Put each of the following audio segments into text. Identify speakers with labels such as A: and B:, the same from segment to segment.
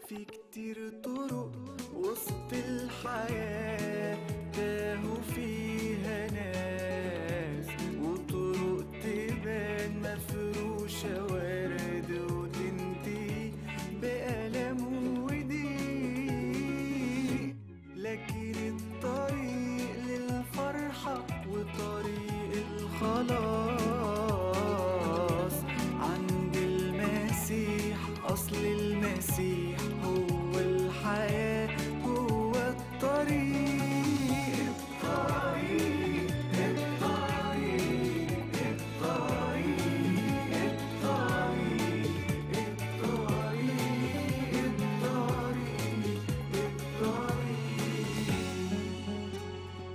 A: في كتير طرق وسط الحياة تاهوا فيها ناس وطرق تبان مفروشة ورد وتنتهي بألم وضيق لكن الطريق للفرحة وطريق الخلاص عند المسيح أصل المسيح هو الحياة هو الطريق الطريق الطريق الطريق الطريق الطريق الطريق الطريق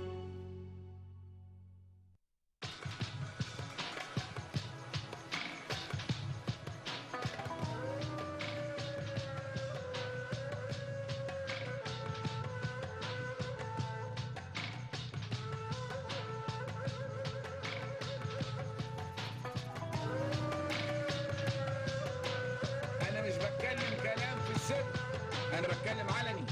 B: انا مش بتكلم كلام في السر انا بتكلم علني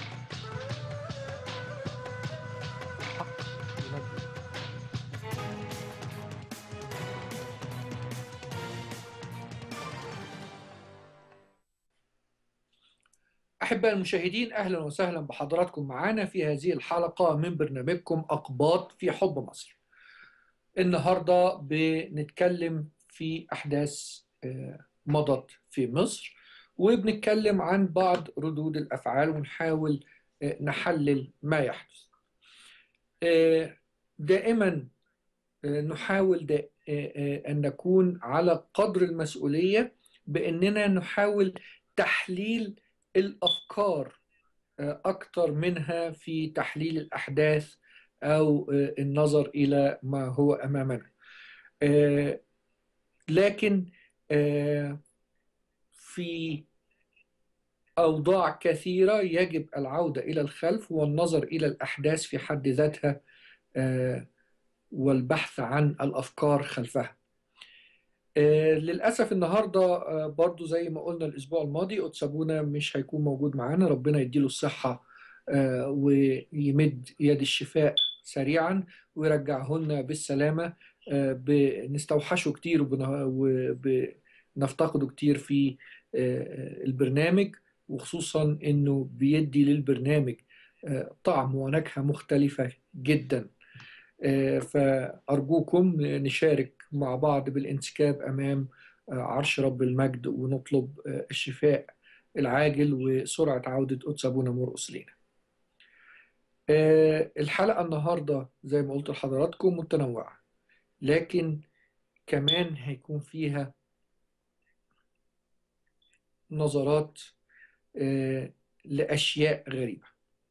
C: أحباء المشاهدين أهلا وسهلا بحضراتكم معنا في هذه الحلقة من برنامجكم أقباط في حب مصر النهاردة بنتكلم في أحداث آه، مضت في مصر وبنتكلم عن بعض ردود الأفعال ونحاول آه، نحلل ما يحدث آه، دائما آه، نحاول دا- آه، آه، أن نكون على قدر المسؤولية بأننا نحاول تحليل الأفكار آه، أكثر منها في تحليل الأحداث أو آه، النظر إلى ما هو أمامنا آه، لكن آه، في أوضاع كثيرة يجب العودة إلى الخلف والنظر إلى الأحداث في حد ذاتها آه، والبحث عن الأفكار خلفها آه، للأسف النهاردة آه، برضو زي ما قلنا الأسبوع الماضي قدس أبونا مش هيكون موجود معانا ربنا يديله الصحة آه، ويمد يد الشفاء سريعا ويرجعه لنا بالسلامة آه، بنستوحشه كتير وبن- وبنفتقده كتير في آه، البرنامج وخصوصا إنه بيدي للبرنامج آه، طعم ونكهة مختلفة جدا آه، فأرجوكم نشارك مع بعض بالانسكاب أمام آه، عرش رب المجد ونطلب آه، الشفاء العاجل وسرعة عودة قدس أبونا مرقس لينا آه، الحلقة النهاردة زي ما قلت لحضراتكم متنوعة لكن كمان هيكون فيها نظرات آه، لأشياء غريبة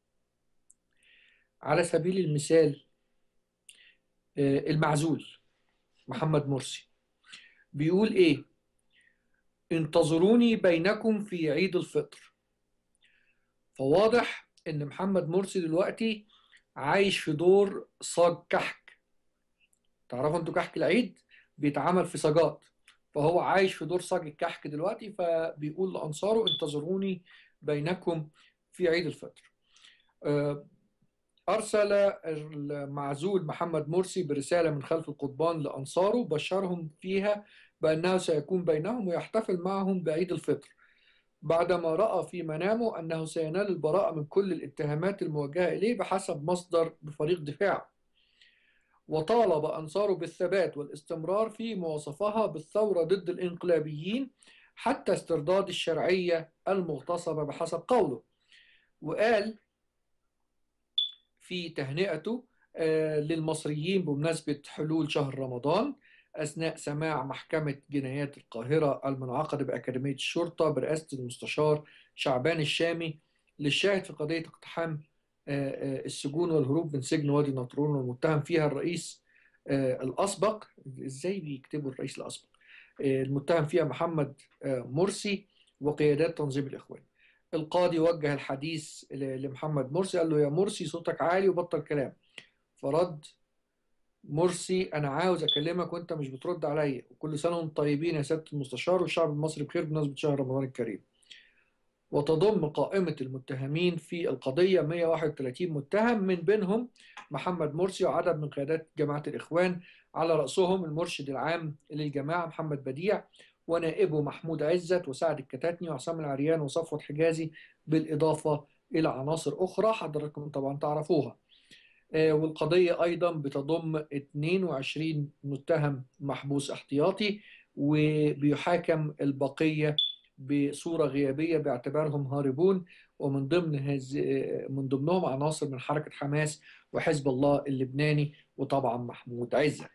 C: على سبيل المثال آه، المعزول محمد مرسي بيقول ايه انتظروني بينكم في عيد الفطر فواضح ان محمد مرسي دلوقتي عايش في دور صاج كحك تعرفوا انتوا كحك العيد بيتعمل في صاجات فهو عايش في دور صاج الكحك دلوقتي فبيقول لأنصاره انتظروني بينكم في عيد الفطر آه، أرسل المعزول محمد مرسي برسالة من خلف القضبان لأنصاره بشرهم فيها بأنه سيكون بينهم ويحتفل معهم بعيد الفطر بعدما رأى في منامه أنه سينال البراءة من كل الاتهامات الموجهة إليه بحسب مصدر بفريق دفاع وطالب أنصاره بالثبات والاستمرار في مواصفها بالثورة ضد الإنقلابيين حتى استرداد الشرعية المغتصبة بحسب قوله وقال في تهنئته آه، للمصريين بمناسبة حلول شهر رمضان أثناء سماع محكمة جنايات القاهرة المنعقدة بأكاديمية الشرطة برئاسة المستشار شعبان الشامي للشاهد في قضية اقتحام آه، آه، السجون والهروب من سجن وادي النطرون والمتهم فيها الرئيس آه، الأسبق إزاي بيكتبوا الرئيس الأسبق آه، المتهم فيها محمد آه، مرسي وقيادات تنظيم الإخوان القاضي وجه الحديث ل- لمحمد مرسي قال له يا مرسي صوتك عالي وبطل كلام فرد مرسي انا عاوز اكلمك وانت مش بترد عليا وكل سنه وانتم طيبين يا سياده المستشار والشعب المصري بخير بمناسبه شهر رمضان الكريم وتضم قائمة المتهمين في القضية 131 متهم من بينهم محمد مرسي وعدد من قيادات جماعة الإخوان على رأسهم المرشد العام للجماعة محمد بديع ونائبه محمود عزت وسعد الكتاتني وعصام العريان وصفوت حجازي بالإضافة إلى عناصر أخرى حضراتكم طبعا تعرفوها آه، والقضية أيضا بتضم 22 متهم محبوس احتياطي وبيحاكم البقية بصورة غيابية باعتبارهم هاربون ومن ضمن هز... من ضمنهم عناصر من حركة حماس وحزب الله اللبناني وطبعا محمود عزت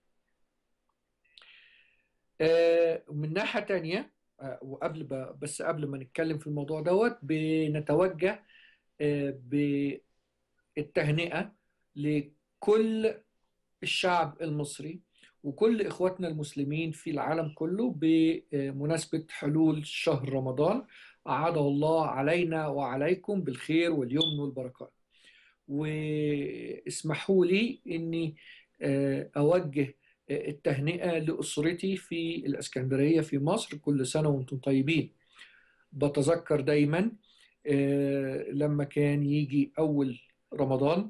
C: آه، من ناحية تانية آه، وقبل ب... بس قبل ما نتكلم في الموضوع دوت بنتوجه آه، بالتهنئة لكل الشعب المصري وكل إخواتنا المسلمين في العالم كله بمناسبة حلول شهر رمضان أعاده الله علينا وعليكم بالخير واليمن والبركات واسمحوا لي أني آه، أوجه آه، التهنئة لأسرتي في الإسكندرية في مصر كل سنة وأنتم طيبين بتذكر دايما آه، لما كان يجي أول رمضان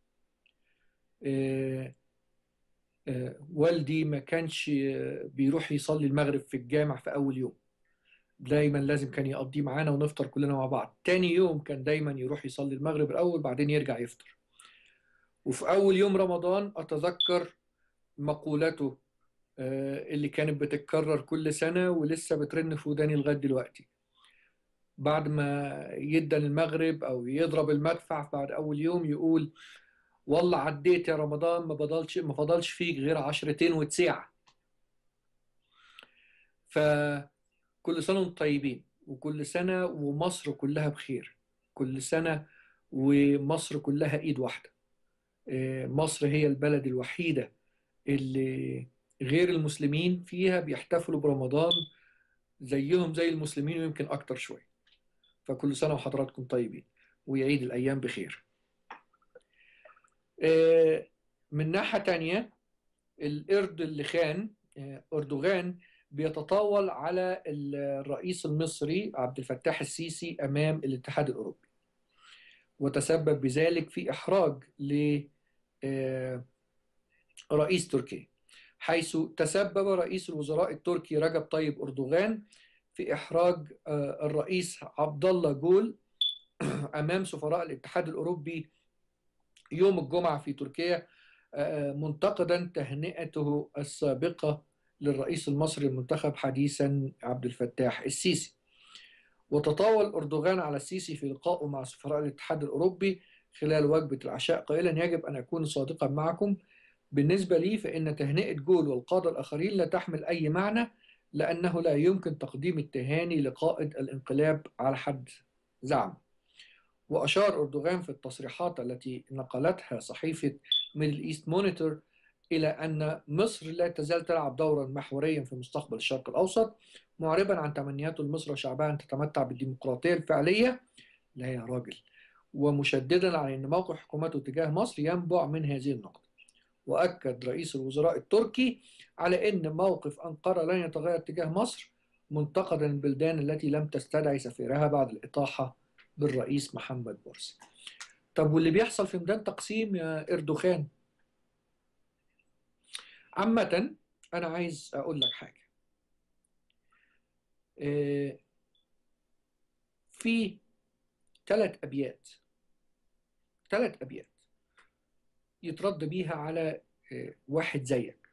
C: آه، آه، والدي ما كانش آه، بيروح يصلي المغرب في الجامع في أول يوم دايما لازم كان يقضيه معانا ونفطر كلنا مع بعض تاني يوم كان دايما يروح يصلي المغرب الأول بعدين يرجع يفطر وفي أول يوم رمضان أتذكر مقولته آه، اللي كانت بتتكرر كل سنة ولسه بترن في وداني لغاية دلوقتي بعد ما يدن المغرب أو يضرب المدفع بعد أول يوم يقول والله عديت يا رمضان ما فضلش ما فضلش فيك غير عشرتين وتسعة فكل سنة وانتم طيبين وكل سنة ومصر كلها بخير كل سنة ومصر كلها إيد واحدة آه، مصر هي البلد الوحيدة اللي غير المسلمين فيها بيحتفلوا برمضان زيهم زي المسلمين ويمكن أكتر شوية فكل سنة وحضراتكم طيبين ويعيد الأيام بخير آه، من ناحية تانية القرد اللي خان آه، أردوغان بيتطاول على الرئيس المصري عبد الفتاح السيسي أمام الاتحاد الأوروبي وتسبب بذلك في إحراج لرئيس تركيا حيث تسبب رئيس الوزراء التركي رجب طيب أردوغان في إحراج آه، الرئيس عبد الله جول أمام سفراء الاتحاد الأوروبي يوم الجمعة في تركيا آه، منتقدا تهنئته السابقة للرئيس المصري المنتخب حديثا عبد الفتاح السيسي وتطاول أردوغان على السيسي في لقائه مع سفراء الاتحاد الأوروبي خلال وجبة العشاء قائلا يجب أن أكون صادقا معكم بالنسبة لي فإن تهنئة جول والقادة الآخرين لا تحمل أي معنى لأنه لا يمكن تقديم التهاني لقائد الانقلاب على حد زعم وأشار أردوغان في التصريحات التي نقلتها صحيفة ميدل إيست مونيتور إلى أن مصر لا تزال تلعب دورا محوريا في مستقبل الشرق الأوسط معربا عن تمنياته لمصر وشعبها أن تتمتع بالديمقراطية الفعلية لا يا راجل ومشددا على أن موقف حكومته تجاه مصر ينبع من هذه النقطة وأكد رئيس الوزراء التركي على أن موقف أنقرة لن يتغير تجاه مصر منتقدا البلدان التي لم تستدعي سفيرها بعد الإطاحة بالرئيس محمد مرسي طب واللي بيحصل في ميدان تقسيم يا إردوغان عامة أنا عايز أقول لك حاجة آه، في ثلاث أبيات ثلاث أبيات يترد بيها على آه، واحد زيك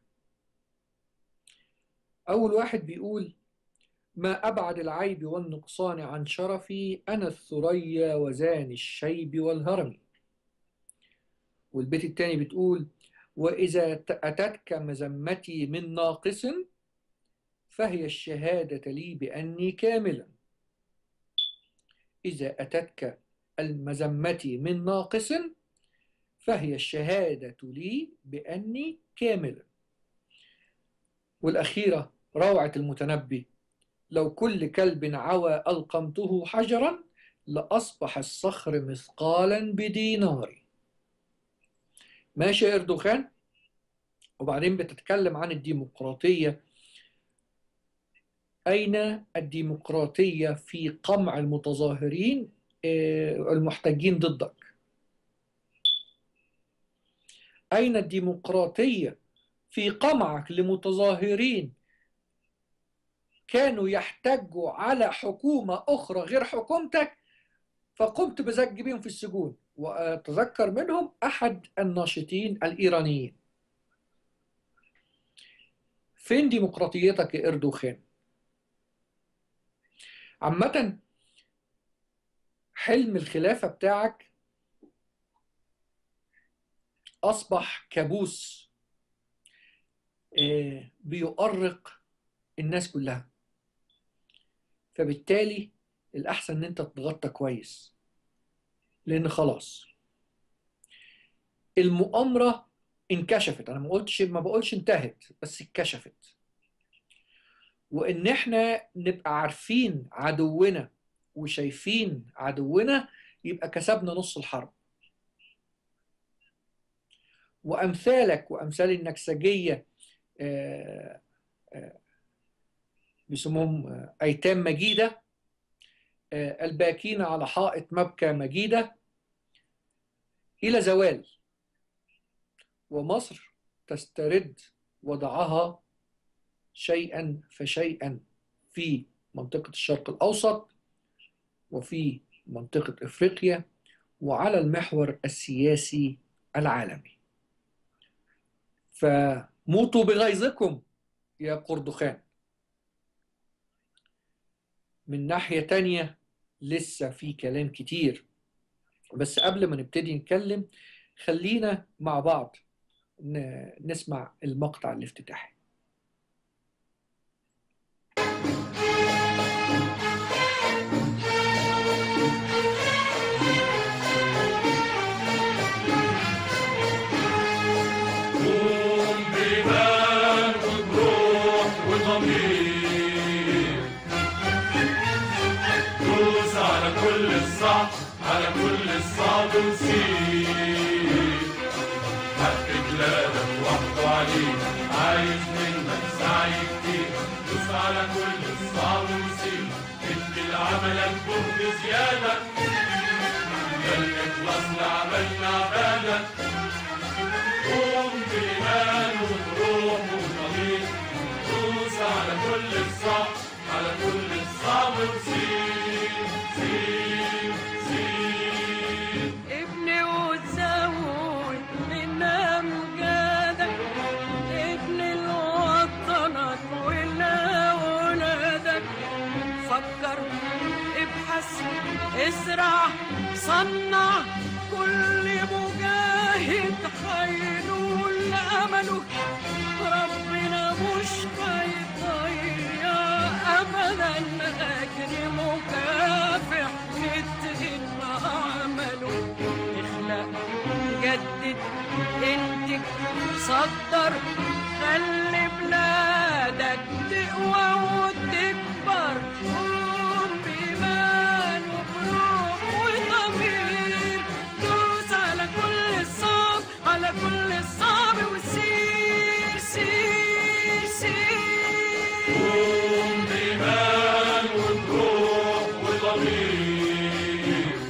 C: أول واحد بيقول ما أبعد العيب والنقصان عن شرفي أنا الثريا وزان الشيب والهرم والبيت التاني بتقول وإذا ت- أتتك مذمتي من ناقص فهي الشهادة لي بأني كاملا إذا أتتك المذمة من ناقص فهي الشهادة لي بأني كاملا والأخيرة روعة المتنبي لو كل كلب عوى ألقمته حجرا لأصبح الصخر مثقالا بدينار ماشي يا إردوغان وبعدين بتتكلم عن الديمقراطية أين الديمقراطية في قمع المتظاهرين آه، المحتجين ضدك أين الديمقراطية في قمعك لمتظاهرين كانوا يحتجوا على حكومة أخرى غير حكومتك فقمت بزج بهم في السجون وأتذكر منهم أحد الناشطين الإيرانيين فين ديمقراطيتك يا إردوغان عامة حلم الخلافة بتاعك أصبح كابوس آه، بيؤرق الناس كلها فبالتالي الأحسن إن أنت تتغطى كويس لأن خلاص المؤامرة انكشفت أنا ما قلتش ما بقولش انتهت بس اتكشفت وإن إحنا نبقى عارفين عدونا وشايفين عدونا يبقى كسبنا نص الحرب وأمثالك وأمثال النكسجية آه، آه، بيسموهم آه، أيتام مجيدة آه، الباكين على حائط مبكى مجيدة إلى زوال ومصر تسترد وضعها شيئا فشيئا في منطقة الشرق الأوسط وفي منطقة إفريقيا وعلى المحور السياسي العالمي فموتوا بغيظكم يا قردخان من ناحية تانية لسه في كلام كتير بس قبل ما نبتدي نتكلم خلينا مع بعض ن- نسمع المقطع الافتتاحي
D: قوم بإيمان وبروح وضمير دوس على كل الصح على كل الصعب وسير حق بلادك وحده عليك عايز منك سعي كتير دوس على كل الصعب وسير ادي لعملك جهد زيادة ده الإخلاص لعملنا عبادك قوم بإيمان وبروح وضمير دوس على كل الصعب على كل الصعب وسير سير سير
E: ابني وتزود من امجادك ابني لوطنك ولأولادك فكر ابحث ازرع صنع كل مجاهد هينول امله ربنا مش هيضيع ابدا اجر مكافح نتقن عمله اخلق جدد انتج صدر خلي بلادك تقوى وتكبر قوم بإيمان وبروح وضمير دوس على كل الصعب على كل الصعب وسير سير سير
D: قوم بإيمان وبروح وضمير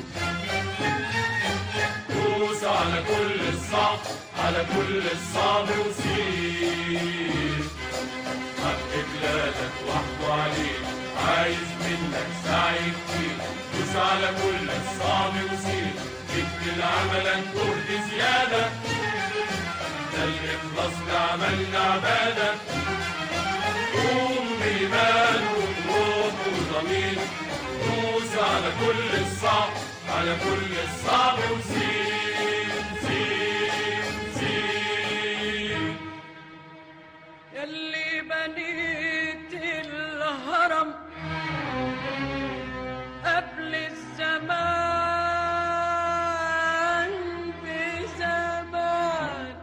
D: دوس على كل الصعب على كل الصعب وسير حق بلادك وحده عليك عايز منك سعي كتير دوس على كل الصعب وسير ادي لعملك جهد زيادة ده الإخلاص لعملنا عبادة قوم بإيمان وبروح وضمير دوس على كل الصعب على كل الصعب وسير سير سير
E: يلي بنيت الهرم قبل الزمان بزمان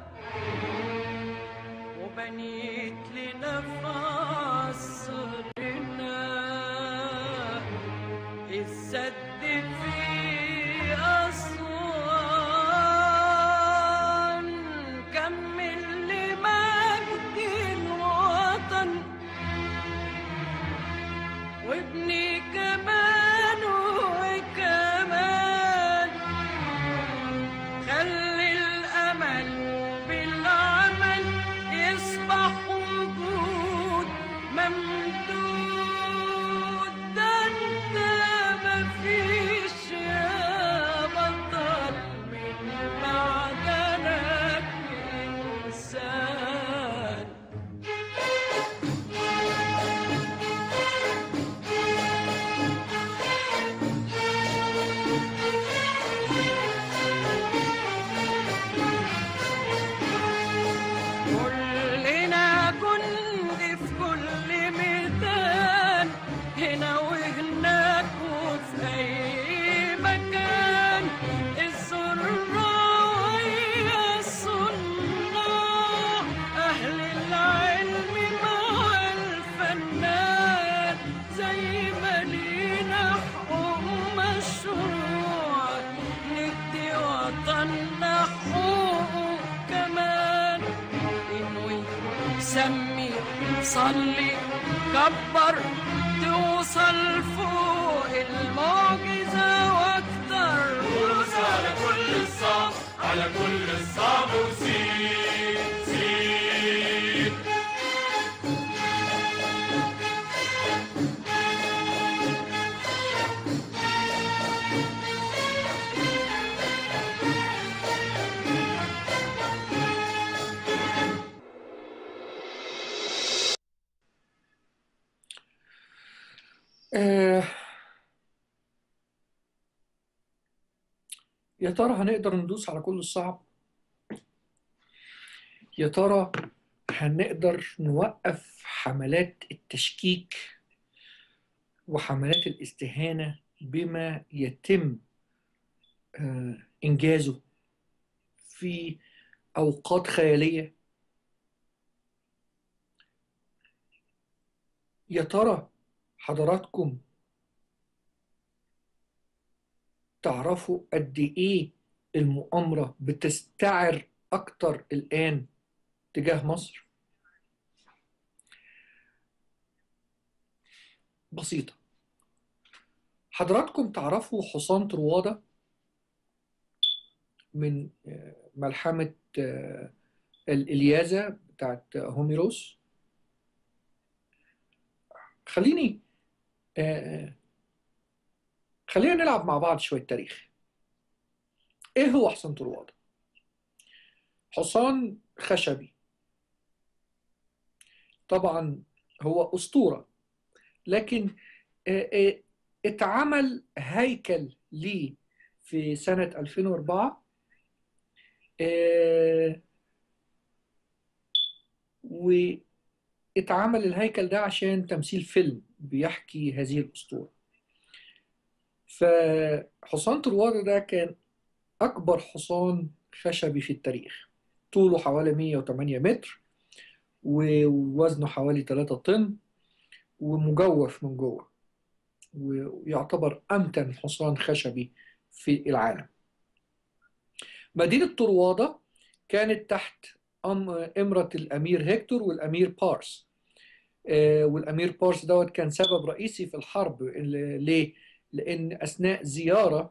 E: وبنيت لنا في عصرنا السد في أسوان كمل لمجد الوطن سمي صلي كبر توصل فوق المعجزة واكتر
D: دوس على كل الصعب على كل الصعب وسيب سيب
C: آه، يا ترى هنقدر ندوس على كل الصعب يا ترى هنقدر نوقف حملات التشكيك وحملات الاستهانة بما يتم آه، إنجازه في أوقات خيالية يا ترى حضراتكم تعرفوا قد إيه المؤامرة بتستعر أكتر الآن تجاه مصر؟ بسيطة حضراتكم تعرفوا حصان طروادة من آه، ملحمة آه، الإلياذة بتاعت هوميروس خليني آه، خلينا نلعب مع بعض شوية تاريخ ايه هو حصان طروادة حصان خشبي طبعا هو أسطورة لكن آه، آه، اتعمل هيكل ليه في سنة 2004 آه، واتعمل الهيكل ده عشان تمثيل فيلم بيحكي هذه الأسطورة فحصان طروادة ده كان أكبر حصان خشبي في التاريخ طوله حوالي 108 متر ووزنه حوالي 3 طن ومجوف من جوه ويعتبر أمتن حصان خشبي في العالم مدينة طروادة كانت تحت أم- إمرة الأمير هيكتور والأمير بارس آه، والأمير بارس دوت كان سبب رئيسي في الحرب ال- ليه؟ لأن أثناء زيارة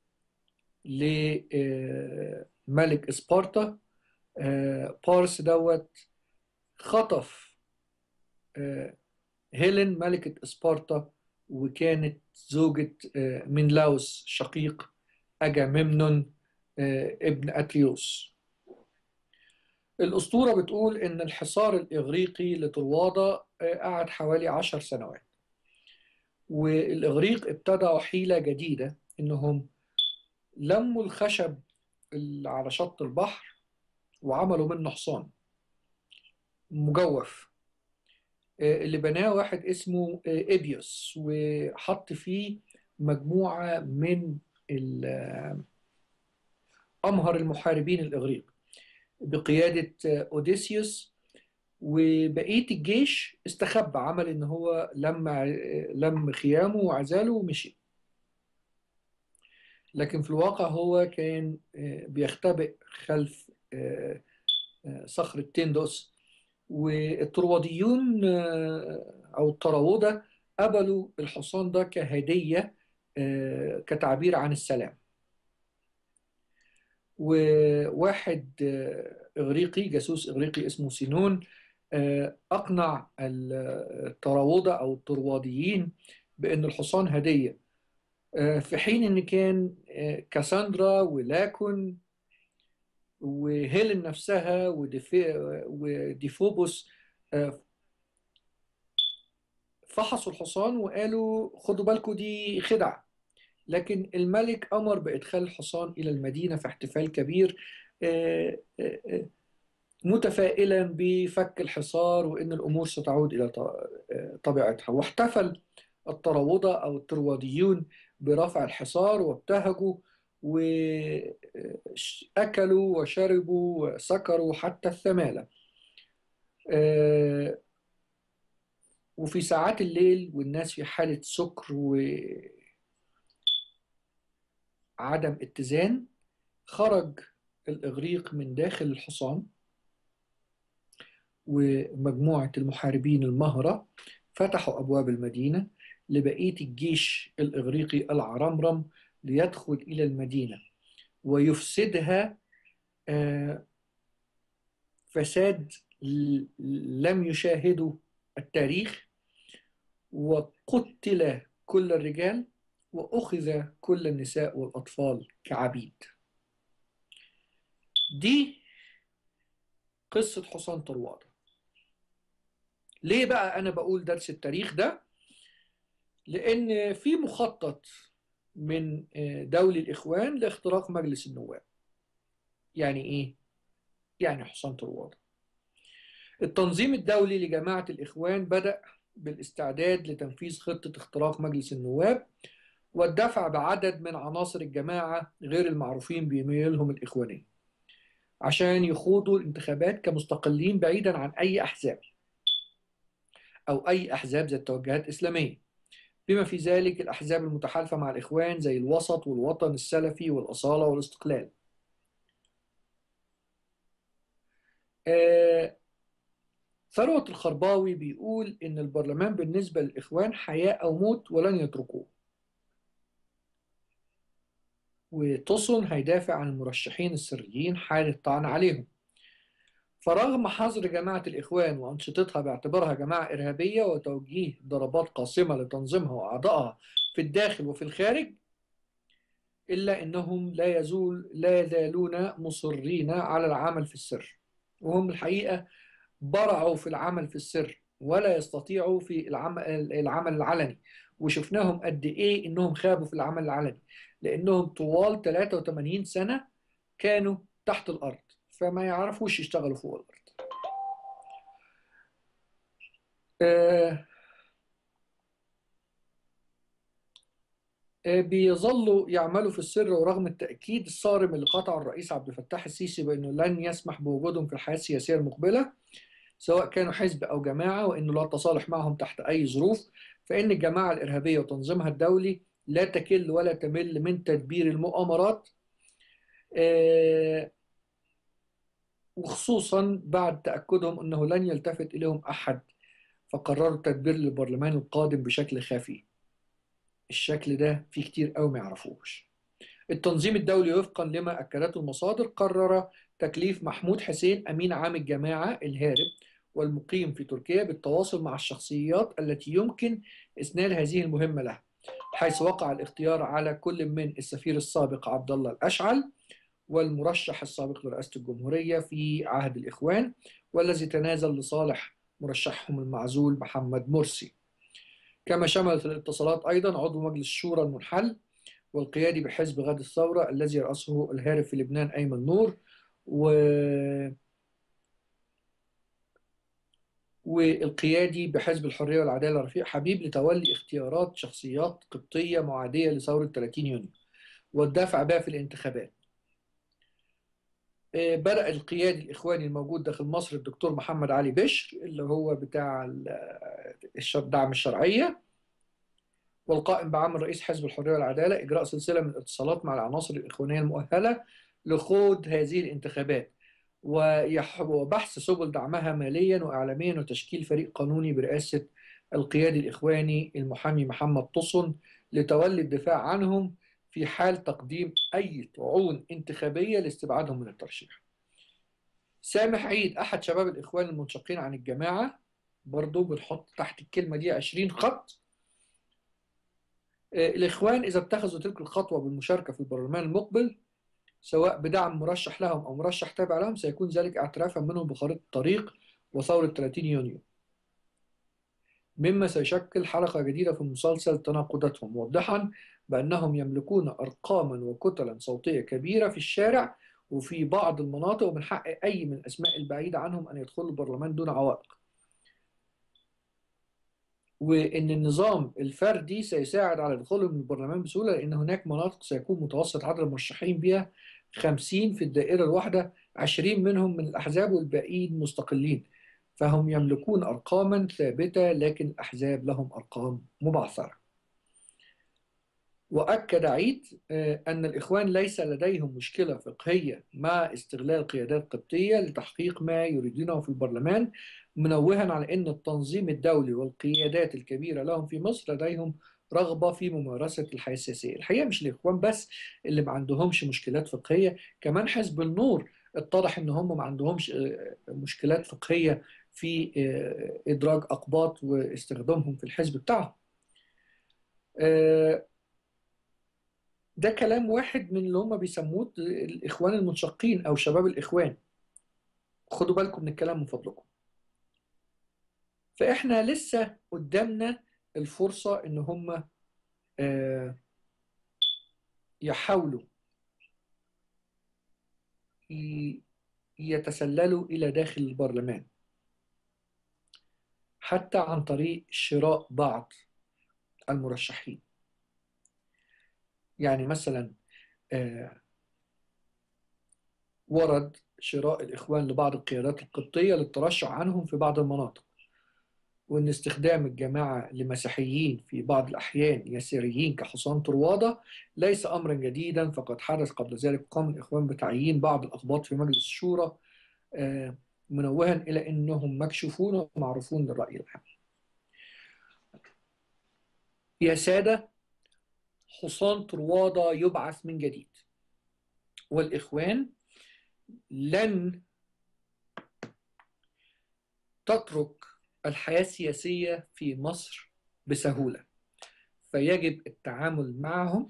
C: لملك إسبارتا آه، بارس دوت خطف آه، هيلين ملكة إسبارتا وكانت زوجة آه، منلاوس شقيق أجامemnon آه، ابن أتريوس الأسطورة بتقول إن الحصار الإغريقي لطروادة آه، قعد حوالي عشر سنوات والإغريق ابتدعوا حيلة جديدة إنهم لموا الخشب اللي على شط البحر وعملوا منه حصان مجوف آه، اللي بناه واحد اسمه آه، إبيوس وحط فيه مجموعة من ال- آه، أمهر المحاربين الإغريق بقيادة آه، أوديسيوس وبقية الجيش استخبى عمل إن هو لم لم خيامه وعزاله ومشي لكن في الواقع هو كان آه، بيختبئ خلف آه، آه، صخرة تندوس والطرواديون آه، أو الطراودة قبلوا الحصان ده كهدية آه، كتعبير عن السلام وواحد آه، إغريقي جاسوس إغريقي اسمه سينون آه، أقنع الطراودة أو الطرواديين بأن الحصان هدية آه، في حين إن كان آه، كاساندرا ولاكون وهيلين نفسها وديفي وديفوبوس آه، فحصوا الحصان وقالوا خدوا بالكم دي خدعة لكن الملك أمر بإدخال الحصان إلى المدينة في احتفال كبير آه، آه، آه، متفائلا بفك الحصار وإن الأمور ستعود إلى ط- آه، طبيعتها واحتفل الطراودة أو الطرواديون برفع الحصار وابتهجوا وأكلوا وشربوا وسكروا حتى الثمالة آه، وفي ساعات الليل والناس في حالة سكر وعدم اتزان خرج الإغريق من داخل الحصان ومجموعة المحاربين المهرة فتحوا أبواب المدينة لبقية الجيش الإغريقي العرمرم ليدخل إلى المدينة ويفسدها آه، فساد ل- لم يشاهده التاريخ وقتل كل الرجال وأخذ كل النساء والأطفال كعبيد دي قصة حصان طروادة ليه بقى أنا بقول درس التاريخ ده لأن في مخطط من آه، دولي الإخوان لاختراق مجلس النواب يعني إيه؟ يعني حصان طروادة التنظيم الدولي لجماعة الإخوان بدأ بالاستعداد لتنفيذ خطة اختراق مجلس النواب والدفع بعدد من عناصر الجماعة غير المعروفين بميولهم الإخواني عشان يخوضوا الانتخابات كمستقلين بعيدا عن أي أحزاب أو أي أحزاب ذات توجهات إسلامية بما في ذلك الأحزاب المتحالفة مع الإخوان زي الوسط والوطن السلفي والأصالة والاستقلال آه، ثروة الخرباوي بيقول إن البرلمان بالنسبة للإخوان حياة أو موت ولن يتركوه وتصن هيدافع عن المرشحين السريين حال الطعن عليهم فرغم حظر جماعة الإخوان وأنشطتها باعتبارها جماعة إرهابية وتوجيه ضربات قاسمة لتنظيمها وأعضائها في الداخل وفي الخارج إلا أنهم لا يزول لا يزالون مصرين على العمل في السر وهم الحقيقة برعوا في العمل في السر ولا يستطيعوا في العمل, العمل العلني وشفناهم قد إيه إنهم خابوا في العمل العلني لأنهم طوال 83 سنة كانوا تحت الأرض فما يعرفوش يشتغلوا فوق الأرض آه، آه، بيظلوا يعملوا في السر ورغم التأكيد الصارم اللي قطعه الرئيس عبد الفتاح السيسي بأنه لن يسمح بوجودهم في الحياة السياسية المقبلة سواء كانوا حزب أو جماعة وأنه لا تصالح معهم تحت أي ظروف فإن الجماعة الإرهابية وتنظيمها الدولي لا تكل ولا تمل من تدبير المؤامرات آه، وخصوصا بعد تأكدهم أنه لن يلتفت إليهم أحد فقرروا التدبير للبرلمان القادم بشكل خفي الشكل ده في كتير قوي ما يعرفوش التنظيم الدولي وفقا لما أكدته المصادر قرر تكليف محمود حسين أمين عام الجماعة الهارب والمقيم في تركيا بالتواصل مع الشخصيات التي يمكن إسناد هذه المهمة له حيث وقع الاختيار على كل من السفير السابق عبد الله الأشعل والمرشح السابق لرئاسة الجمهورية في عهد الإخوان والذي تنازل لصالح مرشحهم المعزول محمد مرسي كما شملت الاتصالات أيضا عضو مجلس الشورى المنحل والقيادي بحزب غد الثورة الذي يرأسه الهارب في لبنان أيمن نور و... والقيادي بحزب الحرية والعدالة رفيق حبيب لتولي اختيارات شخصيات قبطية معادية لثورة 30 يونيو والدفع بها في الانتخابات آه، بدأ القيادي الإخواني الموجود داخل مصر الدكتور محمد علي بشر اللي هو بتاع ال- الش- دعم الشرعية والقائم بعمل رئيس حزب الحرية والعدالة إجراء سلسلة من الاتصالات مع العناصر الإخوانية المؤهلة لخوض هذه الانتخابات ويح- وبحث سبل دعمها ماليا وإعلاميا وتشكيل فريق قانوني برئاسة القيادي الإخواني المحامي محمد طصن لتولي الدفاع عنهم في حال تقديم أي طعون انتخابية لاستبعادهم من الترشيح سامح عيد أحد شباب الإخوان المنشقين عن الجماعة برضو بنحط تحت الكلمة دي 20 خط آه، الإخوان إذا اتخذوا تلك الخطوة بالمشاركة في البرلمان المقبل سواء بدعم مرشح لهم أو مرشح تابع لهم سيكون ذلك اعترافا منهم بخريطة الطريق وثورة 30 يونيو مما سيشكل حلقة جديدة في مسلسل تناقضاتهم موضحا بأنهم يملكون أرقاما وكتلا صوتية كبيرة في الشارع وفي بعض المناطق ومن حق أي من الأسماء البعيدة عنهم أن يدخلوا البرلمان دون عوائق وإن النظام الفردي سيساعد على دخولهم البرلمان بسهولة لأن هناك مناطق سيكون متوسط عدد المرشحين بها 50 في الدائرة الواحدة 20 منهم من الأحزاب والباقيين مستقلين فهم يملكون أرقاما ثابتة لكن الأحزاب لهم أرقام مبعثرة وأكد عيد آه، أن الإخوان ليس لديهم مشكلة فقهية مع استغلال قيادات قبطية لتحقيق ما يريدونه في البرلمان منوها على أن التنظيم الدولي والقيادات الكبيرة لهم في مصر لديهم رغبة في ممارسة الحياة السياسية الحقيقة مش الإخوان بس اللي ما عندهمش مشكلات فقهية كمان حزب النور اتضح ان هم ما عندهمش آه، مشكلات فقهية في آه، إدراج أقباط واستخدامهم في الحزب بتاعهم آه، ده كلام واحد من اللي هم بيسموه الإخوان المنشقين أو شباب الإخوان خدوا بالكم من الكلام من فضلكم فإحنا لسه قدامنا الفرصة إن هم آه، يحاولوا ي- يتسللوا إلى داخل البرلمان حتى عن طريق شراء بعض المرشحين يعني مثلا آه، ورد شراء الإخوان لبعض القيادات القبطية للترشح عنهم في بعض المناطق وأن استخدام الجماعة لمسيحيين في بعض الأحيان يساريين كحصان طروادة ليس أمرا جديدا فقد حدث قبل ذلك قام الإخوان بتعيين بعض الأقباط في مجلس الشورى آه، منوها إلى أنهم مكشوفون ومعروفون للرأي العام يا سادة حصان طروادة يبعث من جديد والإخوان لن تترك الحياة السياسية في مصر بسهولة فيجب التعامل معهم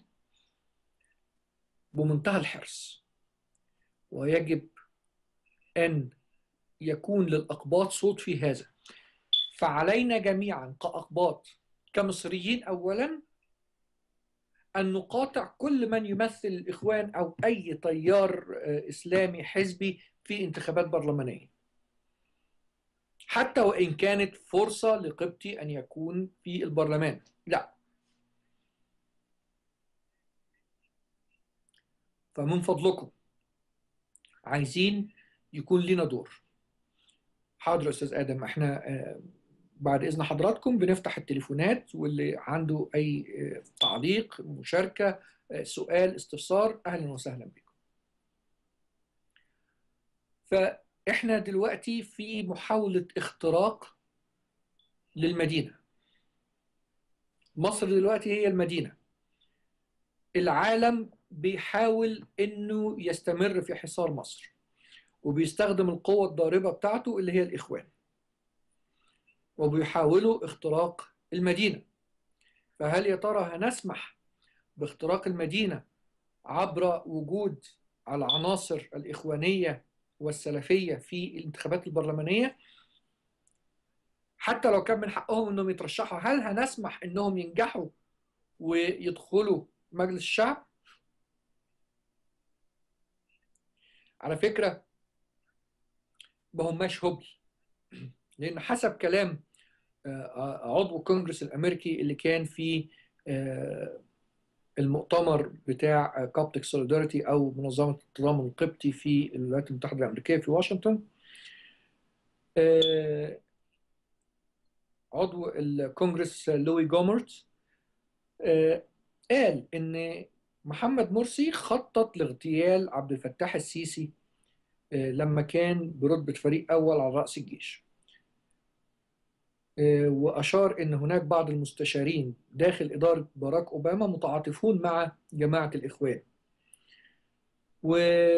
C: بمنتهى الحرص ويجب أن يكون للأقباط صوت في هذا فعلينا جميعا كأقباط كمصريين أولا أن نقاطع كل من يمثل الإخوان أو أي تيار آه، إسلامي حزبي في انتخابات برلمانية حتى وإن كانت فرصة لقبطي أن يكون في البرلمان لا فمن فضلكم عايزين يكون لنا دور حاضر يا أستاذ آدم احنا آه، بعد إذن حضراتكم بنفتح التليفونات واللي عنده أي آه، تعليق مشاركة آه، سؤال استفسار أهلا وسهلا بكم فإحنا دلوقتي في محاولة اختراق للمدينة مصر دلوقتي هي المدينة العالم بيحاول إنه يستمر في حصار مصر وبيستخدم القوة الضاربة بتاعته اللي هي الإخوان وبيحاولوا اختراق المدينة فهل يا ترى هنسمح باختراق المدينة عبر وجود العناصر الإخوانية والسلفية في الانتخابات البرلمانية حتى لو كان من حقهم انهم يترشحوا هل هنسمح انهم ينجحوا ويدخلوا مجلس الشعب على فكرة ما هماش هبل لأن حسب كلام آه، عضو الكونجرس الأمريكي اللي كان في آه، المؤتمر بتاع كابتك سوليداريتي أو منظمة التضامن القبطي في الولايات المتحدة الأمريكية في واشنطن آه، عضو الكونجرس لوي جومرت آه، قال إن محمد مرسي خطط لاغتيال عبد الفتاح السيسي آه، لما كان برتبة فريق أول على رأس الجيش آه، وأشار إن هناك بعض المستشارين داخل إدارة باراك أوباما متعاطفون مع جماعة الإخوان و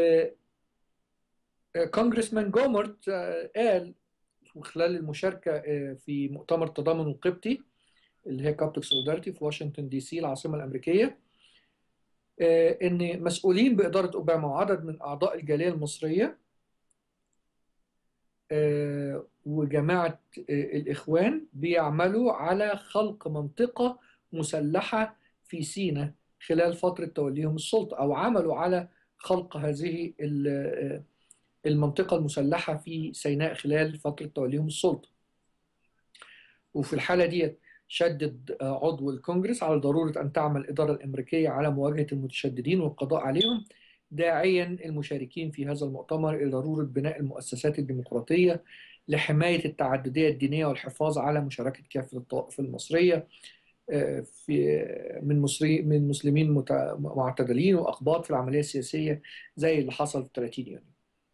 C: كونجرسمان جومرت آه، قال خلال المشاركة آه، في مؤتمر التضامن القبطي اللي هي كابتك سوليداريتي في واشنطن دي سي العاصمة الأمريكية آه، إن مسؤولين بإدارة أوباما وعدد من أعضاء الجالية المصرية آه، وجماعة آه، الإخوان بيعملوا على خلق منطقة مسلحة في سيناء خلال فترة توليهم السلطة أو عملوا على خلق هذه ال- آه، المنطقة المسلحة في سيناء خلال فترة توليهم السلطة وفي الحالة دي شدد آه، عضو الكونجرس على ضرورة أن تعمل الإدارة الأمريكية على مواجهة المتشددين والقضاء عليهم داعيا المشاركين في هذا المؤتمر إلى ضرورة بناء المؤسسات الديمقراطية لحماية التعددية الدينية والحفاظ على مشاركة كافة الطوائف المصرية آه، في من مصري من مسلمين مت- معتدلين واقباط في العمليه السياسيه زي اللي حصل في 30 يونيو.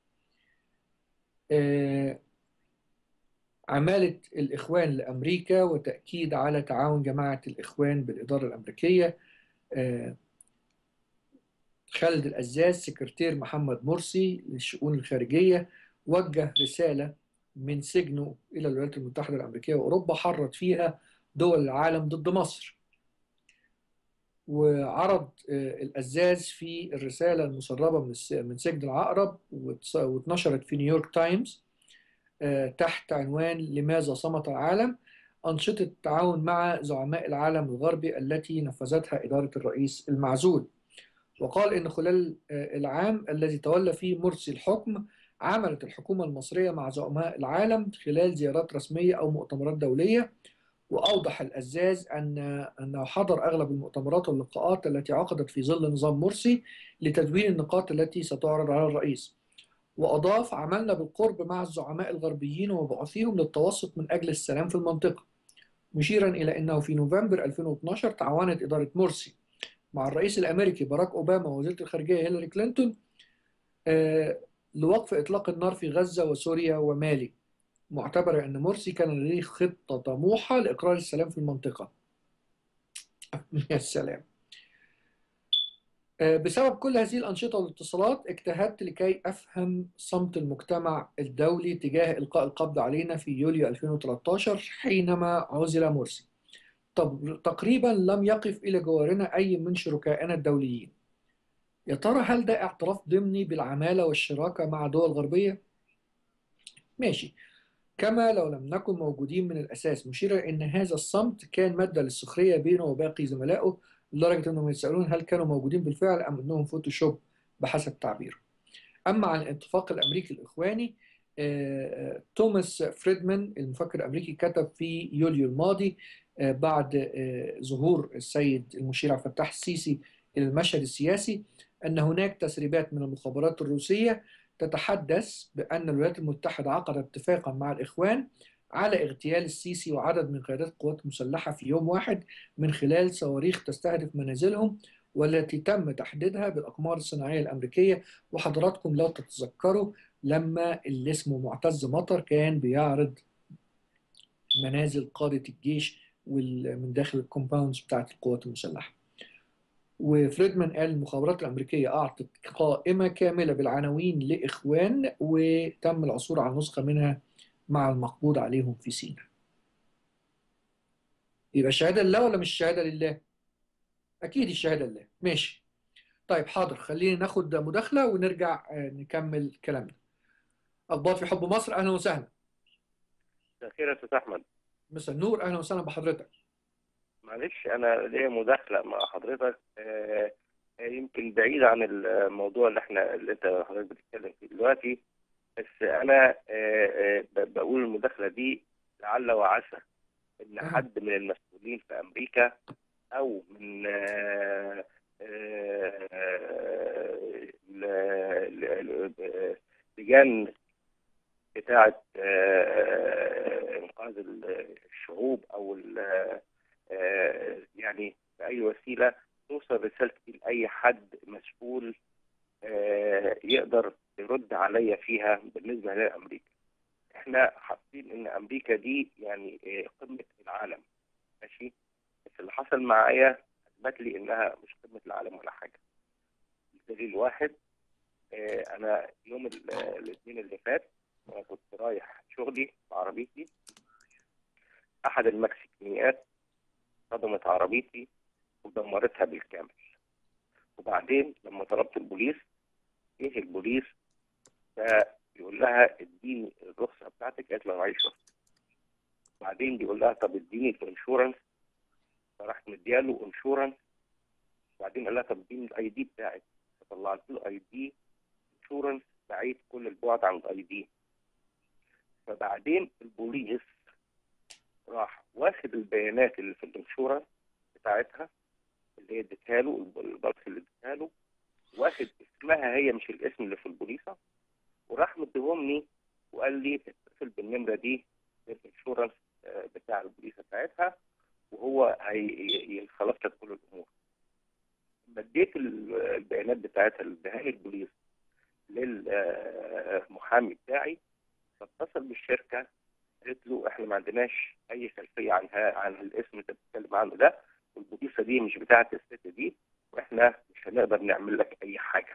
C: آه، عمالة الإخوان لأمريكا وتأكيد على تعاون جماعة الإخوان بالإدارة الأمريكية آه، خالد الأزاز سكرتير محمد مرسي للشؤون الخارجية وجه رسالة من سجنه إلى الولايات المتحدة الأمريكية وأوروبا حرض فيها دول العالم ضد مصر وعرض آه، الأزاز في الرسالة المسربة من الس- من سجن العقرب واتس- واتنشرت في نيويورك تايمز آه، تحت عنوان لماذا صمت العالم أنشطة التعاون مع زعماء العالم الغربي التي نفذتها إدارة الرئيس المعزول وقال إن خلال آه، العام الذي تولى فيه مرسي الحكم عملت الحكومة المصرية مع زعماء العالم خلال زيارات رسمية أو مؤتمرات دولية وأوضح الأزاز أن أنه حضر أغلب المؤتمرات واللقاءات التي عقدت في ظل نظام مرسي لتدوين النقاط التي ستعرض على الرئيس وأضاف عملنا بالقرب مع الزعماء الغربيين وبعثهم للتوسط من أجل السلام في المنطقة مشيرا إلى أنه في نوفمبر 2012 تعاونت إدارة مرسي مع الرئيس الأمريكي باراك أوباما ووزيرة الخارجية هيلاري كلينتون آه، لوقف إطلاق النار في غزة وسوريا ومالي معتبرة أن مرسي كان لديه خطة طموحة لإقرار السلام في المنطقة يا سلام آه، بسبب كل هذه الأنشطة والاتصالات اجتهدت لكي أفهم صمت المجتمع الدولي تجاه إلقاء القبض علينا في يوليو 2013 حينما عزل مرسي طب تقريبا لم يقف إلى جوارنا أي من شركائنا الدوليين يا ترى هل ده اعتراف ضمني بالعمالة والشراكة مع دول غربية؟ ماشي كما لو لم نكن موجودين من الأساس مشيرا أن هذا الصمت كان مادة للسخرية بينه وباقي زملائه لدرجة أنهم يتساءلون هل كانوا موجودين بالفعل أم أنهم فوتوشوب بحسب تعبيره أما عن الاتفاق الأمريكي الإخواني آه، آه، توماس فريدمان المفكر الأمريكي كتب في يوليو الماضي آه، بعد آه، ظهور السيد المشير عبد الفتاح السيسي إلى المشهد السياسي أن هناك تسريبات من المخابرات الروسية تتحدث بأن الولايات المتحدة عقدت اتفاقا مع الإخوان على اغتيال السيسي وعدد من قيادات القوات المسلحة في يوم واحد من خلال صواريخ تستهدف منازلهم والتي تم تحديدها بالأقمار الصناعية الأمريكية وحضراتكم لو تتذكروا لما اللي اسمه معتز مطر كان بيعرض منازل قادة الجيش وال- من داخل الكومباوندز بتاعت القوات المسلحة وفريدمان قال المخابرات الأمريكية أعطت قائمة كاملة بالعناوين لإخوان وتم العثور على نسخة منها مع المقبوض عليهم في سيناء يبقى الشهادة لله ولا مش الشهادة لله؟ أكيد الشهادة لله ماشي طيب حاضر خلينا ناخد مداخلة ونرجع آه، نكمل كلامنا أخبار في حب مصر أهلا وسهلا
F: مساء الخير يا استاذ احمد
C: مساء النور أهلا وسهلا بحضرتك
F: معلش انا ليا مداخله مع حضرتك آه، آه، يمكن بعيد عن الموضوع اللي احنا اللي انت حضرتك بتتكلم فيه دلوقتي بس انا آه، آه، ب- بقول المداخله دي لعل وعسى ان
C: أها.
F: حد من المسؤولين في امريكا او من آه، آه، ل- ل- ل- لجان بتاعه آه، انقاذ الشعوب او ال- آه، يعني بأي وسيلة توصل رسالتي لأي حد مسؤول آه، يقدر يرد عليا فيها بالنسبة لأمريكا. احنا حاطين إن أمريكا دي يعني آه، قمة العالم ماشي بس اللي حصل معايا أثبت لي إنها مش قمة العالم ولا حاجة. دليل واحد آه، أنا يوم ال- الاثنين اللي فات أنا كنت رايح شغلي بعربيتي أحد المكسيكيات صدمت عربيتي ودمرتها بالكامل وبعدين لما طلبت البوليس ايه البوليس فبيقول لها اديني الرخصه بتاعتك قالت له معيش رخصه بعدين بيقول لها طب اديني الانشورنس فراحت مدياله انشورنس وبعدين قال لها طب اديني الاي دي بتاعك فطلعت له اي دي انشورنس بعيد كل البعد عن الاي دي فبعدين البوليس راح واخد البيانات اللي في الانشورنس بتاعتها اللي هي اديتها له البلس اللي اديتها له واخد اسمها هي مش الاسم اللي في البوليصه وراح مديهمني وقال لي اتصل بالنمره دي الانشورنس آه، بتاع البوليصه بتاعتها وهو هي اديت ال- البيانات بتاعتها لدهان البوليس للمحامي بتاعي فاتصل بالشركه قالت له احنا ما عندناش اي خلفيه عنها عن الاسم اللي انت بتتكلم عنه ده والبوليسه دي مش بتاعه الست دي واحنا مش هنقدر نعمل لك اي حاجه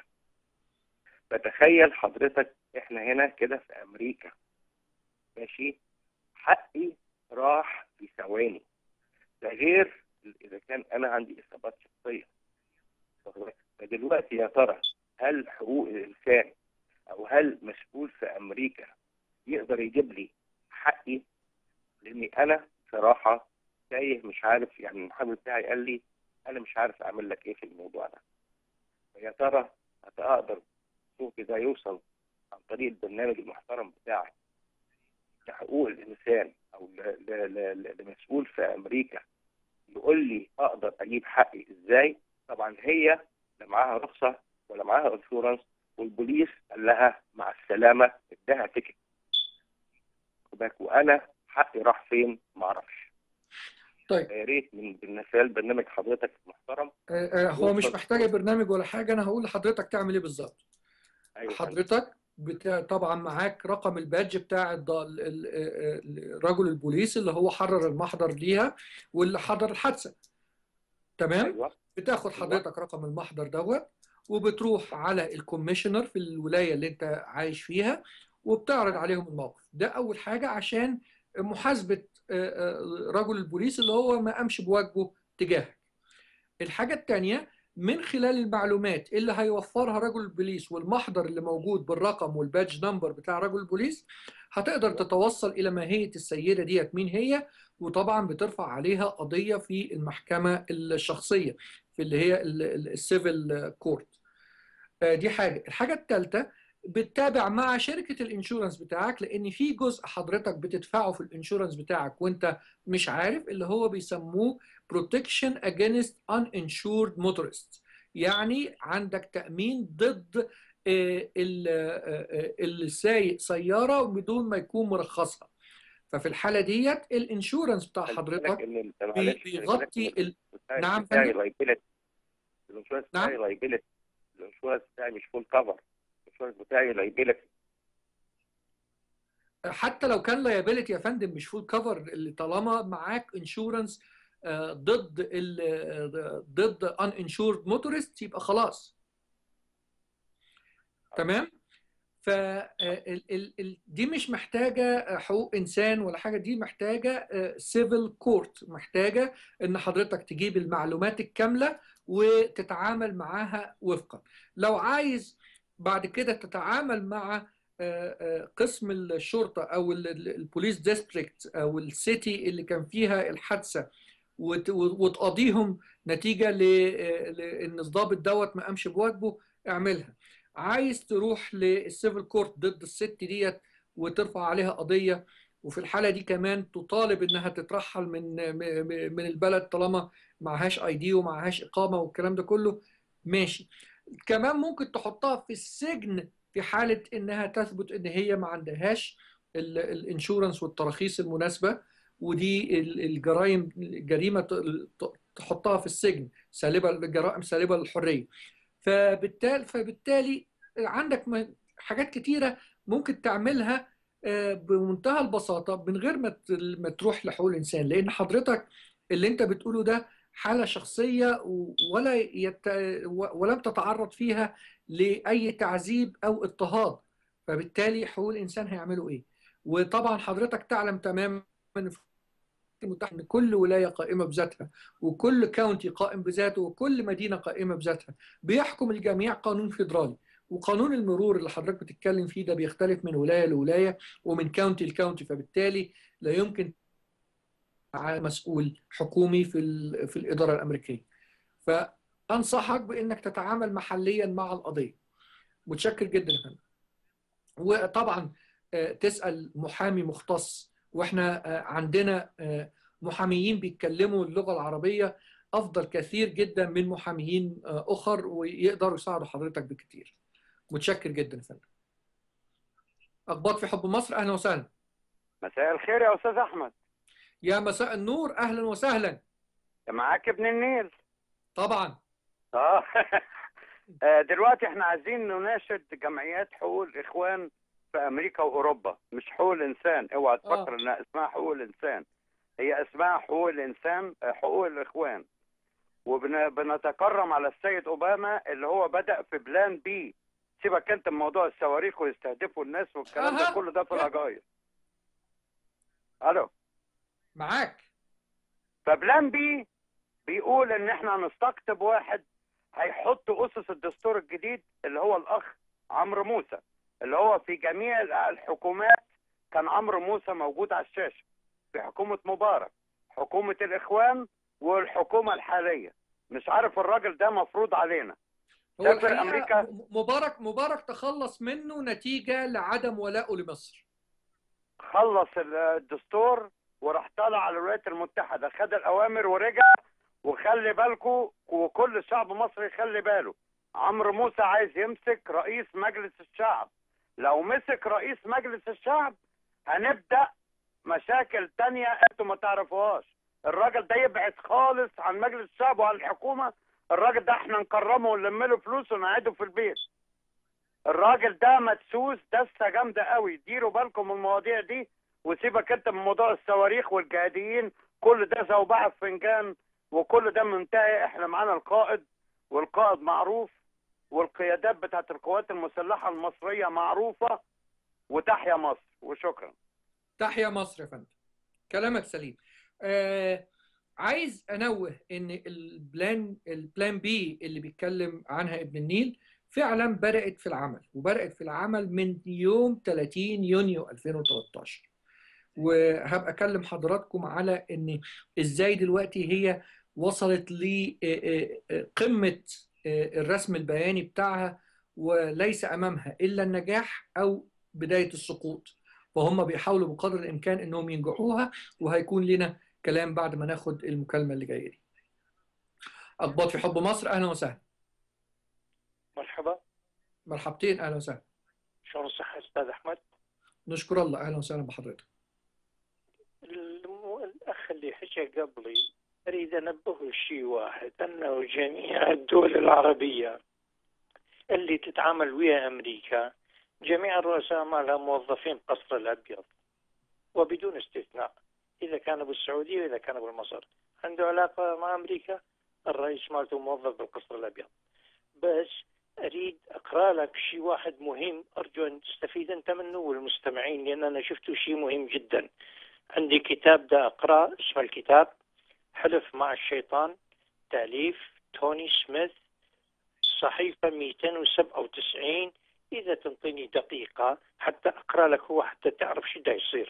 F: فتخيل حضرتك احنا هنا كده في امريكا ماشي حقي راح في ثواني ده غير اذا كان انا عندي اصابات شخصيه واخد بالك؟ فدلوقتي يا ترى هل حقوق الانسان او هل مسؤول في امريكا يقدر يجيب لي حقي لاني انا صراحه تايه مش عارف يعني المحامي بتاعي قال لي انا مش عارف اعمل لك ايه في الموضوع ده فيا ترى هتقدر صوتي ده يوصل عن طريق البرنامج المحترم بتاعك لحقوق الانسان او ل- ل- ل- لمسؤول في امريكا يقول لي اقدر اجيب حقي ازاي طبعا هي لا معاها رخصه ولا معاها انشورنس والبوليس قال لها مع السلامه اداها تيكت واخد بالك؟ وانا حقي راح فين ما اعرفش
C: طيب
F: يا ريت من من خلال برنامج حضرتك المحترم
C: آه، آه، هو مش محتاجه برنامج ولا حاجه انا هقول لحضرتك تعمل ايه بالظبط
F: ايوه
C: حضرتك بتا... طبعا معاك رقم البادج بتاع الض- ال- ال- ال- رجل البوليس اللي هو حرر المحضر ليها واللي حضر الحادثه تمام
F: ايوه
C: بتاخد
F: أيوة.
C: حضرتك رقم المحضر دوت وبتروح على الكوميشنر في الولايه اللي انت عايش فيها وبتعرض عليهم الموقف ده اول حاجه عشان محاسبه آه، آه، رجل البوليس اللي هو ما قامش بواجبه تجاهك الحاجه الثانيه من خلال المعلومات اللي هيوفرها رجل البوليس والمحضر اللي موجود بالرقم والبادج نمبر بتاع رجل البوليس هتقدر تتوصل الى ماهيه السيده ديت مين هي وطبعا بترفع عليها قضيه في المحكمه الشخصيه في اللي هي السيفل كورت دي حاجه الحاجه الثالثه بتتابع مع شركه الانشورنس بتاعك لان في جزء حضرتك بتدفعه في الانشورنس بتاعك وانت مش عارف اللي هو بيسموه protection against uninsured motorists يعني عندك تأمين ضد آه، ال- آه، آه، اللي سايق سيارة بدون ما يكون مرخصها ففي الحالة ديت الانشورنس بتاع
F: خلي بالك
C: حضرتك
F: ان انت
C: بي-
F: معلش
C: بيغطي ال...
F: بتاعي
C: نعم
F: بتاعي
C: فندم.
F: لايبيلتي الانشورنس
C: نعم.
F: بتاعي لايبيلتي الانشورنس بتاعي مش فول كفر الانشورنس بتاعي لايبيلتي
C: حتى لو كان liability يا فندم مش فول كفر اللي طالما معاك انشورنس ضد ال آه، ضد uninsured motorist يبقى خلاص تمام ف ال- ال- ال- دي مش محتاجه حقوق انسان ولا حاجه دي محتاجه سيفل كورت محتاجه ان حضرتك تجيب المعلومات الكامله وتتعامل معاها وفقا لو عايز بعد كده تتعامل مع آه، آه، قسم الشرطه او ال- ال- البوليس ديستريكت او السيتي اللي كان فيها الحادثه وت- وتقاضيهم نتيجه ل- لان الضابط دوت ما قامش بواجبه اعملها عايز تروح للسيفل كورت ضد الست ديت وترفع عليها قضيه وفي الحاله دي كمان تطالب انها تترحل من م- م- من البلد طالما معهاش اي دي ومعهاش اقامه والكلام ده كله ماشي كمان ممكن تحطها في السجن في حاله انها تثبت ان هي ما عندهاش ال- الانشورنس والتراخيص المناسبه ودي ال- الجرائم الجريمه ت- تحطها في السجن سالبه الجرائم سالبه للحريه فبالتالي فبالتالي عندك م- حاجات كتيره ممكن تعملها آه، بمنتهى البساطه من غير ما ت- ما تروح لحقوق الانسان لان حضرتك اللي انت بتقوله ده حاله شخصيه و- ولا يت... و- ولم تتعرض فيها لاي تعذيب او اضطهاد فبالتالي حقوق الانسان هيعملوا ايه وطبعا حضرتك تعلم تماما إن في المتحدة ان كل ولايه قائمه بذاتها وكل كاونتي قائم بذاته وكل مدينه قائمه بذاتها بيحكم الجميع قانون فيدرالي وقانون المرور اللي حضرتك بتتكلم فيه ده بيختلف من ولايه لولايه ومن كاونتي لكاونتي فبالتالي لا يمكن على مسؤول حكومي في ال- في الاداره الامريكيه فانصحك بانك تتعامل محليا مع القضيه متشكر جدا يا فندم وطبعا آه، تسال محامي مختص واحنا آه، عندنا آه، محاميين بيتكلموا اللغه العربيه افضل كثير جدا من محاميين آه، اخر ويقدروا يساعدوا حضرتك بكتير متشكر جدا يا فندم اخبار في حب مصر اهلا وسهلا
G: مساء الخير يا استاذ احمد
C: يا مساء النور اهلا وسهلا
G: معاك ابن النيل
C: طبعا
G: اه آه، دلوقتي احنا عايزين نناشد جمعيات حقوق الاخوان في امريكا واوروبا مش حقوق الانسان اوعى تفكر
C: آه.
G: انها اسمها حقوق الانسان هي اسمها حقوق الانسان آه، حقوق الاخوان وبنتكرم على السيد اوباما اللي هو بدا في بلان بي سيبك انت من موضوع الصواريخ ويستهدفوا الناس والكلام
C: أها.
G: ده كله ده في
C: يا.
G: الرجايز الو
C: معاك
G: فبلان بي بيقول ان احنا هنستقطب واحد هيحط اسس الدستور الجديد اللي هو الاخ عمرو موسى اللي هو في جميع الحكومات كان عمرو موسى موجود على الشاشه في حكومه مبارك حكومه الاخوان والحكومه الحاليه مش عارف الراجل ده مفروض علينا
C: هو
G: سافر
C: الحقيقة
G: أمريكا.
C: م- مبارك مبارك تخلص منه نتيجة لعدم ولائه لمصر
G: خلص الدستور وراح طالع على الولايات المتحده خد الاوامر ورجع وخلي بالكم وكل شعب مصر يخلي باله عمرو موسى عايز يمسك رئيس مجلس الشعب لو مسك رئيس مجلس الشعب هنبدا مشاكل تانية انتوا ما تعرفوهاش الراجل ده يبعد خالص عن مجلس الشعب وعن الحكومه الراجل ده احنا نكرمه ونلم له فلوس ونقعده في البيت الراجل ده مدسوس دسه جامده قوي ديروا بالكم من المواضيع دي وسيبك انت من موضوع الصواريخ والجهاديين كل ده زوبعه في فنجان وكل ده منتهي احنا معانا القائد والقائد معروف والقيادات بتاعت القوات المسلحه المصريه معروفه وتحيا مصر وشكرا
C: تحيا مصر يا فندم كلامك سليم آه عايز انوه ان البلان البلان بي اللي بيتكلم عنها ابن النيل فعلا بدات في العمل وبدات في العمل من يوم 30 يونيو 2013 وهبقى اكلم حضراتكم على ان ازاي دلوقتي هي وصلت لقمه الرسم البياني بتاعها وليس امامها الا النجاح او بدايه السقوط فهم بيحاولوا بقدر الامكان انهم ينجحوها وهيكون لنا كلام بعد ما ناخد المكالمه اللي جايه دي. اقباط في حب مصر اهلا وسهلا.
H: مرحبا
C: مرحبتين اهلا وسهلا.
H: شلون الصحة أستاذ أحمد؟
C: نشكر الله اهلا وسهلا بحضرتك.
H: الم- الأخ اللي حكى قبلي أريد أنبهه شيء واحد أنه جميع الدول العربية اللي تتعامل ويا أمريكا جميع الرؤساء مالها موظفين قصر الأبيض وبدون استثناء إذا كانوا بالسعودية وإذا كانوا بمصر عنده علاقة مع أمريكا الرئيس مالته موظف بالقصر الأبيض بس أريد أقرأ لك شيء واحد مهم أرجو أن تستفيد أنت منه والمستمعين لأن أنا شفته شيء مهم جدا عندي كتاب ده أقرأ اسم الكتاب حلف مع الشيطان تأليف توني سميث صحيفة 297 إذا تنطيني دقيقة حتى أقرأ لك هو حتى تعرف شو ده يصير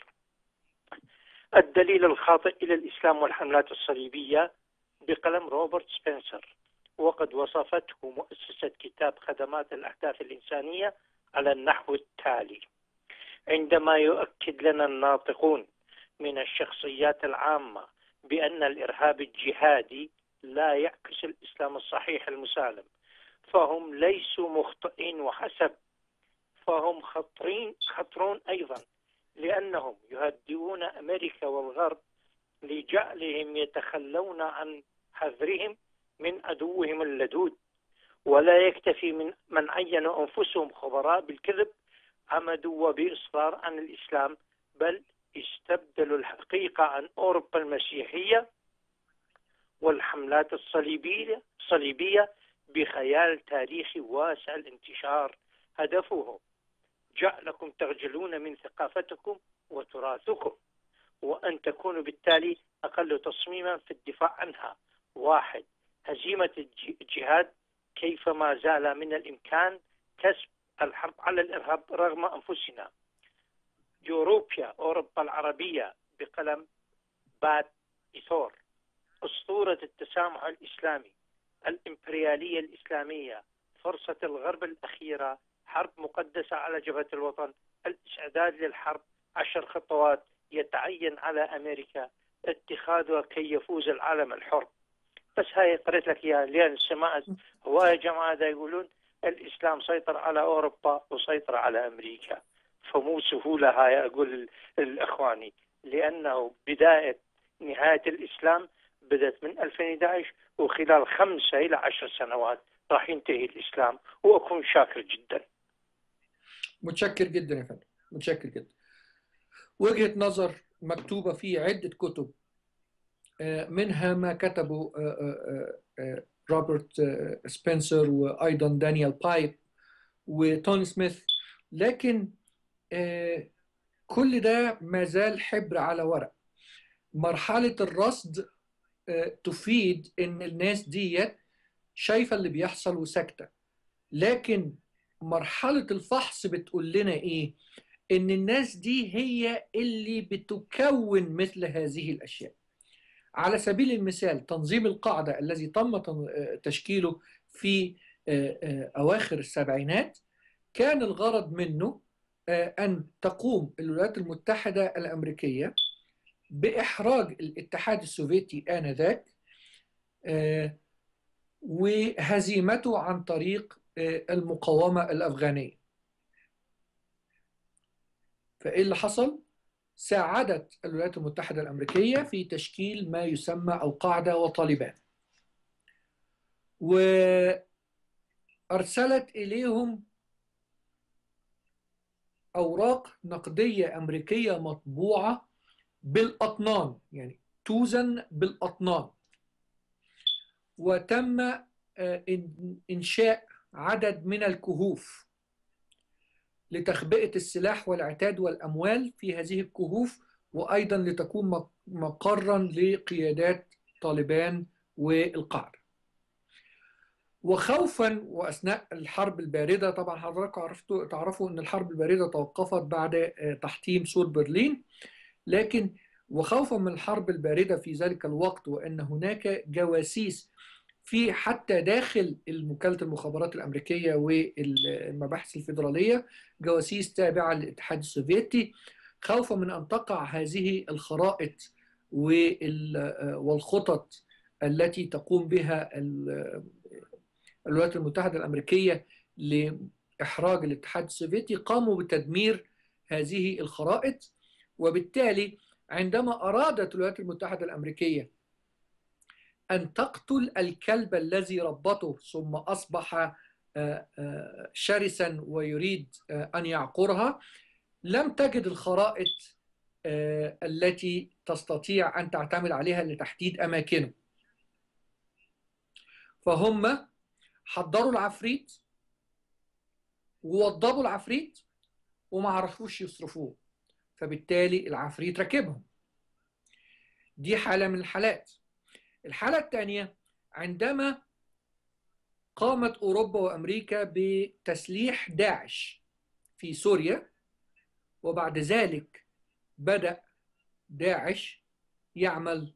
H: الدليل الخاطئ إلى الإسلام والحملات الصليبية بقلم روبرت سبنسر وقد وصفته مؤسسة كتاب خدمات الأحداث الإنسانية على النحو التالي عندما يؤكد لنا الناطقون من الشخصيات العامة بأن الإرهاب الجهادي لا يعكس الإسلام الصحيح المسالم فهم ليسوا مخطئين وحسب فهم خطرين خطرون أيضا لأنهم يهدئون أمريكا والغرب لجعلهم يتخلون عن حذرهم من عدوهم اللدود ولا يكتفي من من عينوا أنفسهم خبراء بالكذب عمدوا وبإصرار عن الإسلام بل استبدلوا الحقيقة عن أوروبا المسيحية والحملات الصليبية الصليبية بخيال تاريخي واسع الانتشار هدفه جعلكم تخجلون من ثقافتكم وتراثكم وأن تكونوا بالتالي أقل تصميما في الدفاع عنها واحد هزيمة الج- الجهاد كيفما زال من الإمكان كسب الحرب على الإرهاب رغم أنفسنا يوروبيا أوروبا العربية بقلم بات إيثور أسطورة التسامح الإسلامي الإمبريالية الإسلامية فرصة الغرب الأخيرة حرب مقدسة على جبهة الوطن الاستعداد للحرب عشر خطوات يتعين على أمريكا اتخاذها كي يفوز العالم الحر بس هاي قريت لك اياها لان سمعت هواية جماعة دا يقولون الاسلام سيطر على اوروبا وسيطر على امريكا فمو سهولة هاي اقول لاخواني لانه بداية نهاية الاسلام بدأت من 2011 وخلال خمسة إلى عشر سنوات راح ينتهي الإسلام وأكون شاكر جدا
C: متشكر جدا يا فندم متشكر جدا وجهة نظر مكتوبة في عدة كتب آه، منها ما كتبه آه، آه، آه، روبرت آه، سبنسر وأيضا دانيال بايب وتوني سميث لكن آه، كل ده ما زال حبر على ورق مرحلة الرصد آه، تفيد إن الناس ديت شايفة اللي بيحصل وساكتة لكن مرحلة الفحص بتقول لنا إيه؟ إن الناس دي هي اللي بتكون مثل هذه الأشياء. على سبيل المثال تنظيم القاعدة الذي تم تن- آه، تشكيله في آه، آه، أواخر السبعينات كان الغرض منه آه، أن تقوم الولايات المتحدة الأمريكية بإحراج الاتحاد السوفيتي آنذاك آه، وهزيمته عن طريق آه، المقاومة الأفغانية فإيه اللي حصل؟ ساعدت الولايات المتحدة الأمريكية في تشكيل ما يسمى القاعدة وطالبان وأرسلت إليهم أوراق نقدية أمريكية مطبوعة بالأطنان يعني توزن بالأطنان وتم آه، إن- إنشاء عدد من الكهوف لتخبئة السلاح والعتاد والأموال في هذه الكهوف وأيضا لتكون مق- مقرا لقيادات طالبان والقاعدة وخوفا وأثناء الحرب الباردة طبعا حضراتكم عرفتوا تعرفوا أن الحرب الباردة توقفت بعد آه، تحطيم سور برلين لكن وخوفا من الحرب الباردة في ذلك الوقت وأن هناك جواسيس في حتى داخل وكالة المخابرات الأمريكية والمباحث الفيدرالية جواسيس تابعة للاتحاد السوفيتي خوفا من أن تقع هذه الخرائط وال- والخطط التي تقوم بها ال- الولايات المتحدة الأمريكية لإحراج الاتحاد السوفيتي قاموا بتدمير هذه الخرائط وبالتالي عندما أرادت الولايات المتحدة الأمريكية أن تقتل الكلب الذي ربته ثم أصبح آه، آه، شرسا ويريد آه، أن يعقرها لم تجد الخرائط آه، التي تستطيع أن تعتمد عليها لتحديد أماكنه فهم حضروا العفريت ووضبوا العفريت وما عرفوش يصرفوه فبالتالي العفريت ركبهم دي حالة من الحالات الحالة الثانية عندما قامت أوروبا وأمريكا بتسليح داعش في سوريا وبعد ذلك بدأ داعش يعمل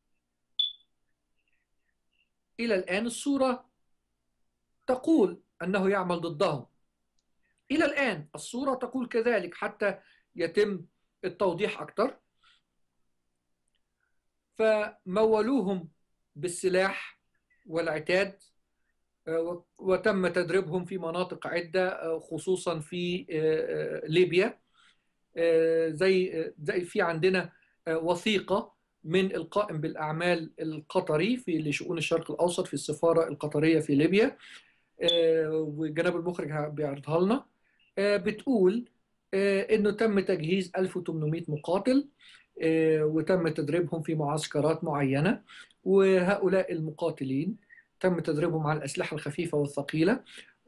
C: إلى الآن الصورة تقول أنه يعمل ضدهم إلى الآن الصورة تقول كذلك حتى يتم التوضيح أكثر فمولوهم بالسلاح والعتاد آه، وتم تدريبهم في مناطق عدة آه، خصوصا في آه، آه، ليبيا آه، زي آه، زي في عندنا آه، وثيقة من القائم بالأعمال القطري في لشؤون الشرق الأوسط في السفارة القطرية في ليبيا آه، وجناب المخرج بيعرضها لنا آه، بتقول آه، إنه تم تجهيز 1800 مقاتل آه، وتم تدريبهم في معسكرات معينة وهؤلاء المقاتلين تم تدريبهم على الأسلحة الخفيفة والثقيلة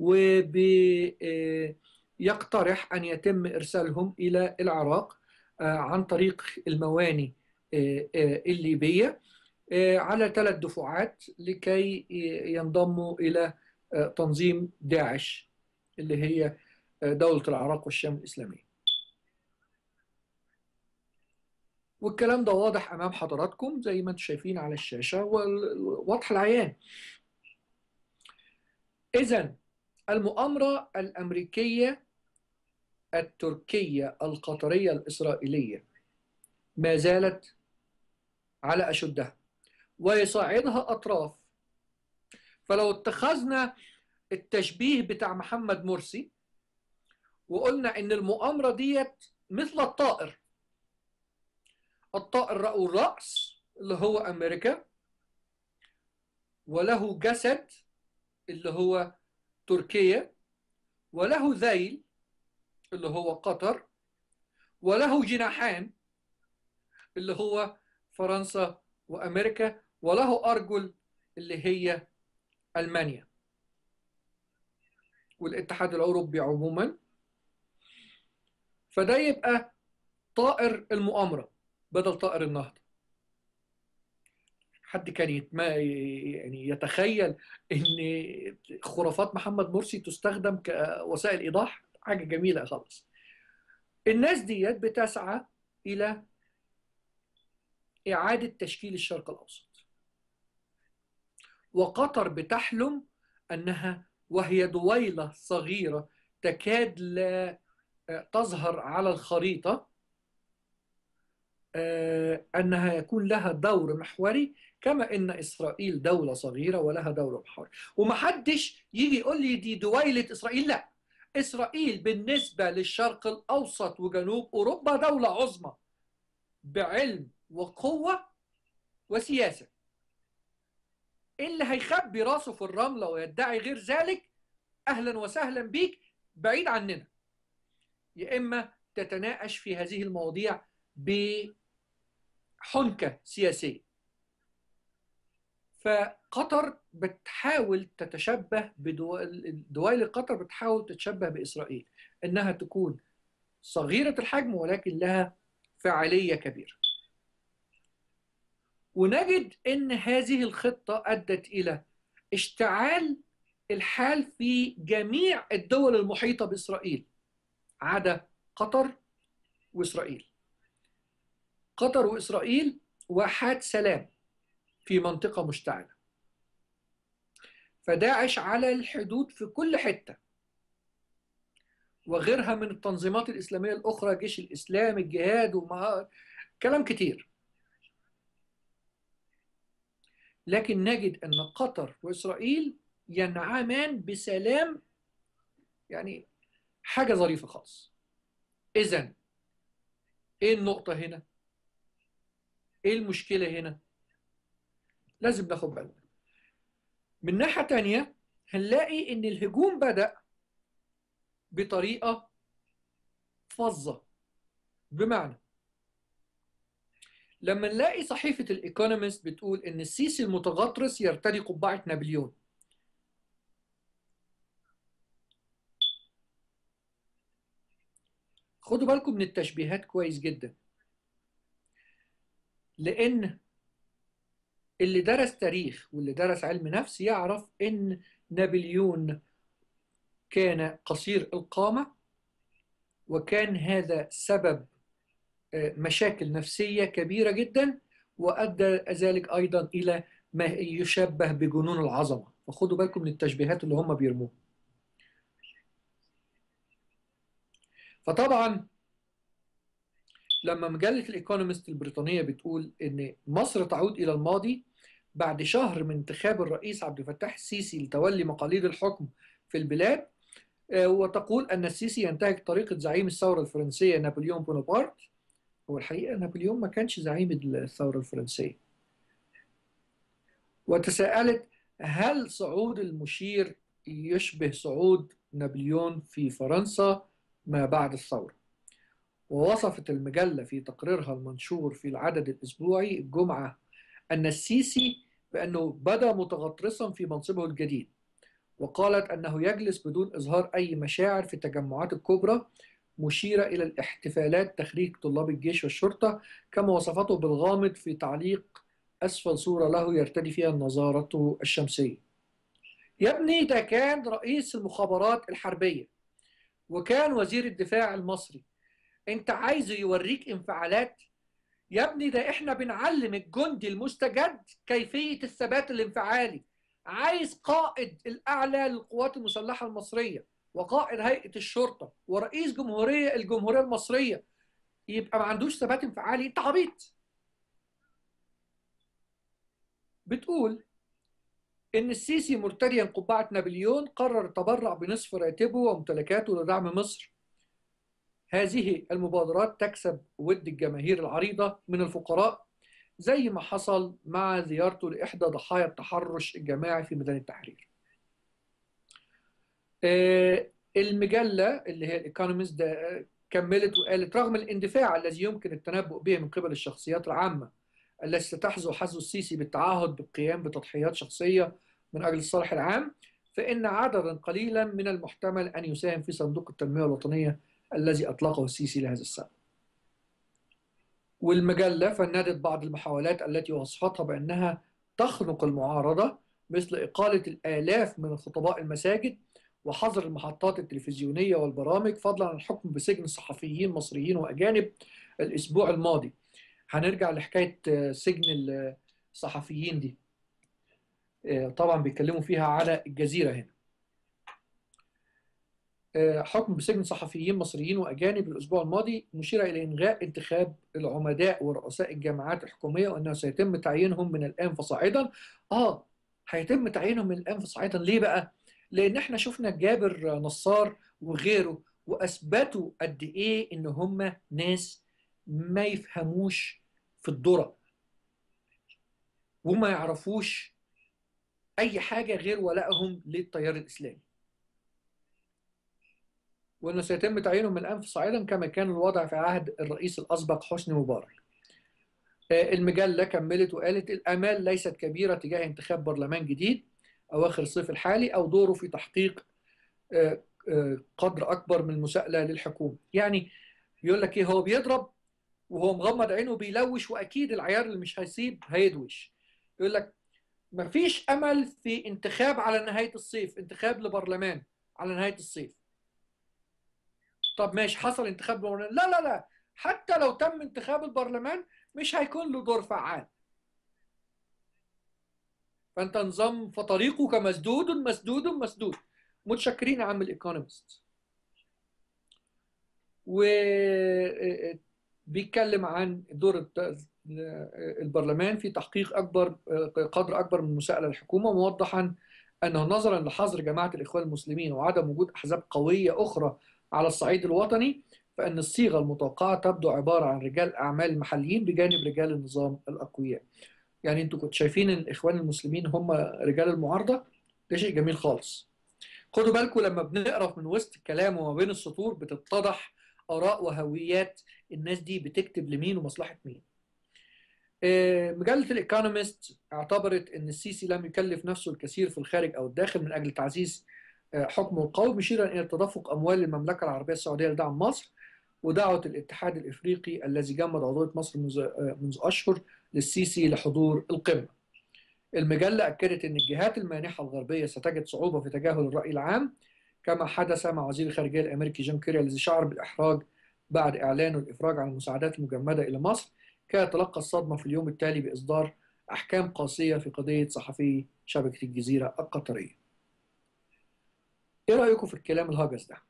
C: ويقترح أن يتم إرسالهم إلى العراق آه، عن طريق المواني آه، آه، الليبية آه، على ثلاث دفعات لكي ينضموا إلى آه، تنظيم داعش اللي هي آه، دولة العراق والشام الإسلامية والكلام ده واضح أمام حضراتكم زي ما انتم شايفين على الشاشة وواضح العيان إذا المؤامرة الأمريكية التركية القطرية الإسرائيلية ما زالت على أشدها ويصعدها أطراف فلو اتخذنا التشبيه بتاع محمد مرسي وقلنا إن المؤامرة ديت مثل الطائر الطائر رأوا الرأس اللي هو أمريكا وله جسد اللي هو تركيا وله ذيل اللي هو قطر وله جناحان اللي هو فرنسا وامريكا وله ارجل اللي هي المانيا والاتحاد الاوروبي عموما فده يبقى طائر المؤامره بدل طائر النهضه حد كان يتما يعني يتخيل ان خرافات محمد مرسي تستخدم كوسائل ايضاح حاجه جميله خالص الناس ديت بتسعى الى اعاده تشكيل الشرق الاوسط وقطر بتحلم انها وهي دويله صغيره تكاد لا تظهر على الخريطه انها يكون لها دور محوري كما ان اسرائيل دوله صغيره ولها دور محوري ومحدش يجي يقول لي دي دويله اسرائيل لا اسرائيل بالنسبه للشرق الاوسط وجنوب اوروبا دوله عظمى بعلم وقوه وسياسه اللي هيخبي راسه في الرمله ويدعي غير ذلك اهلا وسهلا بيك بعيد عننا يا اما تتناقش في هذه المواضيع بحنكه سياسيه فقطر بتحاول تتشبه بدول دوائل قطر بتحاول تتشبه باسرائيل انها تكون صغيره الحجم ولكن لها فاعليه كبيره ونجد ان هذه الخطه ادت الى اشتعال الحال في جميع الدول المحيطه باسرائيل عدا قطر واسرائيل قطر واسرائيل واحات سلام في منطقه مشتعله فداعش على الحدود في كل حته وغيرها من التنظيمات الاسلاميه الاخرى جيش الاسلام الجهاد وما كلام كتير لكن نجد ان قطر واسرائيل ينعمان بسلام يعني حاجه ظريفه خالص اذا ايه النقطه هنا ايه المشكله هنا لازم ناخد بالنا من ناحيه تانية هنلاقي ان الهجوم بدا بطريقه فظه بمعنى لما نلاقي صحيفة الإيكونومست بتقول إن السيسي المتغطرس يرتدي قبعة نابليون خدوا بالكم من التشبيهات كويس جدا لأن اللي درس تاريخ واللي درس علم نفس يعرف إن نابليون كان قصير القامة وكان هذا سبب مشاكل نفسية كبيرة جدا وأدى ذلك أيضا إلى ما يشبه بجنون العظمة فخدوا بالكم من التشبيهات اللي هم بيرموها فطبعا لما مجلة الإيكونومست البريطانية بتقول إن مصر تعود إلى الماضي بعد شهر من انتخاب الرئيس عبد الفتاح السيسي لتولي مقاليد الحكم في البلاد وتقول أن السيسي ينتهج طريقة زعيم الثورة الفرنسية نابليون بونابرت هو الحقيقة نابليون ما كانش زعيم الثورة الفرنسية وتساءلت هل صعود المشير يشبه صعود نابليون في فرنسا ما بعد الثورة ووصفت المجلة في تقريرها المنشور في العدد الأسبوعي الجمعة أن السيسي بأنه بدا متغطرسا في منصبه الجديد وقالت أنه يجلس بدون إظهار أي مشاعر في التجمعات الكبرى مشيرة إلى الاحتفالات تخريج طلاب الجيش والشرطة كما وصفته بالغامض في تعليق أسفل صورة له يرتدي فيها النظارة الشمسية يا ابني ده كان رئيس المخابرات الحربية وكان وزير الدفاع المصري انت عايزه يوريك انفعالات يا ابني ده احنا بنعلم الجندي المستجد كيفية الثبات الانفعالي عايز قائد الأعلى للقوات المسلحة المصرية وقائد هيئة الشرطة ورئيس جمهورية الجمهورية المصرية يبقى ما عندوش ثبات انفعالي انت عبيط بتقول ان السيسي مرتديا قبعة نابليون قرر التبرع بنصف راتبه وممتلكاته لدعم مصر هذه المبادرات تكسب ود الجماهير العريضة من الفقراء زي ما حصل مع زيارته لإحدى ضحايا التحرش الجماعي في ميدان التحرير آه، المجلة اللي هي الإيكونومست ده كملت وقالت رغم الاندفاع الذي يمكن التنبؤ به من قبل الشخصيات العامة التي ستحظو حظو السيسي بالتعهد بالقيام بتضحيات شخصية من أجل الصالح العام فإن عددا قليلا من المحتمل أن يساهم في صندوق التنمية الوطنية الذي أطلقه السيسي لهذا السبب والمجلة فندت بعض المحاولات التي وصفتها بأنها تخنق المعارضة مثل إقالة الآلاف من خطباء المساجد وحظر المحطات التلفزيونية والبرامج فضلا عن الحكم بسجن صحفيين مصريين وأجانب الأسبوع الماضي هنرجع لحكاية آه، سجن الصحفيين دي آه، طبعا بيتكلموا فيها على الجزيرة هنا آه، حكم بسجن صحفيين مصريين وأجانب الأسبوع الماضي مشيرة إلى إلغاء انتخاب العمداء ورؤساء الجامعات الحكومية وأنه سيتم تعيينهم من الآن فصاعدا آه هيتم تعيينهم من الآن فصاعدا ليه بقى؟ لأن إحنا شفنا جابر نصار وغيره وأثبتوا قد إيه إن هم ناس ما يفهموش في الذرة وما يعرفوش أي حاجة غير ولائهم للتيار الإسلامي وأنه سيتم تعيينهم من الآن فصاعدا كما كان الوضع في عهد الرئيس الأسبق حسني مبارك آه، المجلة كملت وقالت الآمال ليست كبيرة تجاه انتخاب برلمان جديد أواخر الصيف الحالي أو دوره في تحقيق آه، آه، قدر أكبر من المساءلة للحكومة يعني يقول لك إيه هو بيضرب وهو مغمض عينه بيلوش وأكيد العيار اللي مش هيسيب هيدوش يقول لك مفيش أمل في انتخاب على نهاية الصيف انتخاب لبرلمان على نهاية الصيف طب ماشي حصل انتخاب برلمان لا لا لا حتى لو تم انتخاب البرلمان مش هيكون له دور فعال فانت نظام فطريقك مسدود مسدود مسدود متشكرين يا عم الايكونومست وبيتكلم عن دور الت- البرلمان في تحقيق اكبر قدر اكبر من المساءله للحكومه موضحا انه نظرا لحظر جماعه الاخوان المسلمين وعدم وجود احزاب قويه اخرى على الصعيد الوطني فان الصيغه المتوقعه تبدو عباره عن رجال اعمال محليين بجانب رجال النظام الاقوياء. يعني انتوا كنتوا شايفين ان الاخوان المسلمين هم رجال المعارضه ده شيء جميل خالص. خدوا بالكم لما بنقرا من وسط الكلام وما بين السطور بتتضح اراء وهويات الناس دي بتكتب لمين ومصلحه مين. آه، مجلة الإيكونومست اعتبرت أن السيسي لم يكلف نفسه الكثير في الخارج أو الداخل من أجل تعزيز آه، حكمه القومي مشيرا إلى تدفق أموال المملكة العربية السعودية لدعم مصر ودعوة الاتحاد الإفريقي الذي جمد عضوية مصر منذ آه، منذ أشهر للسيسي لحضور القمة. المجلة أكدت أن الجهات المانحة الغربية ستجد صعوبة في تجاهل الرأي العام كما حدث مع وزير الخارجية الأمريكي جون كيري الذي شعر بالإحراج بعد إعلانه الإفراج عن المساعدات المجمدة إلى مصر كان يتلقى الصدمة في اليوم التالي بإصدار أحكام قاسية في قضية صحفي شبكة الجزيرة القطرية. إيه رأيكم في الكلام الهجس ده؟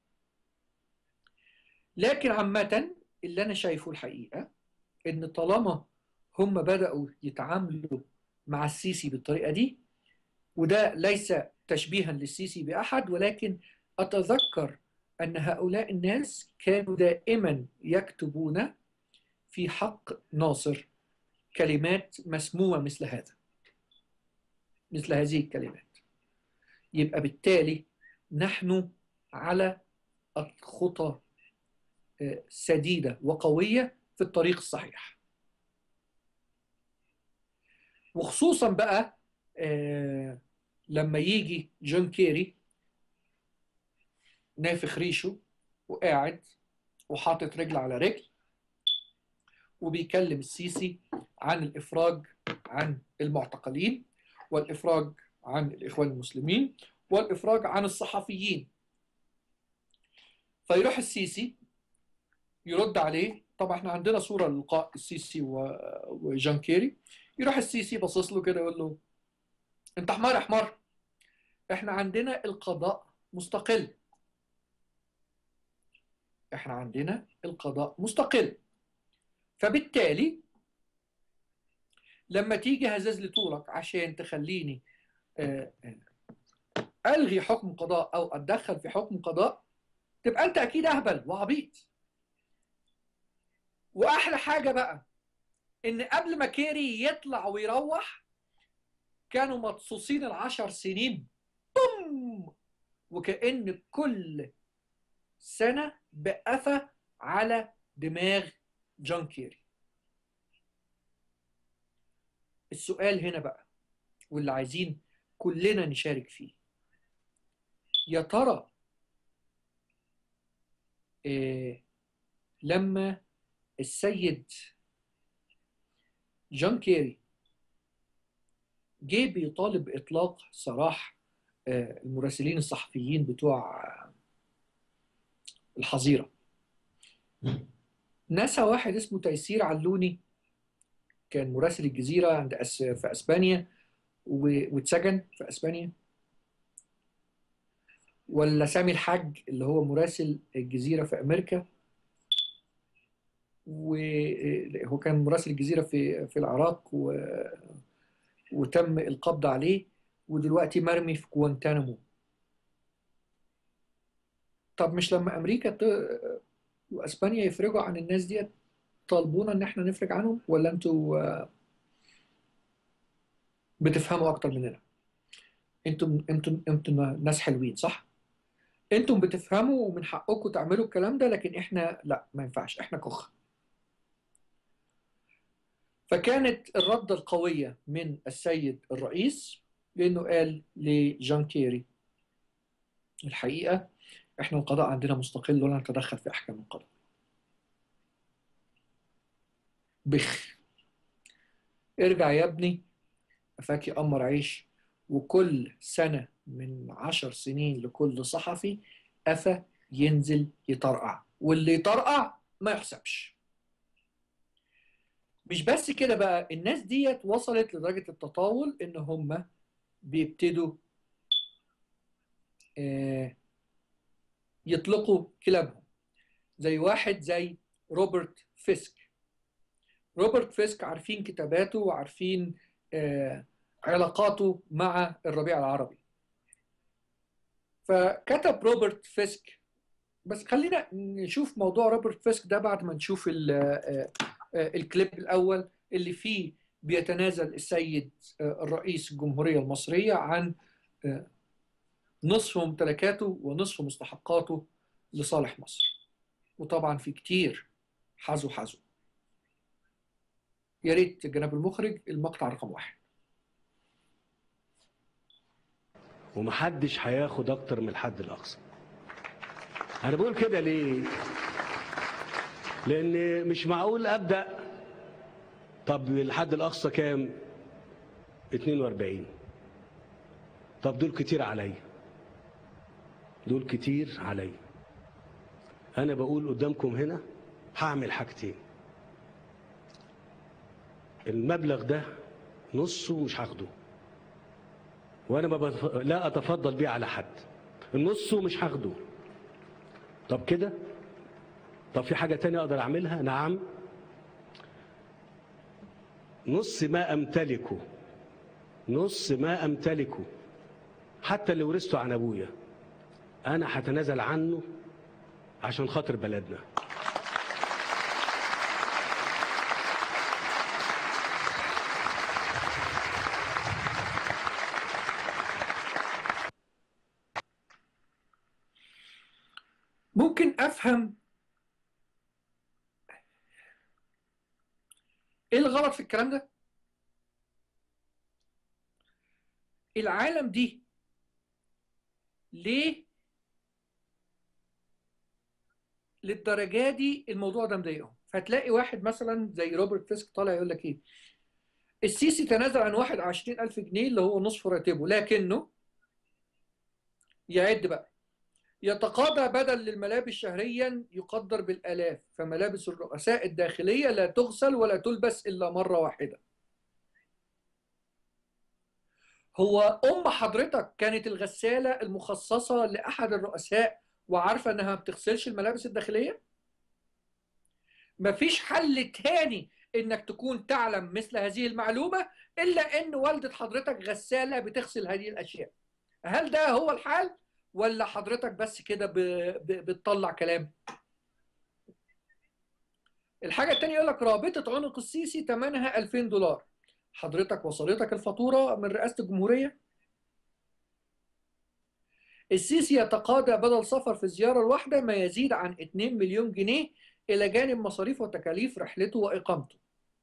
C: لكن عامة اللي أنا شايفه الحقيقة إن طالما هم بدأوا يتعاملوا مع السيسي بالطريقة دي وده ليس تشبيها للسيسي بأحد ولكن أتذكر أن هؤلاء الناس كانوا دائما يكتبون في حق ناصر كلمات مسمومة مثل هذا مثل هذه الكلمات يبقى بالتالي نحن على الخطى آه، سديدة وقوية في الطريق الصحيح وخصوصا بقى آه، لما يجي جون كيري نافخ ريشه وقاعد وحاطط رجل على رجل وبيكلم السيسي عن الإفراج عن المعتقلين والإفراج عن الإخوان المسلمين والإفراج عن الصحفيين فيروح السيسي يرد عليه طبعا احنا عندنا صورة للقاء السيسي و- وجان كيري يروح السيسي باصص له كده يقول له انت حمار يا حمار احنا عندنا القضاء مستقل احنا عندنا القضاء مستقل فبالتالي لما تيجي هزاز لي طولك عشان تخليني آه، آه، الغي حكم قضاء او اتدخل في حكم قضاء تبقى انت اكيد اهبل وعبيط واحلى حاجه بقى ان قبل ما كيري يطلع ويروح كانوا مطصوصين العشر سنين بوم وكأن كل سنة بقفة على دماغ جون كيري السؤال هنا بقى واللي عايزين كلنا نشارك فيه يا ترى إيه لما السيد جون كيري جه بيطالب بإطلاق سراح آه، المراسلين الصحفيين بتوع آه، الحظيرة نسى واحد اسمه تيسير علوني كان مراسل الجزيرة عند أس... في أسبانيا و... واتسجن في أسبانيا ولا سامي الحاج اللي هو مراسل الجزيرة في أمريكا وهو كان مراسل الجزيرة في في العراق و... وتم القبض عليه ودلوقتي مرمي في جوانتانامو طب مش لما أمريكا ت... وأسبانيا يفرجوا عن الناس ديت طالبونا إن احنا نفرج عنهم ولا انتوا آه، بتفهموا أكتر مننا انتم انتم انتم ناس حلوين صح؟ انتم بتفهموا ومن حقكم تعملوا الكلام ده لكن احنا لا ما ينفعش احنا كخ فكانت الردة القوية من السيد الرئيس لأنه قال لجان كيري الحقيقة احنا القضاء عندنا مستقل ولا نتدخل في أحكام القضاء بخ ارجع يا ابني أفاك يأمر عيش وكل سنة من عشر سنين لكل صحفي أفا ينزل يطرقع واللي يطرقع ما يحسبش مش بس كده بقى الناس ديت وصلت لدرجة التطاول ان هم بيبتدوا آه، يطلقوا كلابهم زي واحد زي روبرت فيسك روبرت فيسك عارفين كتاباته وعارفين آه، علاقاته مع الربيع العربي فكتب روبرت فيسك بس خلينا نشوف موضوع روبرت فيسك ده بعد ما نشوف ال- آه، آه، الكليب الأول اللي فيه بيتنازل السيد آه، الرئيس الجمهورية المصرية عن آه، نصف ممتلكاته ونصف مستحقاته لصالح مصر وطبعا في كتير حازوا حازوا يا ريت جناب المخرج المقطع رقم واحد
I: ومحدش هياخد اكتر من الحد الاقصى انا بقول كده ليه لان مش معقول ابدا طب الحد الاقصى كام 42 طب دول كتير عليا دول كتير عليا انا بقول قدامكم هنا هعمل حاجتين المبلغ ده نصه مش هاخده وانا ما بف... لا اتفضل بيه على حد النص مش هاخده طب كده طب في حاجة تانية اقدر اعملها نعم نص ما امتلكه نص ما امتلكه حتى اللي ورثته عن ابويا انا هتنازل عنه عشان خاطر بلدنا
C: ممكن افهم ايه الغلط في الكلام ده العالم دي ليه للدرجه دي الموضوع ده مضايقهم فتلاقي واحد مثلا زي روبرت فيسك طالع يقول لك ايه السيسي تنازل عن 21000 جنيه اللي هو نصف راتبه لكنه يعد بقى يتقاضى بدل للملابس شهريا يقدر بالآلاف فملابس الرؤساء الداخلية لا تغسل ولا تلبس إلا مرة واحدة هو أم حضرتك كانت الغسالة المخصصة لأحد الرؤساء وعارفة إنها ما بتغسلش الملابس الداخلية؟ مفيش حل تاني إنك تكون تعلم مثل هذه المعلومة إلا إن والدة حضرتك غسالة بتغسل هذه الأشياء هل ده هو الحال؟ ولا حضرتك بس كده ب... ب... بتطلع كلام الحاجة التانية يقول لك رابطة عنق السيسي ثمنها 2000 دولار حضرتك وصلتك الفاتورة من رئاسة الجمهورية السيسي يتقاضى بدل سفر في الزيارة الواحدة ما يزيد عن 2 مليون جنيه إلى جانب مصاريف وتكاليف رحلته وإقامته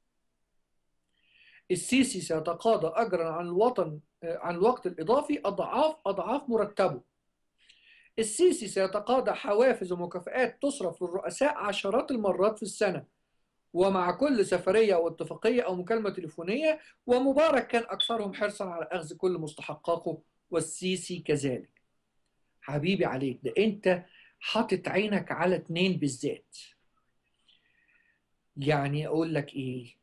C: السيسي سيتقاضى أجرا عن الوطن عن الوقت الإضافي أضعاف أضعاف مرتبه السيسي سيتقاضى حوافز ومكافآت تصرف للرؤساء عشرات المرات في السنة ومع كل سفرية أو اتفاقية أو مكالمة تليفونية ومبارك كان أكثرهم حرصا على أخذ كل مستحقاقه والسيسي كذلك حبيبي عليك ده أنت حاطط عينك على اتنين بالذات يعني أقول لك إيه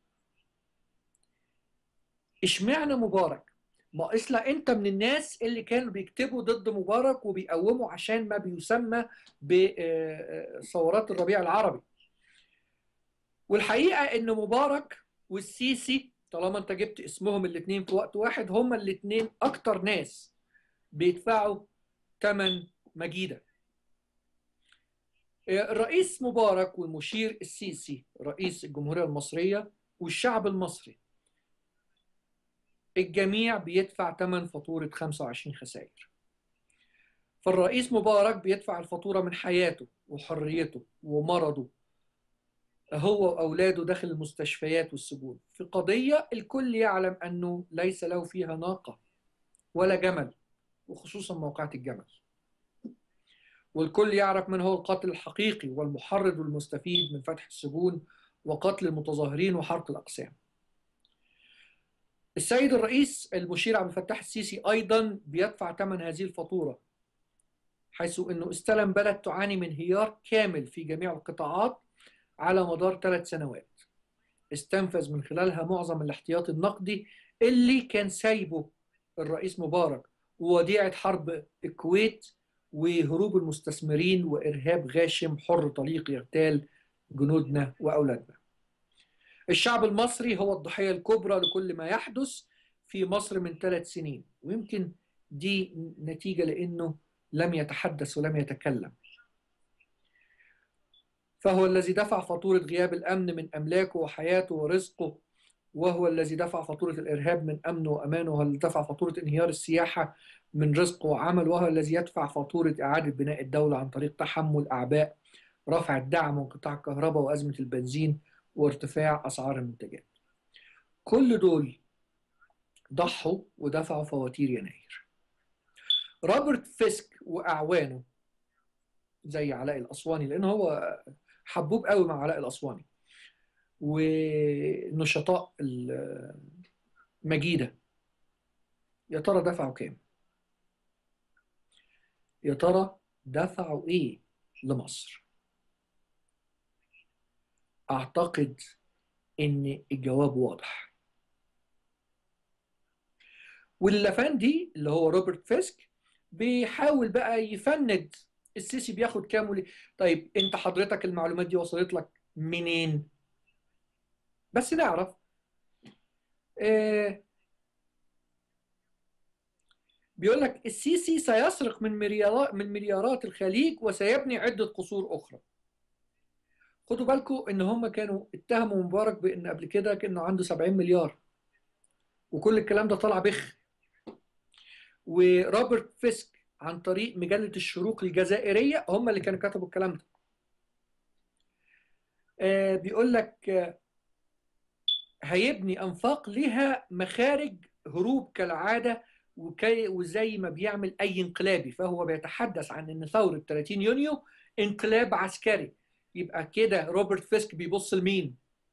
C: اشمعنى مبارك ما اصلا انت من الناس اللي كانوا بيكتبوا ضد مبارك وبيقوموا عشان ما بيسمى بثورات الربيع العربي والحقيقه ان مبارك والسيسي طالما انت جبت اسمهم الاثنين في وقت واحد هما الاثنين اكتر ناس بيدفعوا ثمن مجيده الرئيس مبارك والمشير السيسي رئيس الجمهوريه المصريه والشعب المصري الجميع بيدفع ثمن فاتورة 25 خسائر فالرئيس مبارك بيدفع الفاتورة من حياته وحريته ومرضه هو وأولاده داخل المستشفيات والسجون في قضية الكل يعلم أنه ليس له فيها ناقة ولا جمل وخصوصا موقعة الجمل والكل يعرف من هو القاتل الحقيقي والمحرض والمستفيد من فتح السجون وقتل المتظاهرين وحرق الأقسام السيد الرئيس المشير عبد الفتاح السيسي ايضا بيدفع ثمن هذه الفاتوره حيث انه استلم بلد تعاني من انهيار كامل في جميع القطاعات على مدار ثلاث سنوات استنفذ من خلالها معظم الاحتياطي النقدي اللي كان سايبه الرئيس مبارك ووديعه حرب الكويت وهروب المستثمرين وارهاب غاشم حر طليق يغتال جنودنا واولادنا الشعب المصري هو الضحية الكبرى لكل ما يحدث في مصر من ثلاث سنين ويمكن دي نتيجة لأنه لم يتحدث ولم يتكلم فهو الذي دفع فاتورة غياب الأمن من أملاكه وحياته ورزقه وهو الذي دفع فاتورة الإرهاب من أمنه وأمانه وهو الذي دفع فاتورة انهيار السياحة من رزقه وعمل وهو الذي يدفع فاتورة إعادة بناء الدولة عن طريق تحمل أعباء رفع الدعم وانقطاع الكهرباء وأزمة البنزين وارتفاع أسعار المنتجات كل دول ضحوا ودفعوا فواتير يناير روبرت فيسك وأعوانه زي علاء الأسواني لأن هو حبوب قوي مع علاء الأسواني ونشطاء مجيدة يا ترى دفعوا كام؟ يا ترى دفعوا ايه لمصر؟ اعتقد ان الجواب واضح واللفان دي اللي هو روبرت فيسك بيحاول بقى يفند السيسي بياخد كام وليه طيب انت حضرتك المعلومات دي وصلت لك منين بس نعرف آه بيقول لك السيسي سيسرق من مليارات من مليارات الخليج وسيبني عدة قصور أخرى خدوا بالكم ان هم كانوا اتهموا مبارك بان قبل كده كانه عنده 70 مليار وكل الكلام ده طلع بخ وروبرت فيسك عن طريق مجلة الشروق الجزائرية هم اللي كانوا كتبوا الكلام ده آه بيقول لك آه هيبني أنفاق لها مخارج هروب كالعادة وكي وزي ما بيعمل أي انقلابي فهو بيتحدث عن أن ثورة 30 يونيو انقلاب عسكري يبقى كده روبرت فيسك بيبص لمين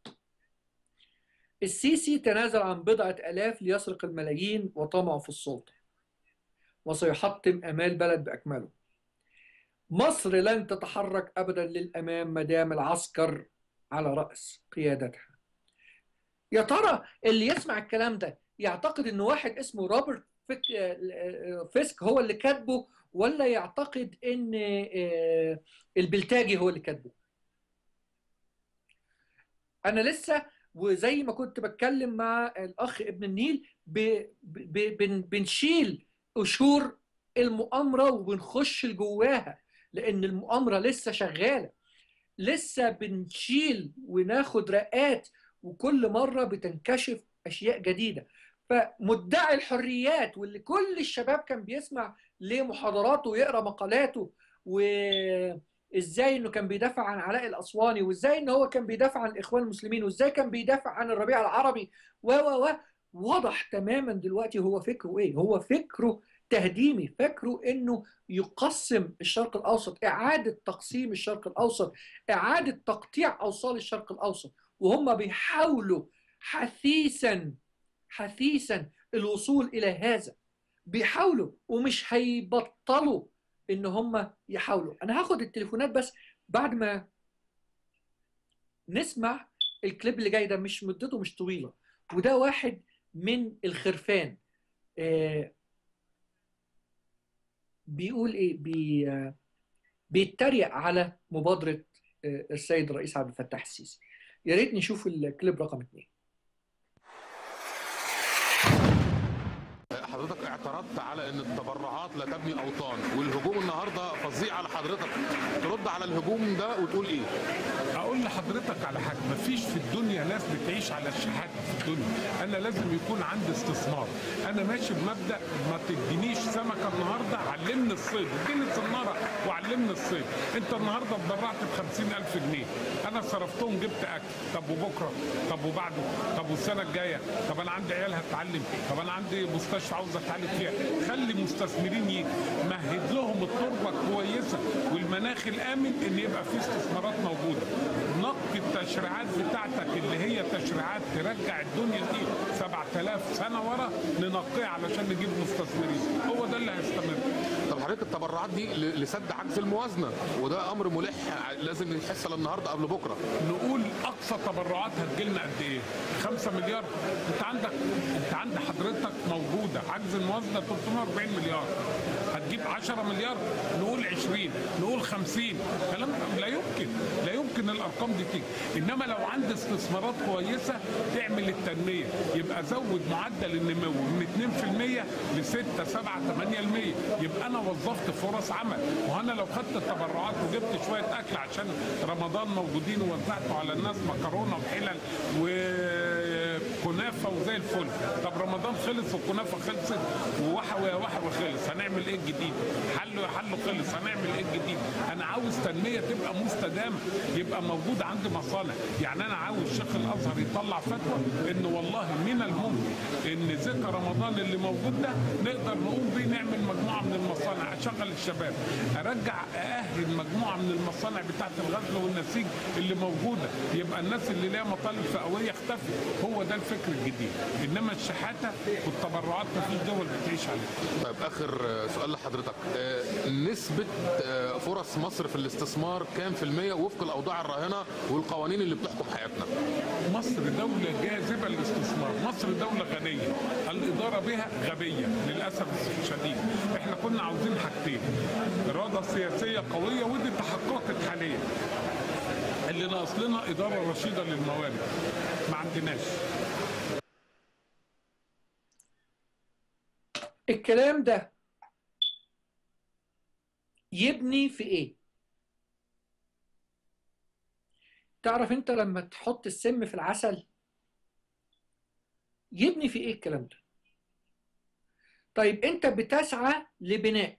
C: السيسي تنازل عن بضعة ألاف ليسرق الملايين وطمعه في السلطة وسيحطم أمال بلد بأكمله مصر لن تتحرك أبدا للأمام مدام العسكر على رأس قيادتها يا ترى اللي يسمع الكلام ده يعتقد ان واحد اسمه روبرت فيسك هو اللي كاتبه ولا يعتقد ان البلتاجي هو اللي كاتبه انا لسه وزي ما كنت بتكلم مع الاخ ابن النيل ب... ب... بن... بنشيل قشور المؤامره وبنخش لجواها لان المؤامره لسه شغاله لسه بنشيل وناخد رقات وكل مرة بتنكشف أشياء جديدة فمدعي الحريات واللي كل الشباب كان بيسمع لمحاضراته ويقرا مقالاته وازاي انه كان بيدافع عن علاء الاسواني وازاي ان هو كان بيدافع عن الاخوان المسلمين وازاي كان بيدافع عن الربيع العربي و و و واضح تماما دلوقتي هو فكره ايه هو فكره تهديمي فكره انه يقسم الشرق الاوسط اعاده تقسيم الشرق الاوسط اعاده تقطيع اوصال الشرق الاوسط وهم بيحاولوا حثيثا حثيثا الوصول الى هذا بيحاولوا ومش هيبطلوا ان هم يحاولوا انا هاخد التليفونات بس بعد ما نسمع الكليب اللي جاي ده مش مدته مش طويله وده واحد من الخرفان آه بيقول ايه بي آه بيتريق على مبادره آه السيد الرئيس عبد الفتاح السيسي يا ريت نشوف الكليب رقم اثنين
J: حضرتك اعترضت على ان التبرعات لا تبني اوطان والهجوم النهارده فظيع على حضرتك ترد على الهجوم ده وتقول ايه
K: اقول لحضرتك على حاجه مفيش في الدنيا ناس بتعيش على الشحات في الدنيا انا لازم يكون عندي استثمار انا ماشي بمبدا ما تدينيش سمكه النهارده علمني الصيد اديني صناره وعلمني الصيد انت النهارده اتبرعت ب 50000 جنيه انا صرفتهم جبت اكل طب وبكره طب وبعده طب والسنه الجايه طب انا عندي عيال هتتعلم طب انا عندي مستشفى عاوز اتعلم فيها خلي مستثمرين يجي مهد لهم التربه كويسه والمناخ الامن ان يبقى في استثمارات موجوده نقي التشريعات بتاعتك اللي هي تشريعات ترجع الدنيا دي 7000 سنه ورا ننقيها علشان نجيب مستثمرين هو ده اللي هيستمر
J: طب حضرتك التبرعات دي ل- لسد عجز الموازنه وده امر ملح لازم يحصل النهارده قبل بكره
K: نقول اقصى تبرعات هتجيلنا قد ايه 5 مليار انت عندك انت عند حضرتك موجوده عجز الموازنه 340 مليار هتجيب 10 مليار نقول 20 نقول 50 كلام لا يمكن لا يمكن الارقام دي تيجي انما لو عندي استثمارات كويسه تعمل التنميه يبقى زود معدل النمو من 2% ل 6 7 8% يبقى انا وظفت فرص عمل وانا لو خدت التبرعات وجبت شويه اكل عشان رمضان موجودين ووزعته على الناس مكرونه وحلل وكنافه وزي الفل طب رمضان خلص والكنافه خلصت ووحوي يا وحوي خلص هنعمل ايه الجديد حلو يا حلو خلص هنعمل ايه الجديد انا عاوز تنميه تبقى مستدامه يبقى موجود عندي مصانع يعني انا عاوز شيخ الازهر يطلع فتوى ان والله من الممكن ان ذكر رمضان اللي موجود ده نقدر نقوم بيه نعمل مجموعه من المصانع اشغل الشباب ارجع ااهل مجموعه من المصانع بتاعت الغزل والنسيج اللي موجوده يبقى الناس اللي ليها مطالب فئويه اختفت هو ده الفكر الجديد انما الشحاته والتبرعات مفيش دول بتعيش عليها
J: طيب اخر آه، سؤال لحضرتك آه، نسبه آه، فرص مصر في الاستثمار كام في الميه وفق الاوضاع الراهنه والقوانين اللي بتحكم حياتنا
K: مصر دولة جاذبة للاستثمار مصر دولة غنية الإدارة بها غبية للأسف الشديد احنا كنا عاوزين حاجتين إرادة سياسية قوية ودي تحققت حاليا اللي ناقص لنا إدارة رشيدة للموارد ما عندناش
C: الكلام ده يبني في ايه تعرف انت لما تحط السم في العسل يبني في ايه الكلام ده طيب انت بتسعى لبناء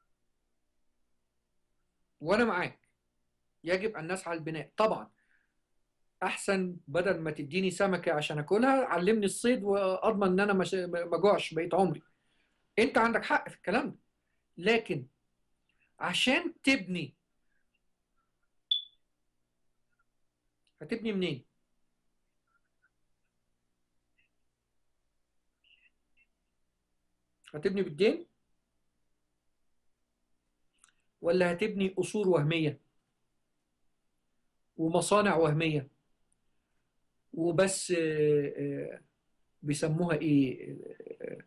C: وانا معاك يجب ان نسعى للبناء طبعا احسن بدل ما تديني سمكه عشان اكلها علمني الصيد واضمن ان انا مش- ما اجوعش بقيت عمري انت عندك حق في الكلام ده لكن عشان تبني هتبني منين هتبني بالدين ولا هتبني قصور وهمية ومصانع وهمية وبس آه، آه، بيسموها ايه آه،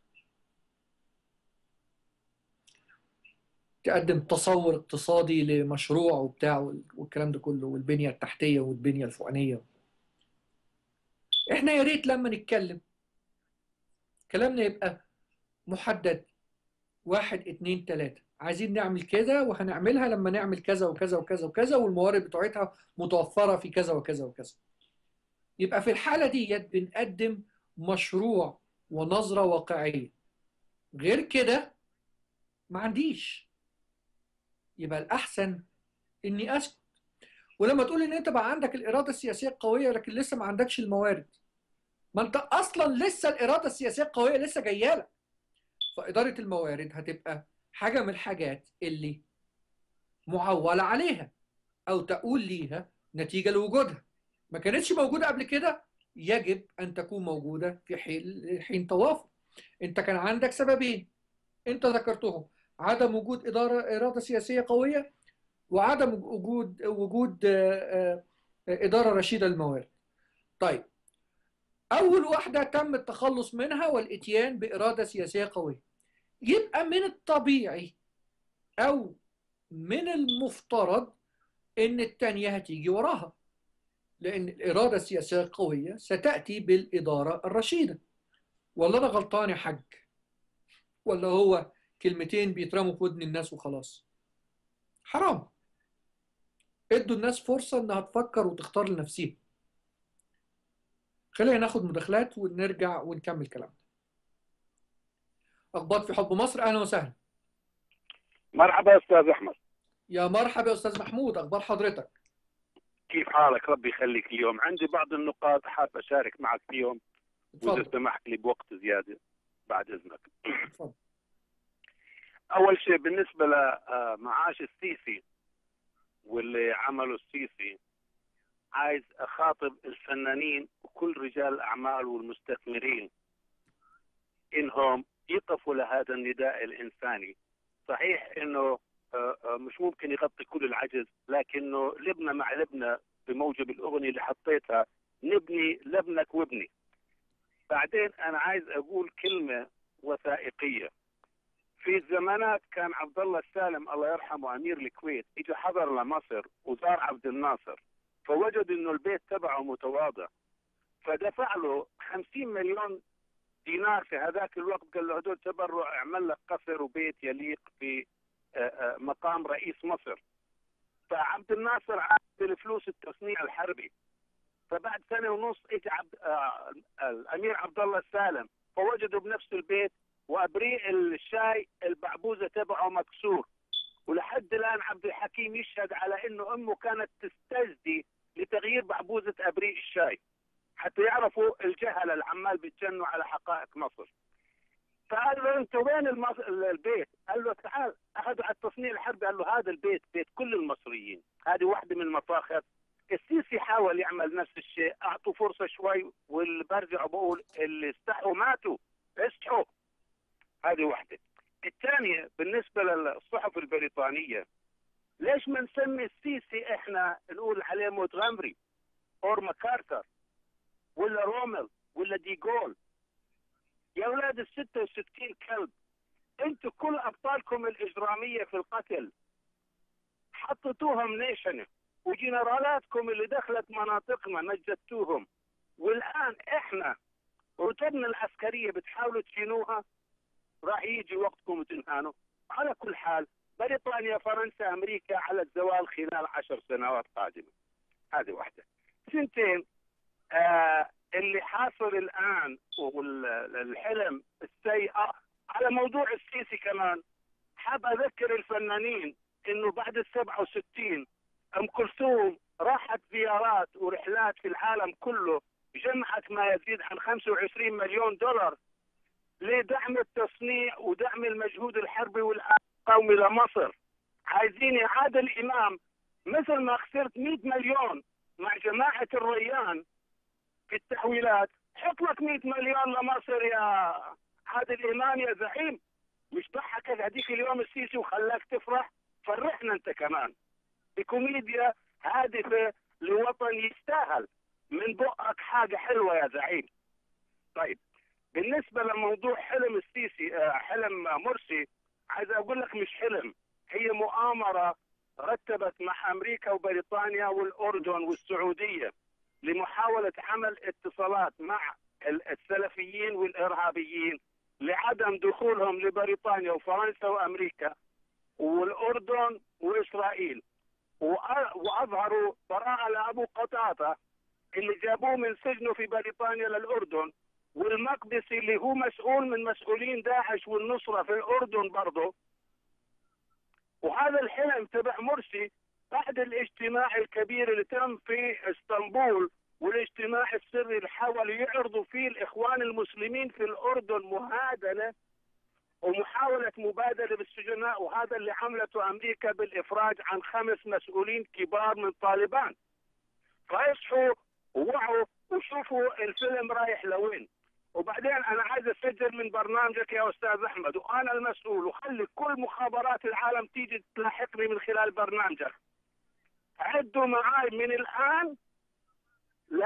C: تقدم تصور اقتصادي لمشروع وبتاع وال- والكلام ده كله والبنية التحتية والبنية الفوقانية احنا يا ريت لما نتكلم كلامنا يبقى محدد واحد اتنين تلاتة عايزين نعمل كده وهنعملها لما نعمل كذا وكذا وكذا وكذا والموارد بتوعتها متوفرة في كذا وكذا وكذا يبقى في الحالة ديت بنقدم مشروع ونظرة واقعية غير كده ما عنديش يبقى الأحسن إني أسكت ولما تقول إن أنت بقى عندك الإرادة السياسية القوية لكن لسه ما عندكش الموارد ما أنت أصلا لسه الإرادة السياسية القوية لسه جاية لك فإدارة الموارد هتبقى حاجة من الحاجات اللي معولة عليها أو تقول ليها نتيجة لوجودها ما كانتش موجودة قبل كده يجب أن تكون موجودة في حين حين توافق أنت كان عندك سببين أنت ذكرتهم عدم وجود إدارة إرادة سياسية قوية وعدم وجود وجود آه، آه، إدارة رشيدة للموارد طيب أول واحدة تم التخلص منها والإتيان بإرادة سياسية قوية يبقى من الطبيعي أو من المفترض إن التانية هتيجي وراها لأن الإرادة السياسية القوية ستأتي بالإدارة الرشيدة ولا أنا غلطان يا حاج ولا هو كلمتين بيترموا في ودن الناس وخلاص حرام ادوا الناس فرصة إنها تفكر وتختار لنفسها خلينا ناخد مداخلات ونرجع ونكمل كلامنا أخبار في حب مصر أهلا وسهلا
L: مرحبا استاذ احمد
C: يا مرحبا يا أستاذ محمود أخبار حضرتك
L: كيف حالك ربي يخليك اليوم عندي بعض النقاط حاب اشارك معك فيهم واذا
C: اتفضل
L: سمحت لي بوقت زياده بعد اذنك
C: اتفضل
L: اول شيء بالنسبه لمعاش السيسي واللي عمله السيسي عايز اخاطب الفنانين وكل رجال الاعمال والمستثمرين انهم يقفوا لهذا النداء الانساني صحيح انه آه، آه، مش ممكن يغطي كل العجز لكنه لبنه مع لبنه بموجب الاغنيه اللي حطيتها نبني لبنك وابني بعدين انا عايز اقول كلمه وثائقيه في زمانات كان عبد الله السالم الله يرحمه امير الكويت اجى حضر لمصر وزار عبد الناصر فوجد انه البيت تبعه متواضع فدفع له 50 مليون دينار في هذاك الوقت قال له هدول تبرع اعمل لك قصر وبيت يليق في آه، آه، مقام رئيس مصر فعبد الناصر عاد الفلوس التصنيع الحربي فبعد سنه ونص اجى عبد آه، الامير عبد الله السالم فوجدوا بنفس البيت وابريق الشاي البعبوزه تبعه مكسور ولحد الان عبد الحكيم يشهد على انه امه كانت تستجدي لتغيير بعبوزه ابريق الشاي حتى يعرفوا الجهله العمال بيتجنوا على حقائق مصر فقال له انت وين المص... البيت؟ قال له تعال اخذوا على التصنيع الحربي قال له هذا البيت بيت كل المصريين هذه واحده من المفاخر السيسي حاول يعمل نفس الشيء اعطوا فرصه شوي واللي برجع بقول اللي استحوا ماتوا اصحوا هذه واحده الثانيه بالنسبه للصحف البريطانيه ليش ما نسمي السيسي احنا نقول عليه موتغامري اور ماكارتر ولا رومل ولا ديغول يا اولاد ال 66 كلب انتوا كل ابطالكم الاجراميه في القتل حطيتوهم نيشنه وجنرالاتكم اللي دخلت مناطقنا مجدتوهم والان احنا رتبنا العسكريه بتحاولوا تشينوها راح يجي وقتكم وتنهانوا على كل حال بريطانيا فرنسا امريكا على الزوال خلال عشر سنوات قادمه هذه واحده سنتين آه اللي حاصل الان والحلم السيء آه، على موضوع السيسي كمان حاب اذكر الفنانين انه بعد ال 67 ام كلثوم راحت زيارات ورحلات في العالم كله جمعت ما يزيد عن 25 مليون دولار لدعم التصنيع ودعم المجهود الحربي والقومي لمصر عايزين اعاده الامام مثل ما خسرت 100 مليون مع جماعه الريان في التحويلات حط لك 100 مليون لمصر يا عادل امام يا زعيم مش ضحكك هذيك اليوم السيسي وخلاك تفرح فرحنا انت كمان بكوميديا هادفه لوطن يستاهل من بقك حاجه حلوه يا زعيم طيب بالنسبه لموضوع حلم السيسي آه، حلم مرسي عايز اقول لك مش حلم هي مؤامره رتبت مع امريكا وبريطانيا والاردن والسعوديه لمحاوله عمل اتصالات مع ال- السلفيين والارهابيين لعدم دخولهم لبريطانيا وفرنسا وامريكا والاردن واسرائيل وأ- واظهروا براءه لابو قطاطه اللي جابوه من سجنه في بريطانيا للاردن والمقدسي اللي هو مسؤول من مسؤولين داعش والنصره في الاردن برضه وهذا الحلم تبع مرسي بعد الاجتماع الكبير اللي تم في اسطنبول والاجتماع السري اللي حاولوا يعرضوا فيه الاخوان المسلمين في الاردن مهادنه ومحاولة مبادلة بالسجناء وهذا اللي عملته أمريكا بالإفراج عن خمس مسؤولين كبار من طالبان فاصحوا ووعوا وشوفوا الفيلم رايح لوين وبعدين أنا عايز أسجل من برنامجك يا أستاذ أحمد وأنا المسؤول وخلي كل مخابرات العالم تيجي تلاحقني من خلال برنامجك عدوا معاي من الآن ل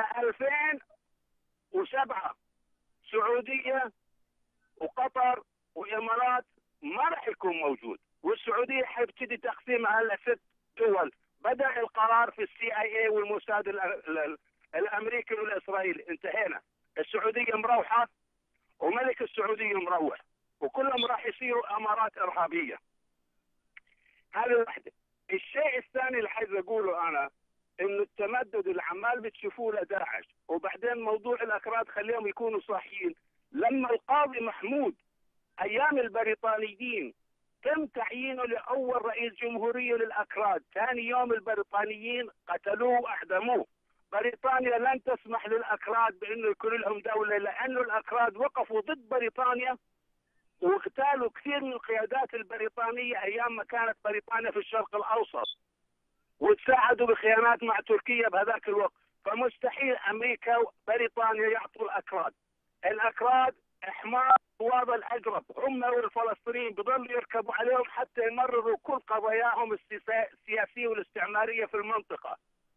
L: 2007 سعودية وقطر وامارات ما راح يكون موجود والسعوديه حيبتدي تقسيمها لست دول بدا القرار في السي اي اي والموساد ال- ال- الامريكي والاسرائيلي انتهينا السعوديه مروحه وملك السعوديه مروح وكلهم راح يصيروا امارات ارهابيه هذه واحده الشيء الثاني اللي عايز اقوله انا انه التمدد اللي عمال بتشوفوه لداعش وبعدين موضوع الاكراد خليهم يكونوا صاحيين لما القاضي محمود ايام البريطانيين تم تعيينه لاول رئيس جمهوريه للاكراد، ثاني يوم البريطانيين قتلوه واعدموه. بريطانيا لن تسمح للاكراد بانه يكون لهم دوله لانه الاكراد وقفوا ضد بريطانيا واغتالوا كثير من القيادات البريطانيه ايام ما كانت بريطانيا في الشرق الاوسط. وتساعدوا بخيانات مع تركيا بهذاك الوقت، فمستحيل امريكا وبريطانيا يعطوا الاكراد. الاكراد احمار وضع الاجرب هم والفلسطينيين بضلوا يركبوا عليهم حتى يمرروا كل قضاياهم السياسا- السياسيه والاستعماريه في المنطقه.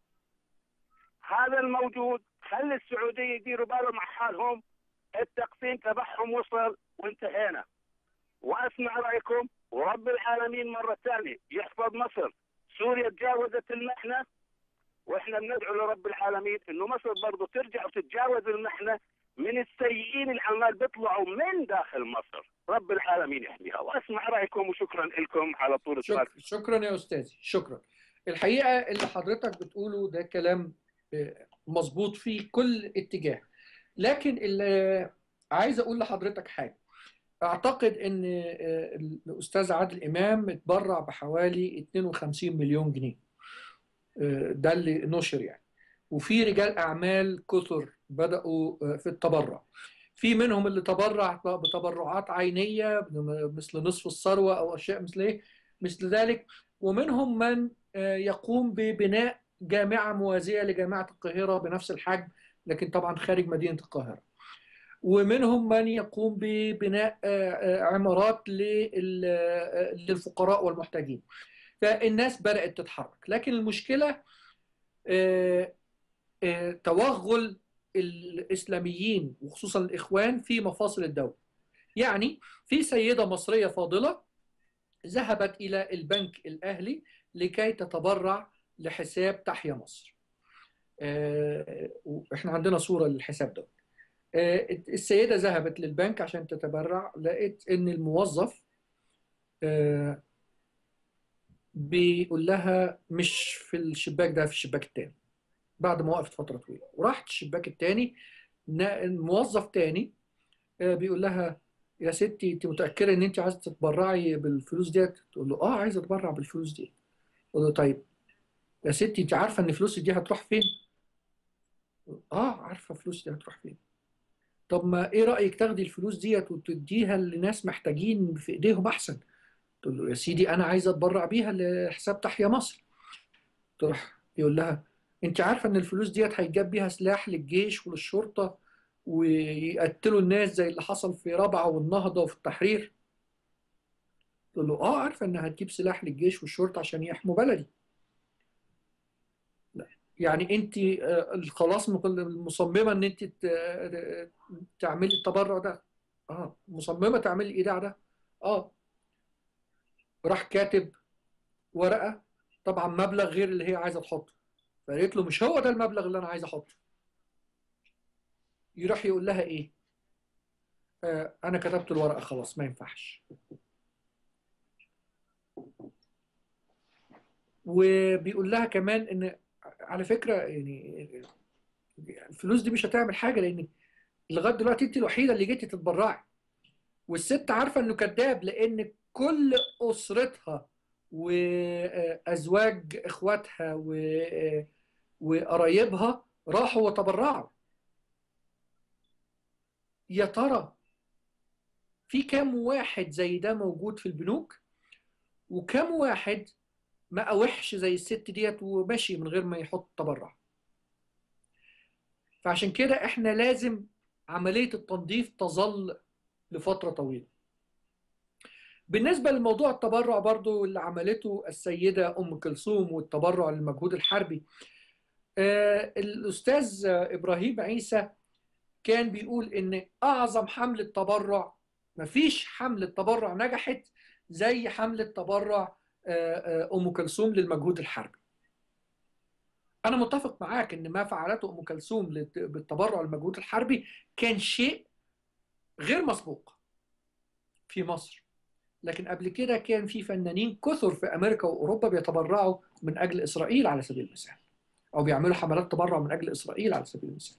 L: هذا الموجود خلي السعوديه يديروا بالهم على حالهم التقسيم تبعهم وصل وانتهينا. واسمع رايكم ورب العالمين مره ثانيه يحفظ مصر. سوريا تجاوزت المحنه واحنا بندعو لرب العالمين انه مصر برضه ترجع وتتجاوز المحنه من السيئين اللي عمال بيطلعوا من داخل مصر رب العالمين يحميها واسمع رايكم وشكرا لكم على طول
C: شكرا,
L: الوقت
C: شكرا يا استاذي شكرا الحقيقه اللي حضرتك بتقوله ده كلام آه، مظبوط في كل اتجاه لكن اللي عايز اقول لحضرتك حاجه اعتقد ان آه، الاستاذ عادل امام اتبرع بحوالي 52 مليون جنيه آه، ده اللي نشر يعني وفي رجال اعمال كثر بداوا آه، في التبرع في منهم اللي تبرع بتبرعات عينيه مثل نصف الثروه او اشياء مثل ايه مثل ذلك ومنهم من آه، يقوم ببناء جامعه موازيه لجامعه القاهره بنفس الحجم لكن طبعا خارج مدينه القاهره ومنهم من يقوم ببناء آه، آه، عمارات لل- آه، للفقراء والمحتاجين فالناس بدأت تتحرك لكن المشكلة آه، آه، توغل الإسلاميين وخصوصا الإخوان في مفاصل الدولة يعني في سيدة مصرية فاضلة ذهبت إلى البنك الأهلي لكي تتبرع لحساب تحيا مصر آه، وإحنا عندنا صورة للحساب ده آه، السيدة ذهبت للبنك عشان تتبرع لقيت إن الموظف آه، بيقول لها مش في الشباك ده في الشباك التاني بعد ما وقفت فترة طويلة وراحت الشباك التاني نا- موظف تاني آه، بيقول لها يا ستي انت متأكدة ان انت عايزة تتبرعي بالفلوس ديت تقول له اه عايزة اتبرع بالفلوس دي تقول له طيب يا ستي انت عارفة ان فلوسي دي هتروح فين اه عارفة فلوسي دي هتروح فين طب ما ايه رأيك تاخدي الفلوس ديت وتديها لناس محتاجين في ايديهم احسن تقول له يا سيدي انا عايز اتبرع بيها لحساب تحيا مصر تروح يقول لها انت عارفه ان الفلوس ديت هيجاب بيها سلاح للجيش وللشرطه ويقتلوا الناس زي اللي حصل في رابعه والنهضه وفي التحرير تقول له اه عارفه انها هتجيب سلاح للجيش والشرطه عشان يحموا بلدي لا يعني انت آه، خلاص مصممه ان انت ت- تعملي التبرع ده اه مصممه تعملي الايداع ده اه راح كاتب ورقه طبعا مبلغ غير اللي هي عايزه تحطه فقالت له مش هو ده المبلغ اللي انا عايز احطه يروح يقول لها ايه آه انا كتبت الورقه خلاص ما ينفعش وبيقول لها كمان ان على فكره يعني الفلوس دي مش هتعمل حاجه لان لغايه دلوقتي انت الوحيده اللي جيتي تتبرعي والست عارفه انه كذاب لان كل اسرتها وازواج اخواتها و- وقرايبها راحوا وتبرعوا يا ترى في كام واحد زي ده موجود في البنوك وكام واحد ما وحش زي الست ديت وماشي من غير ما يحط تبرع فعشان كده احنا لازم عملية التنظيف تظل لفترة طويلة بالنسبة لموضوع التبرع برضو اللي عملته السيدة أم كلثوم والتبرع للمجهود الحربي آه، الأستاذ إبراهيم عيسى كان بيقول إن أعظم حملة تبرع مفيش حملة تبرع نجحت زي حملة تبرع آه، آه، أم كلثوم للمجهود الحربي أنا متفق معاك إن ما فعلته أم كلثوم للت- بالتبرع للمجهود الحربي كان شيء غير مسبوق في مصر لكن قبل كده كان في فنانين كثر في أمريكا وأوروبا بيتبرعوا من أجل إسرائيل على سبيل المثال أو بيعملوا حملات تبرع من أجل إسرائيل على سبيل المثال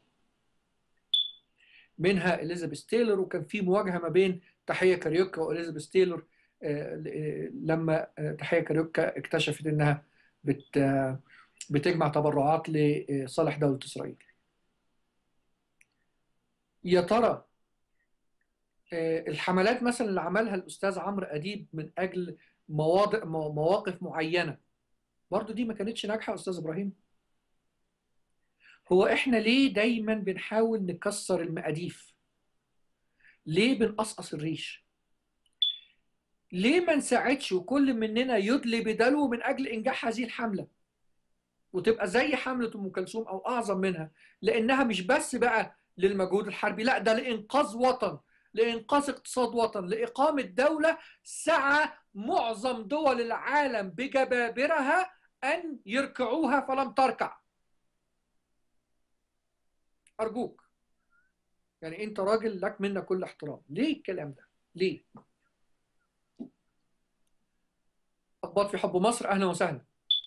C: منها إليزابيث تايلور وكان في مواجهة ما بين تحية كاريوكا وإليزابيث تايلور آه، ل- لما آه، تحية كاريوكا اكتشفت إنها بت آه، بتجمع تبرعات لصالح دولة إسرائيل يا ترى آه، الحملات مثلا اللي عملها الأستاذ عمرو أديب من أجل مواضع مو- مواقف معينة برضو دي ما كانتش ناجحة يا أستاذ إبراهيم هو إحنا ليه دايما بنحاول نكسر المقاديف ليه بنقصقص الريش ليه ما نساعدش وكل مننا يدلي بدلو من أجل إنجاح هذه الحملة وتبقى زي حملة أم كلثوم أو أعظم منها لأنها مش بس بقى للمجهود الحربي لا ده لإنقاذ وطن لإنقاذ اقتصاد وطن لإقامة دولة سعى معظم دول العالم بجبابرها أن يركعوها فلم تركع أرجوك يعني أنت راجل لك منا كل احترام ليه الكلام ده ليه أخبار في حب مصر أهلا وسهلا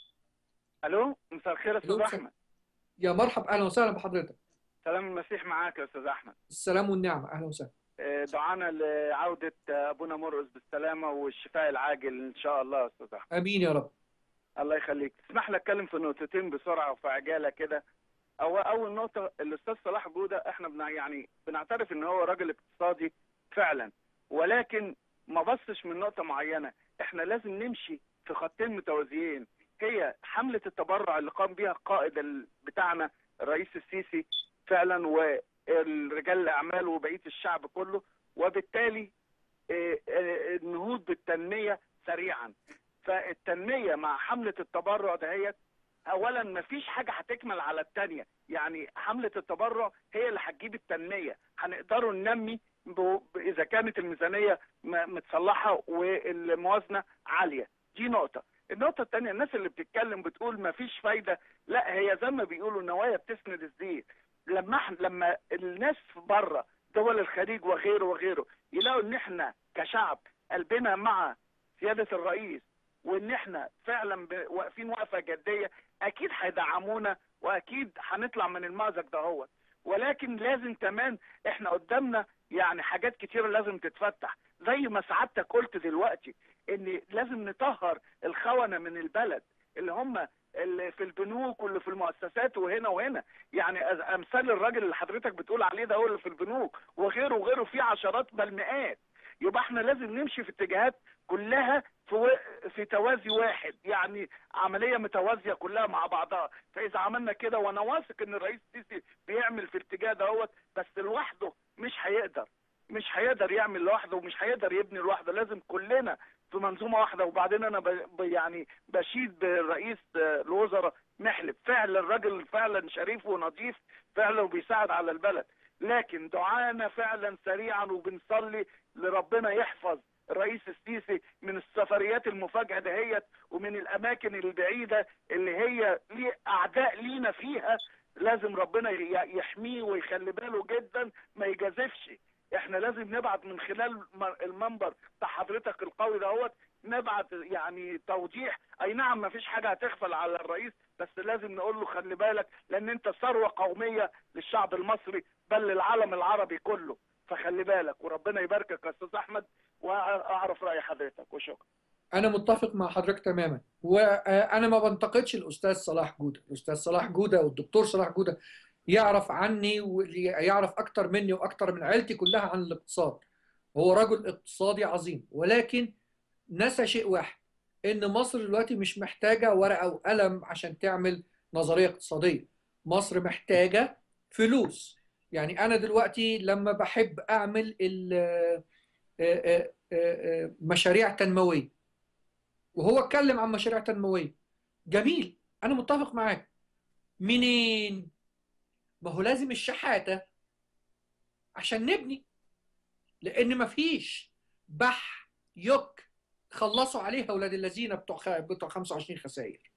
M: الو مساء الخير يا
C: ألو،
M: استاذ
C: مساء-
M: احمد
C: يا مرحب أهلا وسهلا بحضرتك
M: سلام المسيح معاك يا استاذ احمد
C: السلام والنعمة أهلا وسهلا
M: آه، دعانا لعوده آه، ابونا مرقس بالسلامه والشفاء العاجل ان شاء الله يا استاذ احمد
C: آمين يا رب
M: الله يخليك تسمح لي اتكلم في نقطتين بسرعه وفي عجاله كده أو اول نقطه الاستاذ صلاح جوده احنا بنع يعني بنعترف ان هو راجل اقتصادي فعلا ولكن ما بصش من نقطه معينه احنا لازم نمشي في خطين متوازيين هي حمله التبرع اللي قام بها القائد ال- بتاعنا الرئيس السيسي فعلا والرجال الاعمال وبقيه الشعب كله وبالتالي آه، آه، النهوض بالتنميه سريعا فالتنميه مع حمله التبرع دهيت اولا مفيش حاجه هتكمل على الثانيه يعني حمله التبرع هي اللي هتجيب التنميه هنقدروا ننمي ب- ب- اذا كانت الميزانيه م- متصلحه والموازنه عاليه دي نقطه النقطه الثانيه الناس اللي بتتكلم بتقول مفيش فايده لا هي زي ما بيقولوا النوايا بتسند الزيت لما احنا لما الناس بره دول الخليج وغيره وغيره يلاقوا ان احنا كشعب قلبنا مع سياده الرئيس وان احنا فعلا ب- واقفين وقفه جديه اكيد هيدعمونا واكيد هنطلع من المأزق ده هو ولكن لازم كمان احنا قدامنا يعني حاجات كتيره لازم تتفتح زي ما سعادتك قلت دلوقتي ان لازم نطهر الخونه من البلد اللي هم اللي في البنوك واللي في المؤسسات وهنا وهنا يعني أز- امثال الراجل اللي حضرتك بتقول عليه ده هو اللي في البنوك وغيره وغيره في عشرات بل مئات يبقى احنا لازم نمشي في اتجاهات كلها في و- في توازي واحد يعني عمليه متوازيه كلها مع بعضها فاذا عملنا كده وانا واثق ان الرئيس السيسي بيعمل في الاتجاه دوت بس لوحده مش هيقدر مش هيقدر يعمل لوحده ومش هيقدر يبني لوحده لازم كلنا في منظومه واحده وبعدين انا ب... ب- يعني بشيد بالرئيس آه، الوزراء محلب فعلا الراجل فعلا شريف ونظيف فعلا وبيساعد على البلد لكن دعانا فعلا سريعا وبنصلي لربنا يحفظ الرئيس السيسي من السفريات المفاجئه دهيت ومن الاماكن البعيده اللي هي ليه اعداء لينا فيها لازم ربنا ي- يحميه ويخلي باله جدا ما يجازفش احنا لازم نبعت من خلال م- المنبر بتاع حضرتك القوي دهوت نبعت يعني توضيح اي نعم ما فيش حاجه هتغفل على الرئيس بس لازم نقول له خلي بالك لان انت ثروه قوميه للشعب المصري بل للعالم العربي كله فخلي بالك وربنا يباركك يا استاذ احمد واعرف راي حضرتك وشكرا
C: انا متفق مع حضرتك تماما وانا ما بنتقدش الاستاذ صلاح جوده الاستاذ صلاح جوده والدكتور صلاح جوده يعرف عني ويعرف اكتر مني واكتر من عيلتي كلها عن الاقتصاد هو رجل اقتصادي عظيم ولكن نسى شيء واحد ان مصر دلوقتي مش محتاجه ورقه وقلم عشان تعمل نظريه اقتصاديه مصر محتاجه فلوس يعني انا دلوقتي لما بحب اعمل ال- آه، آه، آه، آه، مشاريع تنمويه وهو اتكلم عن مشاريع تنمويه جميل انا متفق معاك منين ما هو لازم الشحاته عشان نبني لان مفيش بح يك خلصوا عليها اولاد الذين بتوع خ- بتوع 25 خسائر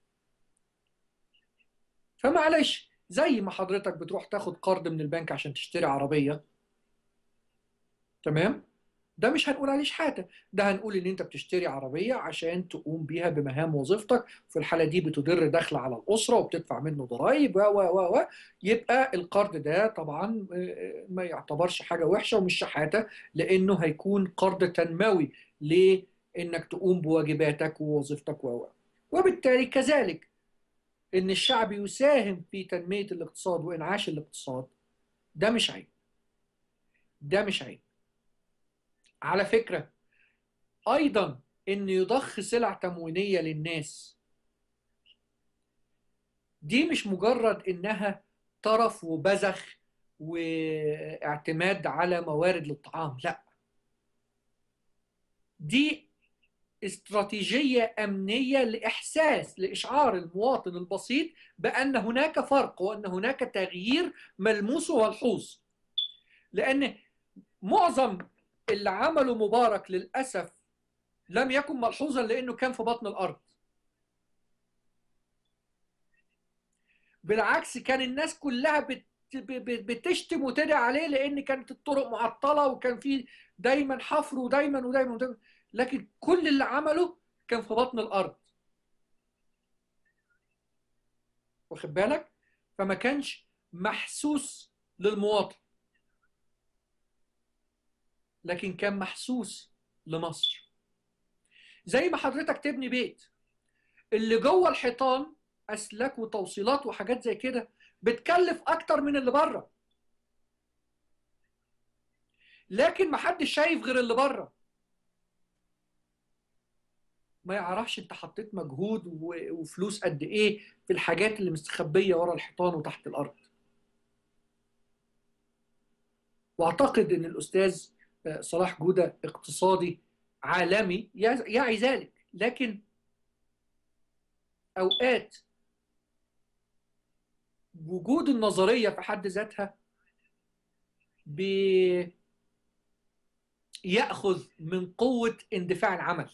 C: فمعلش زي ما حضرتك بتروح تاخد قرض من البنك عشان تشتري عربيه تمام ده مش هنقول عليه شحاته ده هنقول ان انت بتشتري عربيه عشان تقوم بيها بمهام وظيفتك في الحاله دي بتدر دخل على الاسره وبتدفع منه ضرائب و و و و يبقى القرض ده طبعا آه، ما يعتبرش حاجه وحشه ومش شحاته لانه هيكون قرض تنموي لانك تقوم بواجباتك ووظيفتك و و وبالتالي كذلك ان الشعب يساهم في تنميه الاقتصاد وانعاش الاقتصاد ده مش عيب ده مش عيب على فكرة أيضا إن يضخ سلع تموينية للناس دي مش مجرد إنها طرف وبذخ واعتماد على موارد للطعام لا دي استراتيجية أمنية لإحساس لإشعار المواطن البسيط بأن هناك فرق وأن هناك تغيير ملموس وملحوظ لأن معظم اللي عمله مبارك للأسف لم يكن ملحوظا لأنه كان في بطن الأرض بالعكس كان الناس كلها بت ب- ب- بتشتم وتدعي عليه لأن كانت الطرق معطلة وكان في دايما حفر ودايما ودايما, ودايما لكن كل اللي عمله كان في بطن الأرض واخد بالك فما كانش محسوس للمواطن لكن كان محسوس لمصر زي ما حضرتك تبني بيت اللي جوه الحيطان اسلاك وتوصيلات وحاجات زي كده بتكلف اكتر من اللي بره لكن محدش شايف غير اللي بره ما يعرفش انت حطيت مجهود و- وفلوس قد ايه في الحاجات اللي مستخبيه ورا الحيطان وتحت الارض واعتقد ان الاستاذ صلاح جودة اقتصادي عالمي يعي ذلك لكن أوقات وجود النظرية في حد ذاتها بيأخذ من قوة اندفاع العمل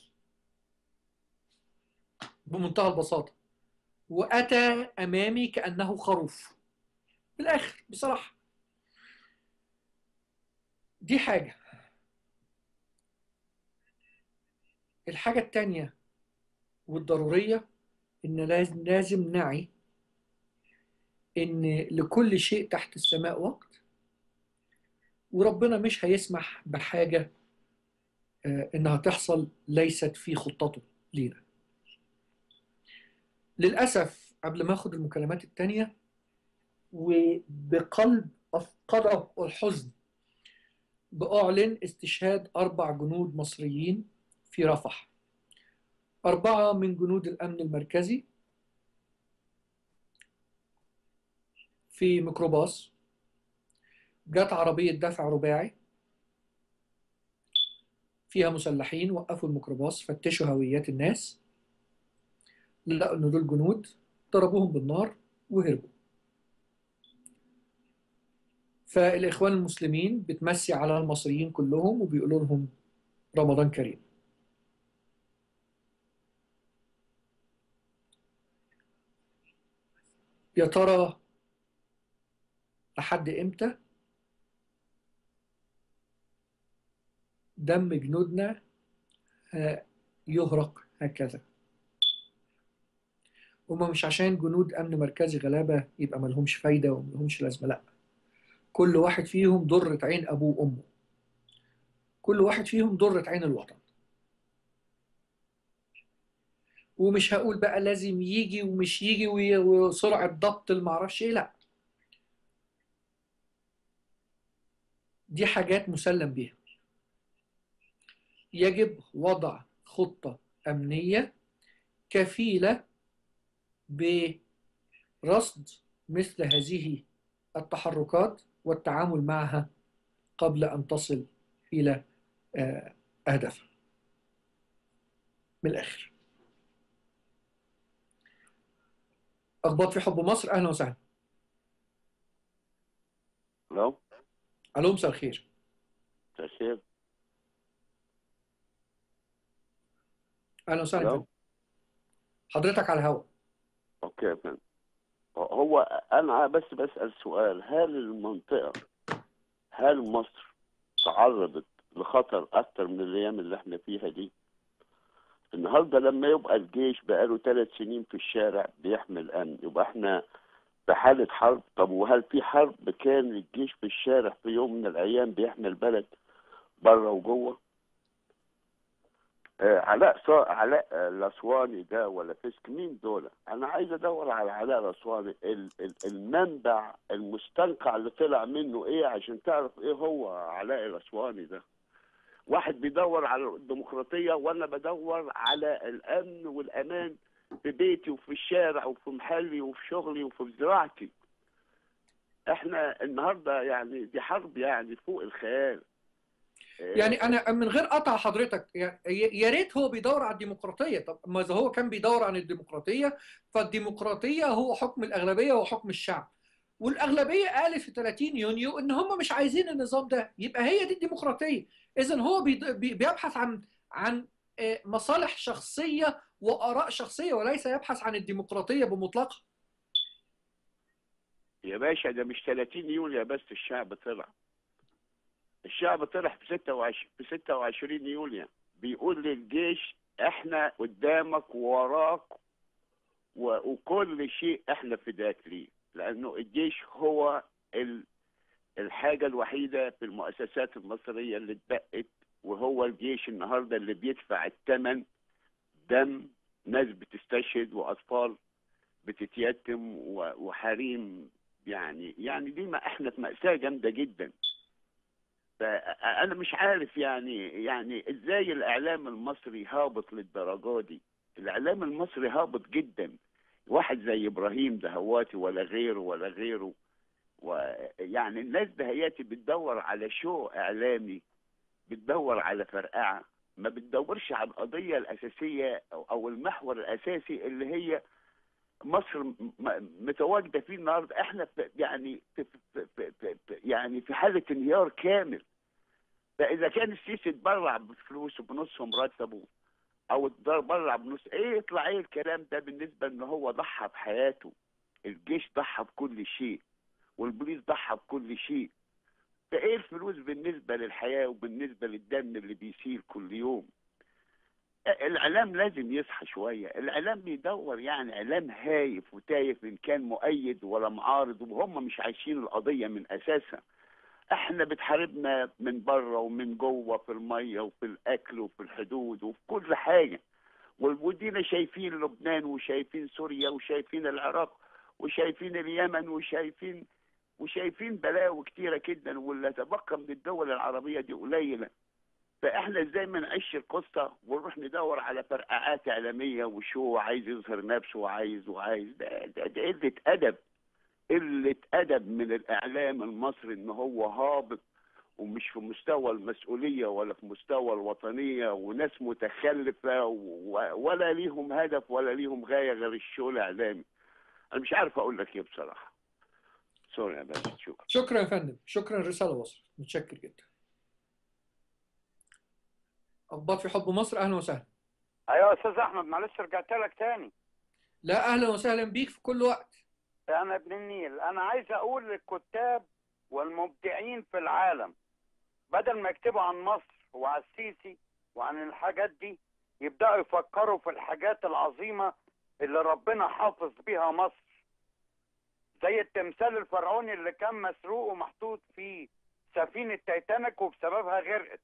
C: بمنتهى البساطة وأتى أمامي كأنه خروف بالآخر بصراحة دي حاجة الحاجة التانية والضرورية إن لازم لازم نعي إن لكل شيء تحت السماء وقت وربنا مش هيسمح بحاجة آه، إنها تحصل ليست في خطته لينا للأسف قبل ما أخد المكالمات التانية وبقلب أفقده الحزن بأعلن استشهاد أربع جنود مصريين في رفح أربعة من جنود الأمن المركزي في ميكروباص جت عربية دفع رباعي فيها مسلحين وقفوا الميكروباص فتشوا هويات الناس لقوا إن دول جنود ضربوهم بالنار وهربوا فالإخوان المسلمين بتمسي على المصريين كلهم وبيقولوا لهم رمضان كريم يا ترى لحد امتى دم جنودنا ه- يهرق هكذا هما مش عشان جنود أمن مركزي غلابة يبقى ملهمش فايدة وملهمش لازمة لأ كل واحد فيهم ضرة عين أبوه وأمه كل واحد فيهم ضرة عين الوطن ومش هقول بقى لازم يجي ومش يجي وي- وسرعة ضبط المعرفش ايه لا دي حاجات مسلم بيها يجب وضع خطة أمنية كفيلة برصد مثل هذه التحركات والتعامل معها قبل أن تصل إلى آه، أهدافها من الآخر أخبار في حب مصر أهلا وسهلا
N: الو
C: ألو مساء الخير
N: مساء الخير
C: أهلا وسهلا
N: ألو.
C: فندم. حضرتك على الهواء
N: اوكي يا فندم هو انا بس بسال سؤال هل المنطقه هل مصر تعرضت لخطر اكتر من الايام اللي احنا فيها دي النهارده لما يبقى الجيش بقاله ثلاث سنين في الشارع بيحمي الامن يبقى احنا في حاله حرب طب وهل في حرب كان الجيش في الشارع في يوم من الايام بيحمي البلد بره وجوه آه، علاء صا... علاء آه، الاسواني ده ولا فسك مين دول؟ انا عايز ادور على علاء الاسواني ال... ال... المنبع المستنقع اللي طلع منه ايه عشان تعرف ايه هو علاء الاسواني ده. واحد بيدور على الديمقراطيه وانا بدور على الامن والامان في بيتي وفي الشارع وفي محلي وفي شغلي وفي زراعتي. احنا النهارده يعني دي حرب يعني فوق الخيال.
C: يعني انا من غير قطع حضرتك يعني يا ريت هو بيدور على الديمقراطيه طب ما اذا هو كان بيدور عن الديمقراطيه فالديمقراطيه هو حكم الاغلبيه وحكم الشعب والاغلبيه قالت في 30 يونيو ان هم مش عايزين النظام ده يبقى هي دي الديمقراطيه اذا هو بيد- بي- بيبحث عن عن آه، مصالح شخصيه واراء شخصيه وليس يبحث عن الديمقراطيه بمطلقها
N: يا باشا ده مش 30 يوليو بس الشعب طلع الشعب طلع في 26 في 26 يوليو بيقول للجيش احنا قدامك ووراك و- وكل شيء احنا فداك ليه لانه الجيش هو ال- الحاجه الوحيده في المؤسسات المصريه اللي اتبقت وهو الجيش النهارده اللي بيدفع الثمن دم ناس بتستشهد واطفال بتتيتم و- وحريم يعني يعني دي ما احنا في مأساة جامدة جدا فأنا مش عارف يعني يعني ازاي الإعلام المصري هابط للدرجة دي الإعلام المصري هابط جدا واحد زي إبراهيم دهواتي ولا غيره ولا غيره ويعني الناس دهياتي بتدور على شو إعلامي بتدور على فرقعة ما بتدورش على القضية الأساسية أو- أو المحور الأساسي اللي هي مصر م- م- متواجده فيه النهارده احنا في يعني في في في في في يعني في حاله انهيار كامل فاذا كان السيسي اتبرع بفلوسه بنص مرتبه او اتبرع بنص ايه يطلع ايه الكلام ده بالنسبه ان هو ضحى بحياته الجيش ضحى بكل شيء والبوليس ضحى بكل شيء فايه الفلوس بالنسبه للحياه وبالنسبه للدم اللي بيسيل كل يوم الاعلام لازم يصحى شويه الاعلام بيدور يعني اعلام هايف وتايف ان كان مؤيد ولا معارض وهم مش عايشين القضيه من اساسها احنا بتحاربنا من بره ومن جوه في الميه وفي الاكل وفي الحدود وفي كل حاجه ودينا شايفين لبنان وشايفين سوريا وشايفين العراق وشايفين اليمن وشايفين وشايفين بلاوي كتيره جدا واللي تبقى من الدول العربيه دي قليله فاحنا ازاي ما نعيش القصه ونروح ندور على فرقعات اعلاميه وشو عايز يظهر نفسه وعايز وعايز ده, ده, ده قله ادب قله ادب من الاعلام المصري ان هو هابط ومش في مستوى المسؤوليه ولا في مستوى الوطنيه وناس متخلفه و- ولا ليهم هدف ولا ليهم غايه غير الشو الاعلامي انا مش عارف اقول لك ايه بصراحه سوري يا باشا شكرا
C: شكرا يا فندم شكرا الرساله وصلت متشكر جدا اخبار في حب مصر اهلا وسهلا
G: ايوه يا استاذ احمد معلش رجعت لك تاني
C: لا اهلا وسهلا بيك في كل وقت
G: انا ابن النيل انا عايز اقول للكتاب والمبدعين في العالم بدل ما يكتبوا عن مصر وعن السيسي وعن الحاجات دي يبداوا يفكروا في الحاجات العظيمه اللي ربنا حافظ بيها مصر زي التمثال الفرعوني اللي كان مسروق ومحطوط في سفينه تايتانيك وبسببها غرقت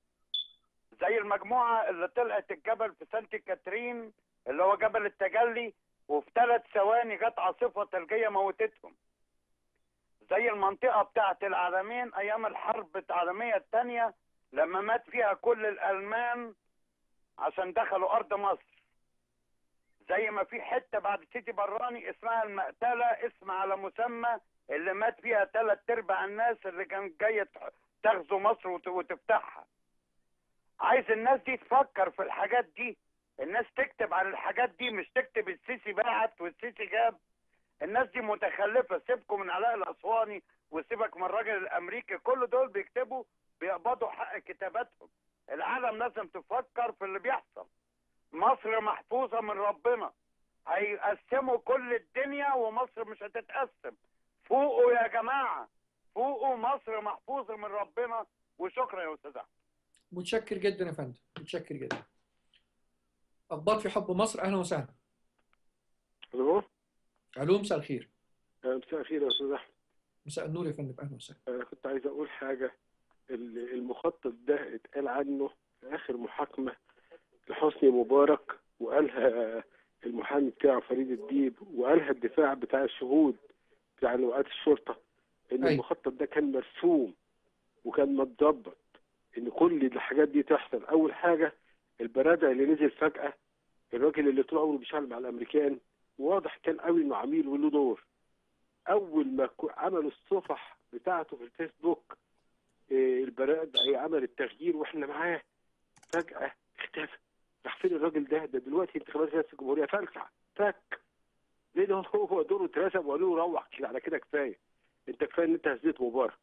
G: زي المجموعه اللي طلعت الجبل في سانت كاترين اللي هو جبل التجلي وفي ثلاث ثواني جت عاصفه ثلجيه موتتهم زي المنطقه بتاعت العالمين ايام الحرب العالميه الثانيه لما مات فيها كل الالمان عشان دخلوا ارض مصر زي ما في حته بعد سيدي براني اسمها المقتله اسم على مسمى اللي مات فيها ثلاث ارباع الناس اللي كانت جايه تغزو مصر وت- وتفتحها عايز الناس دي تفكر في الحاجات دي الناس تكتب عن الحاجات دي مش تكتب السيسي بعت والسيسي جاب الناس دي متخلفه سيبكم من علاء الاسواني وسيبك من الراجل الامريكي كل دول بيكتبوا بيقبضوا حق كتاباتهم العالم لازم تفكر في اللي بيحصل مصر محفوظه من ربنا هيقسموا كل الدنيا ومصر مش هتتقسم فوقوا يا جماعه فوقوا مصر محفوظه من ربنا وشكرا يا استاذ احمد
C: متشكر جدا يا فندم متشكر جدا اخبار في حب مصر اهلا وسهلا
O: الو
C: علوم مساء الخير
O: آه، مساء الخير يا استاذ احمد
C: مساء النور يا فندم اهلا وسهلا
O: انا كنت عايز اقول حاجه ال- المخطط ده اتقال عنه في اخر محاكمه لحسني مبارك وقالها المحامي بتاعه فريد الديب وقالها الدفاع بتاع الشهود بتاع لواءات الشرطه ان
C: أيوة.
O: المخطط ده كان مرسوم وكان متظبط ان كل الحاجات دي تحصل اول حاجه البرادع اللي نزل فجاه الراجل اللي طول عمره بيشتغل مع الامريكان واضح كان قوي انه عميل وله دور اول ما كو- عملوا الصفح بتاعته في الفيسبوك إيه، البرادع عمل التغيير واحنا معاه فجاه اختفى راح فين الراجل ده ده دلوقتي انتخابات رئاسه الجمهوريه فلسع فك ليه ده هو دوره اترسم وقالوا له روح كده على كده كفايه انت كفايه ان انت هزيت مبارك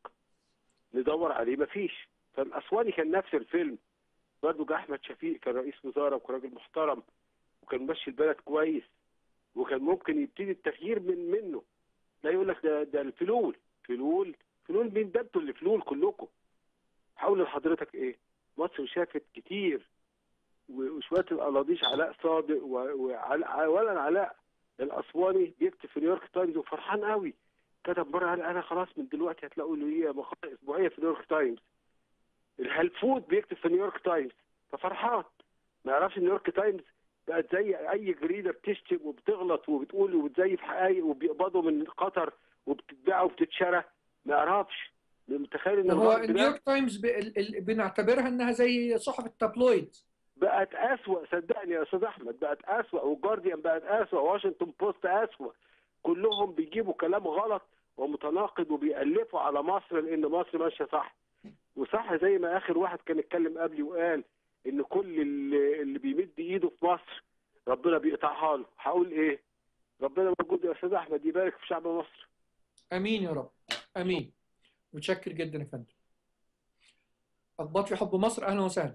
O: ندور عليه مفيش فالاسواني كان نفس الفيلم برضه جه احمد شفيق كان رئيس وزاره وكان راجل محترم وكان ماشي البلد كويس وكان ممكن يبتدي التغيير من منه لا يقول لك ده ده الفلول فلول فلول مين ده انتوا اللي فلول كلكم حاول لحضرتك ايه مصر شافت كتير و- وشويه القلاضيش علاء صادق و- وعلاء ولا علاء الاسواني بيكتب في نيويورك تايمز وفرحان قوي كتب مره قال انا خلاص من دلوقتي هتلاقوا لي مقالة اسبوعيه في نيويورك تايمز الهلفوت بيكتب في نيويورك تايمز ففرحان ما يعرفش نيويورك تايمز بقت زي اي جريده بتشتم وبتغلط وبتقول وبتزيف حقائق وبيقبضوا من قطر وبتتباع وبتتشرى ما يعرفش متخيل ان
C: هو
O: الراجل ده
C: نيويورك تايمز ب... ال- ال- بنعتبرها انها زي صحف التابلويد
O: بقت اسوأ صدقني يا استاذ احمد بقت اسوأ والجارديان بقت اسوأ واشنطن بوست اسوأ كلهم بيجيبوا كلام غلط ومتناقض وبيألفوا على مصر لان مصر ماشيه صح وصح زي ما اخر واحد كان اتكلم قبلي وقال ان كل اللي, اللي بيمد ايده في مصر ربنا بيقطعها له هقول ايه ربنا موجود يا استاذ احمد يبارك في شعب مصر
C: امين يا رب امين متشكر جدا يا فندم اخبار في حب مصر اهلا وسهلا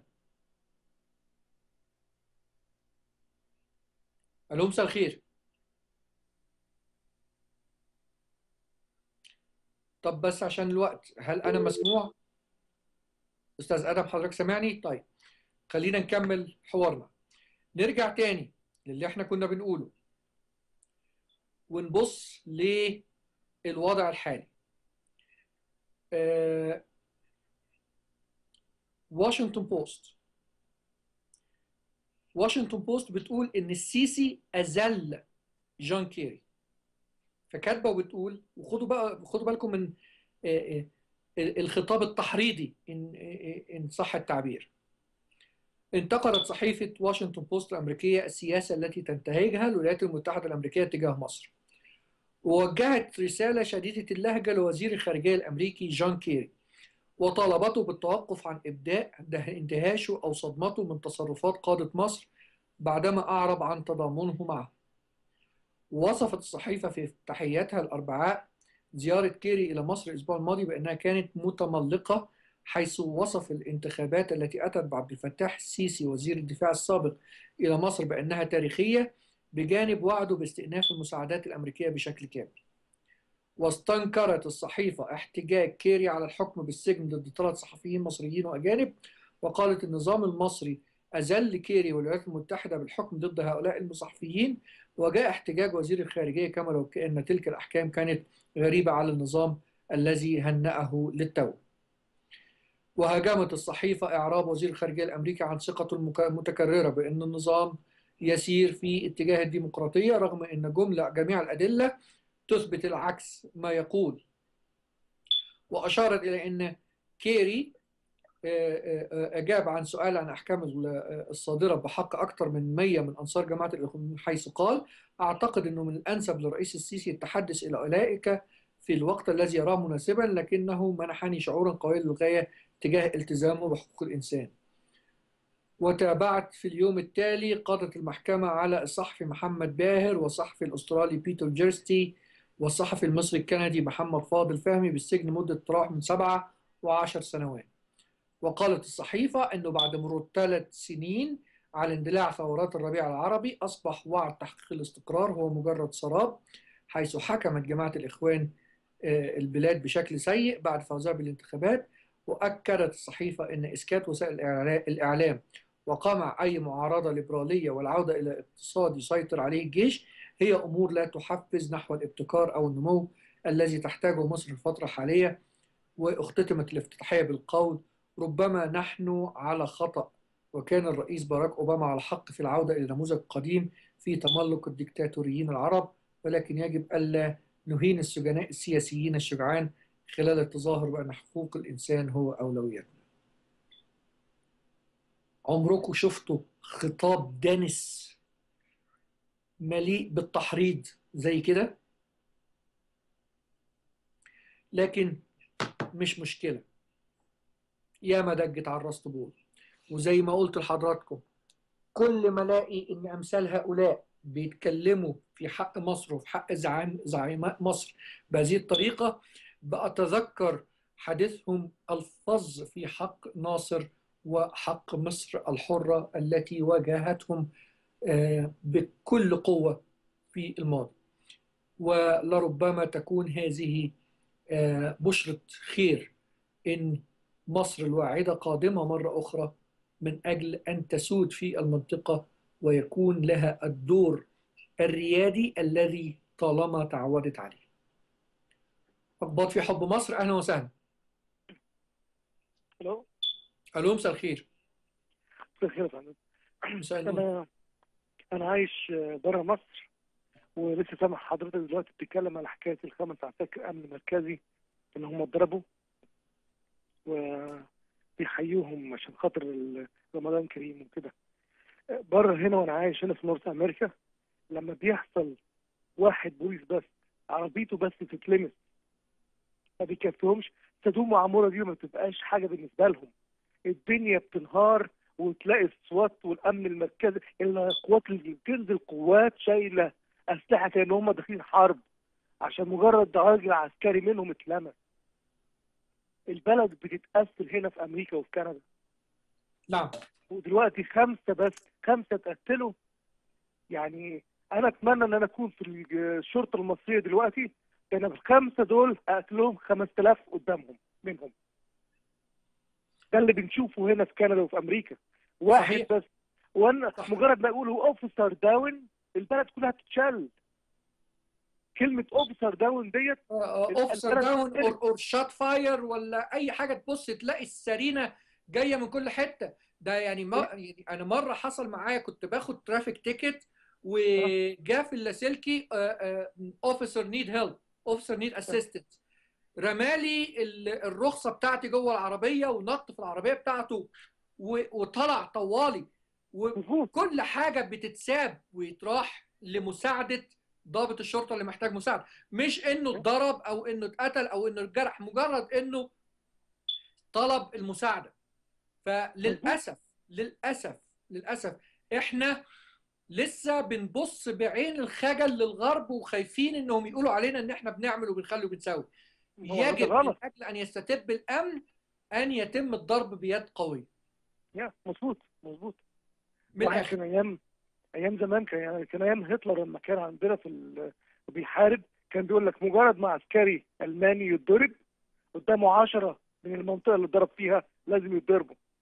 C: الو مساء الخير طب بس عشان الوقت هل انا مسموع استاذ ادم حضرتك سامعني طيب خلينا نكمل حوارنا نرجع تاني للي احنا كنا بنقوله ونبص للوضع الحالي آه، واشنطن بوست واشنطن بوست بتقول ان السيسي اذل جون كيري فكاتبه وبتقول وخدوا بقى خدوا بالكم من آه، آه، الخطاب التحريضي ان آه، ان صح التعبير انتقدت صحيفة واشنطن بوست الأمريكية السياسة التي تنتهجها الولايات المتحدة الأمريكية تجاه مصر ووجهت رسالة شديدة اللهجة لوزير الخارجية الأمريكي جون كيري وطالبته بالتوقف عن إبداء اندهاشه أو صدمته من تصرفات قادة مصر بعدما أعرب عن تضامنه معه وصفت الصحيفة في تحياتها الأربعاء زيارة كيري إلى مصر الأسبوع الماضي بأنها كانت متملقة حيث وصف الانتخابات التي أتت بعبد الفتاح السيسي وزير الدفاع السابق إلى مصر بأنها تاريخية بجانب وعده باستئناف المساعدات الأمريكية بشكل كامل واستنكرت الصحيفة احتجاج كيري على الحكم بالسجن ضد ثلاث صحفيين مصريين وأجانب وقالت النظام المصري أذل كيري والولايات المتحدة بالحكم ضد هؤلاء المصحفيين وجاء احتجاج وزير الخارجية كما لو كأن تلك الأحكام كانت غريبة على النظام الذي هنأه للتو وهاجمت الصحيفة إعراب وزير الخارجية الأمريكي عن ثقته المك- المتكررة بأن النظام يسير في اتجاه الديمقراطية رغم أن جملة جميع الأدلة تثبت العكس ما يقول وأشارت إلى أن كيري آه، آه، آه، أجاب عن سؤال عن أحكام ال- آه، الصادرة بحق أكثر من 100 من أنصار جماعة الإخوان حيث قال أعتقد أنه من الأنسب للرئيس السيسي التحدث إلى أولئك في الوقت الذي يراه مناسبا لكنه منحني شعورا قويا للغاية تجاه التزامه بحقوق الإنسان وتابعت في اليوم التالي قضت المحكمة على الصحفي محمد باهر والصحفي الأسترالي بيتر جيرستي والصحفي المصري الكندي محمد فاضل فهمي بالسجن مدة تراوح من سبعة وعشر سنوات وقالت الصحيفة أنه بعد مرور ثلاث سنين على اندلاع ثورات الربيع العربي أصبح وعد تحقيق الاستقرار هو مجرد سراب حيث حكمت جماعة الإخوان آه، البلاد بشكل سيء بعد فوزها بالانتخابات وأكدت الصحيفة أن إسكات وسائل الإعلا- الإعلام وقمع أي معارضة ليبرالية والعودة إلى اقتصاد يسيطر عليه الجيش هي أمور لا تحفز نحو الابتكار أو النمو الذي تحتاجه مصر الفترة الحالية واختتمت الافتتاحية بالقول ربما نحن على خطأ وكان الرئيس باراك أوباما على حق في العودة إلى نموذج قديم في تملك الدكتاتوريين العرب ولكن يجب ألا نهين السجناء السياسيين الشجعان خلال التظاهر بأن حقوق الإنسان هو أولوياتنا عمركم شفتوا خطاب دنس مليء بالتحريض زي كده لكن مش مشكلة ياما دجت على الراس طبول وزي ما قلت لحضراتكم كل ما الاقي ان امثال هؤلاء بيتكلموا في حق مصر وفي حق زعيم زعيماء مصر بهذه الطريقة بأتذكر حديثهم الفظ في حق ناصر وحق مصر الحرة التي واجهتهم آه، بكل قوة في الماضي ولربما تكون هذه آه، بشرة خير إن مصر الواعدة قادمة مرة أخرى من أجل أن تسود في المنطقة ويكون لها الدور الريادي الذي طالما تعودت عليه أقباط في حب مصر أهلا وسهلا
P: الو
C: ألو مساء الخير
P: مساء الخير يا فندم
C: مساء النور
P: انا انا عايش بره مصر ولسه سامع حضرتك دلوقتي بتتكلم على حكايه الخمس عساكر امن مركزي ان هم اتضربوا وبيحيوهم عشان خاطر ال- رمضان كريم وكده بره هنا وانا عايش هنا في نورث امريكا لما بيحصل واحد بوليس بس عربيته بس تتلمس ما بيكفيهمش سدوم وعموره دي ما بتبقاش حاجه بالنسبه لهم الدنيا بتنهار وتلاقي السوات والامن المركزي القوات اللي بتنزل قوات شايله اسلحه كان هم داخلين حرب عشان مجرد راجل عسكري منهم اتلمس البلد بتتقتل هنا في امريكا وفي كندا
C: نعم
P: ودلوقتي خمسه بس خمسه اتقتلوا يعني انا اتمنى ان انا اكون في الشرطه المصريه دلوقتي ده انا الخمسه دول اقتلهم 5000 قدامهم منهم ده اللي بنشوفه هنا في كندا وفي امريكا واحد
C: صحيح.
P: بس وانا مجرد ما يقولوا اوفيسر داون البلد كلها تتشل كلمه اوفيسر داون ديت
C: اوفيسر
P: البلد
C: داون
P: تتقلب.
C: اور اور شات فاير ولا اي حاجه تبص تلاقي السرينه جايه من كل حته ده يعني, ما يعني انا مره حصل معايا كنت باخد ترافيك تيكت وجا في اللاسلكي اوفيسر نيد هيلب اوفيسر نيد اسيستنت رمالي ال- الرخصه بتاعتي جوه العربيه ونط في العربيه بتاعته و- وطلع طوالي وكل حاجه بتتساب ويتراح لمساعده ضابط الشرطه اللي محتاج مساعده مش انه اتضرب او انه اتقتل او انه اتجرح مجرد انه طلب المساعده فللاسف للاسف للاسف احنا لسه بنبص بعين الخجل للغرب وخايفين انهم يقولوا علينا ان احنا بنعمل وبنخلي وبنسوي
P: هو ده
C: يجب من
P: غلط.
C: اجل ان يستتب الامن ان يتم الضرب بيد قويه
P: يا مظبوط مظبوط
C: من
P: واحد
C: الآخر.
P: كان ايام ايام زمان كان يعني كان ايام هتلر لما كان عندنا في ال- بيحارب كان بيقول لك مجرد ما عسكري الماني يتضرب قدامه عشرة من المنطقه اللي اتضرب فيها لازم يتضربوا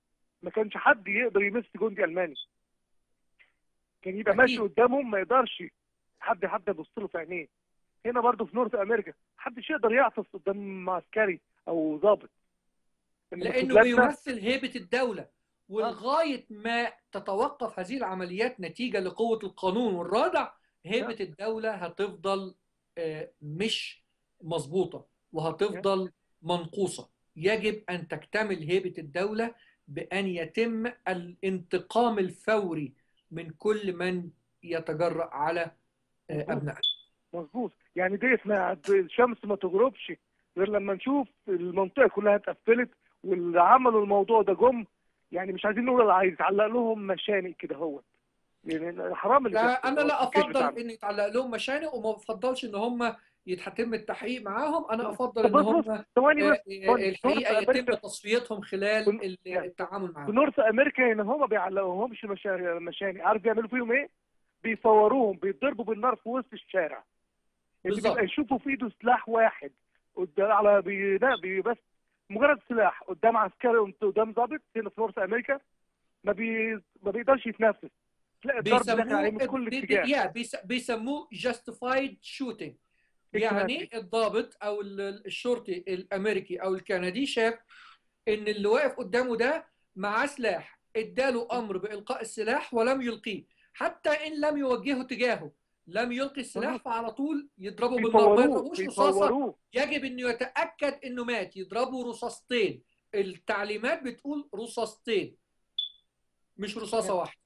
P: ما كانش حد يقدر يمس جندي الماني كان يبقى
C: أكيد.
P: ماشي قدامهم ما يقدرش حد حد يبص له في عينيه هنا برضه في نورث امريكا محدش يقدر يعطس قدام عسكري او ضابط إنما في
C: لانه
P: بلادنا-
C: بيمثل هيبه الدوله ولغايه ما تتوقف هذه العمليات نتيجه لقوه القانون والرادع هيبه الدوله هتفضل آه، مش مظبوطه وهتفضل منقوصه يجب ان تكتمل هيبه الدوله بان يتم الانتقام الفوري من كل من يتجرأ على آه، ابنائه
P: مظبوط يعني دي اسمها الشمس ما تغربش غير لما نشوف المنطقه كلها اتقفلت واللي عملوا الموضوع ده جم يعني مش عايزين نقول عايز يتعلق لهم مشانق كده هو يعني حرام اللي
C: لا
P: بيحصل
C: انا لا
P: في الجيش
C: افضل
P: بتاعنا.
C: ان يتعلق لهم مشانق وما بفضلش ان هم يتم التحقيق معاهم انا افضل ان
P: بص- بص،
C: هم
P: ثواني بس،
C: آه،
P: ثواني.
C: آه، الحقيقه
P: نورث
C: يتم
P: أمريكا-
C: تصفيتهم خلال ال- التعامل
P: في
C: معاهم
P: نورث امريكا ان هم بيعلقوهمش مشا- مشانق عارف بيعملوا فيهم ايه؟ بيفوروهم بيتضربوا بالنار في وسط الشارع اللي
C: بالظبط.
P: بيبقى يشوفوا في ايده سلاح واحد قدام على بي... لا بي... بس مجرد سلاح قدام عسكري قدام ضابط هنا في نورث امريكا ما بي... ما بيقدرش يتنفس تلاقي الضرب داخل عليه من كل
C: بي-
P: اتجاه
C: بي- يا بيس- بيسموه justified shooting يعني الضابط او ال- الشرطي الامريكي او الكندي شاف ان اللي واقف قدامه ده معاه سلاح اداله امر بالقاء السلاح ولم يلقيه حتى ان لم يوجهه تجاهه لم يلقي السلاح فعلى طول يضربه بالنار ما
P: بيفوروه
C: يضربوش رصاصه
P: بيفوروه
C: يجب انه يتاكد انه مات يضربوا رصاصتين التعليمات بتقول رصاصتين مش رصاصه واحده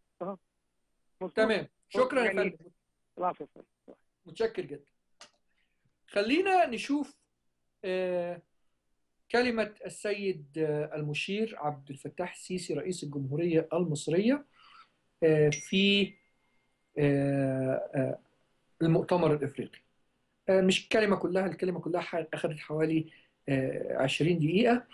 C: تمام شكرا يا
P: يعني-
C: فندم
P: العفو يا فندم.
C: متشكر جدا خلينا نشوف آه، كلمة السيد آه، المشير عبد الفتاح السيسي رئيس الجمهورية المصرية آه، في آه، آه، المؤتمر الإفريقي آه، مش الكلمة كلها الكلمة كلها ح- أخذت حوالي آه، 20 دقيقة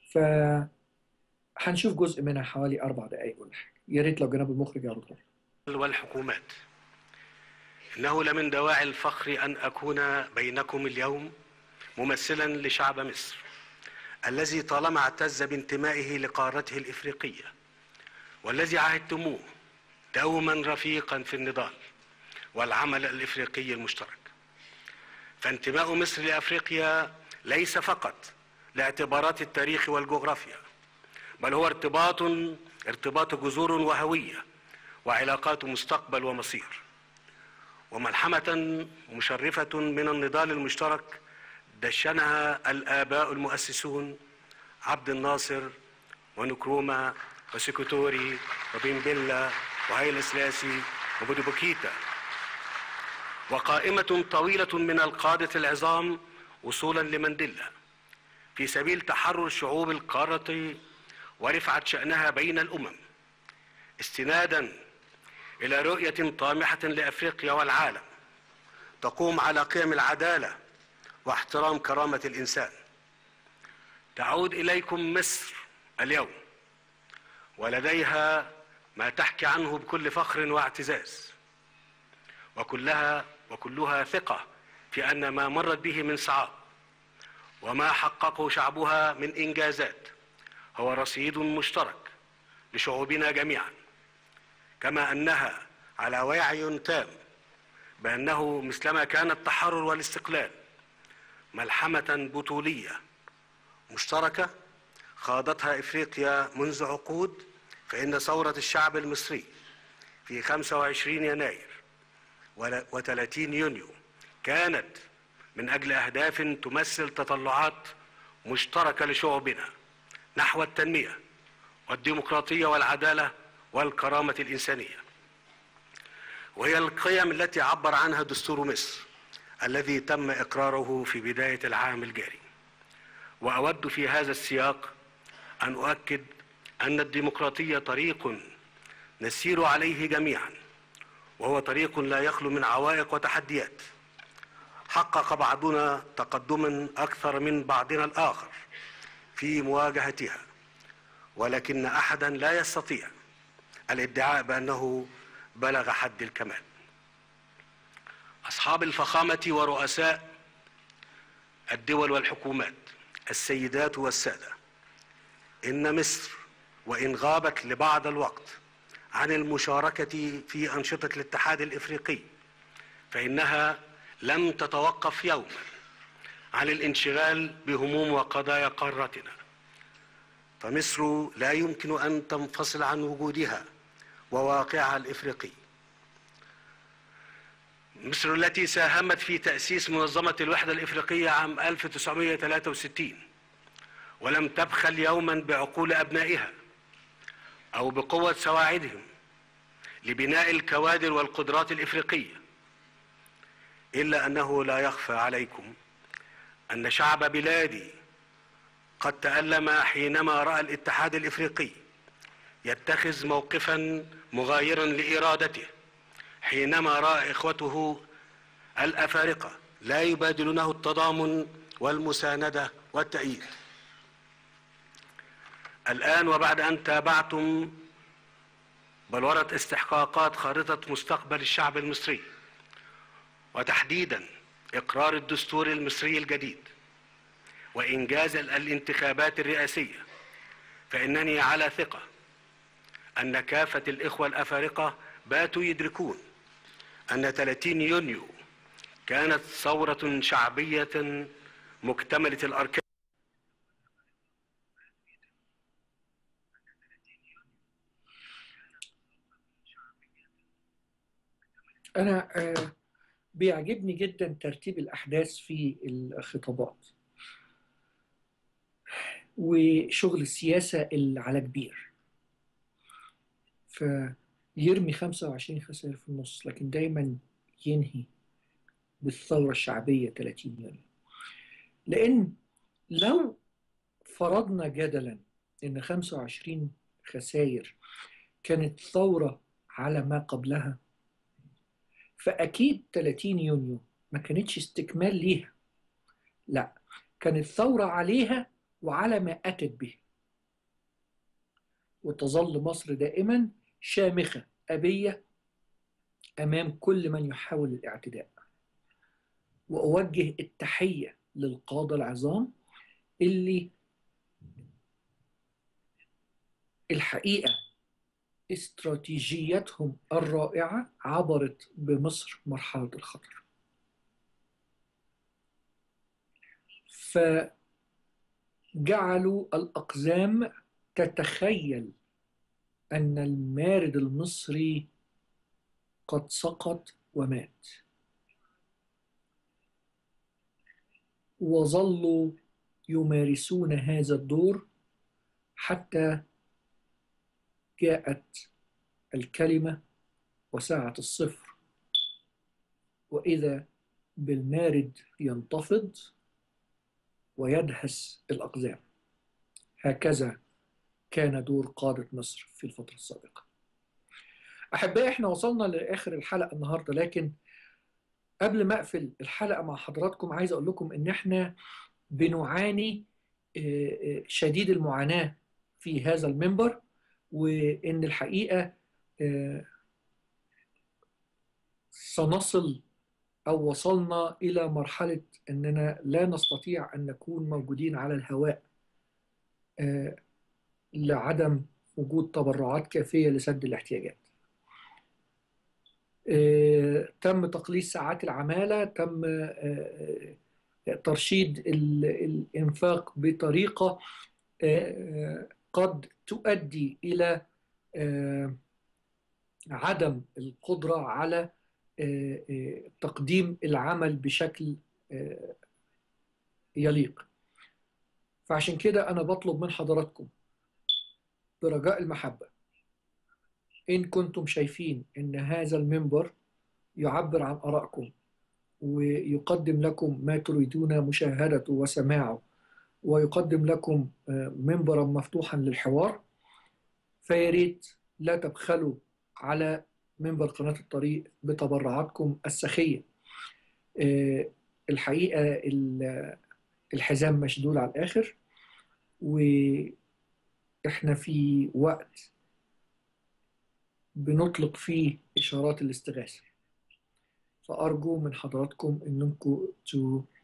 C: فهنشوف جزء منها حوالي أربع دقائق ولا حاجة يا ريت لو جناب المخرج يعرض لنا.
I: والحكومات إنه لمن دواعي الفخر أن أكون بينكم اليوم ممثلا لشعب مصر الذي طالما اعتز بانتمائه لقارته الإفريقية والذي عهدتموه دوما رفيقا في النضال والعمل الإفريقي المشترك فانتماء مصر لأفريقيا ليس فقط لاعتبارات التاريخ والجغرافيا بل هو ارتباط ارتباط جذور وهويه وعلاقات مستقبل ومصير وملحمة مشرفة من النضال المشترك دشنها الآباء المؤسسون عبد الناصر ونكرومة وسيكوتوري وبيمبيلا وهيلا سلاسي وبودو بوكيتا وقائمة طويلة من القادة العظام وصولا لمنديلا في سبيل تحرر شعوب القارة ورفعة شأنها بين الأمم استنادا الى رؤيه طامحه لافريقيا والعالم تقوم على قيم العداله واحترام كرامه الانسان تعود اليكم مصر اليوم ولديها ما تحكي عنه بكل فخر واعتزاز وكلها وكلها ثقه في ان ما مرت به من صعاب وما حققه شعبها من انجازات هو رصيد مشترك لشعوبنا جميعا كما انها على وعي تام بانه مثلما كان التحرر والاستقلال ملحمه بطوليه مشتركه خاضتها افريقيا منذ عقود فان ثوره الشعب المصري في 25 يناير و30 يونيو كانت من اجل اهداف تمثل تطلعات مشتركه لشعوبنا نحو التنميه والديمقراطيه والعداله والكرامة الإنسانية وهي القيم التي عبر عنها دستور مصر الذي تم إقراره في بداية العام الجاري وأود في هذا السياق أن أؤكد أن الديمقراطية طريق نسير عليه جميعا وهو طريق لا يخلو من عوائق وتحديات حقق بعضنا تقدما أكثر من بعضنا الآخر في مواجهتها ولكن أحدا لا يستطيع الادعاء بانه بلغ حد الكمال اصحاب الفخامه ورؤساء الدول والحكومات السيدات والساده ان مصر وإن غابت لبعض الوقت عن المشاركة في أنشطة الاتحاد الإفريقي فإنها لم تتوقف يوما عن الانشغال بهموم وقضايا قارتنا فمصر لا يمكن أن تنفصل عن وجودها وواقعها الإفريقي مصر التي ساهمت في تأسيس منظمة الوحدة الإفريقية عام 1963 ولم تبخل يوما بعقول أبنائها أو بقوة سواعدهم لبناء الكوادر والقدرات الإفريقية إلا أنه لا يخفى عليكم أن شعب بلادي قد تألم حينما رأى الاتحاد الإفريقي يتخذ موقفا مغايرا لإرادته حينما رأى إخوته الأفارقة لا يبادلونه التضامن والمساندة والتأييد الآن وبعد أن تابعتم بلورة استحقاقات خارطة مستقبل الشعب المصري وتحديدا إقرار الدستور المصري الجديد وإنجاز الانتخابات الرئاسية فإنني على ثقة أن كافة الإخوة الأفارقة باتوا يدركون أن 30 يونيو كانت ثورة شعبية مكتملة الأركان
C: أنا آه، بيعجبني جدا ترتيب الأحداث في الخطابات وشغل السياسة اللي على كبير فيرمي 25 خسائر في النص لكن دايما ينهي بالثورة الشعبية 30 يونيو لأن لو فرضنا جدلا إن 25 خسائر كانت ثورة على ما قبلها فأكيد 30 يونيو ما كانتش استكمال ليها لا كانت ثورة عليها وعلى ما أتت به وتظل مصر دائما شامخة أبية أمام كل من يحاول الاعتداء وأوجه التحية للقادة العظام اللي الحقيقة استراتيجيتهم الرائعة عبرت بمصر مرحلة الخطر فجعلوا الأقزام تتخيل أن المارد المصري قد سقط ومات وظلوا يمارسون هذا الدور حتى جاءت الكلمة وساعة الصفر وإذا بالمارد ينتفض ويدهس الأقزام هكذا كان دور قادة مصر في الفترة السابقة أحبائي إحنا وصلنا لآخر الحلقة النهاردة لكن قبل ما أقفل الحلقة مع حضراتكم عايز أقول لكم إن إحنا بنعاني شديد المعاناة في هذا المنبر وإن الحقيقة سنصل أو وصلنا إلى مرحلة أننا لا نستطيع أن نكون موجودين على الهواء لعدم وجود تبرعات كافية لسد الاحتياجات تم تقليص ساعات العمالة تم ترشيد الإنفاق بطريقة قد تؤدي إلى عدم القدرة على تقديم العمل بشكل يليق فعشان كده أنا بطلب من حضراتكم برجاء المحبة إن كنتم شايفين إن هذا المنبر يعبر عن آرائكم ويقدم لكم ما تريدون مشاهدته وسماعه ويقدم لكم منبرا مفتوحا للحوار فياريت لا تبخلوا على منبر قناة الطريق بتبرعاتكم السخية الحقيقة الحزام مشدود على الآخر وإحنا في وقت بنطلق فيه إشارات الاستغاثة فأرجو من حضراتكم أنكم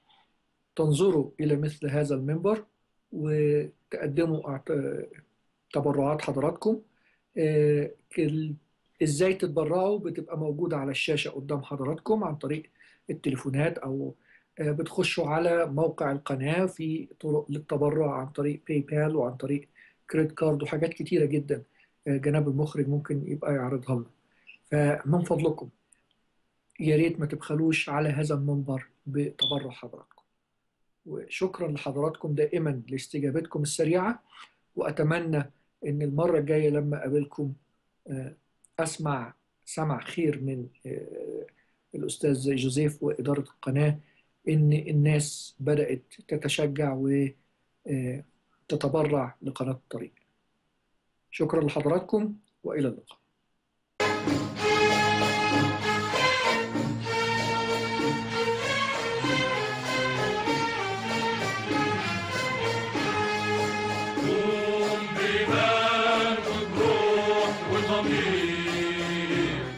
C: تنظروا إلى مثل هذا المنبر وتقدموا تبرعات حضراتكم آه، ال- ازاي تتبرعوا بتبقى موجودة على الشاشة قدام حضراتكم عن طريق التليفونات او آه، بتخشوا على موقع القناة في طرق للتبرع عن طريق باي بال وعن طريق كريدت كارد وحاجات كتيرة جدا آه، جناب المخرج ممكن يبقى يعرضها لنا فمن فضلكم يا ريت ما تبخلوش على هذا المنبر بتبرع حضراتكم وشكرا لحضراتكم دائما لاستجابتكم السريعة وأتمنى إن المرة الجاية لما أقابلكم آه، أسمع سمع خير من آه، الأستاذ جوزيف وإدارة القناة إن الناس بدأت تتشجع وتتبرع لقناة الطريق شكرا لحضراتكم وإلى اللقاء
D: قوم بإيمان وبروح وضمير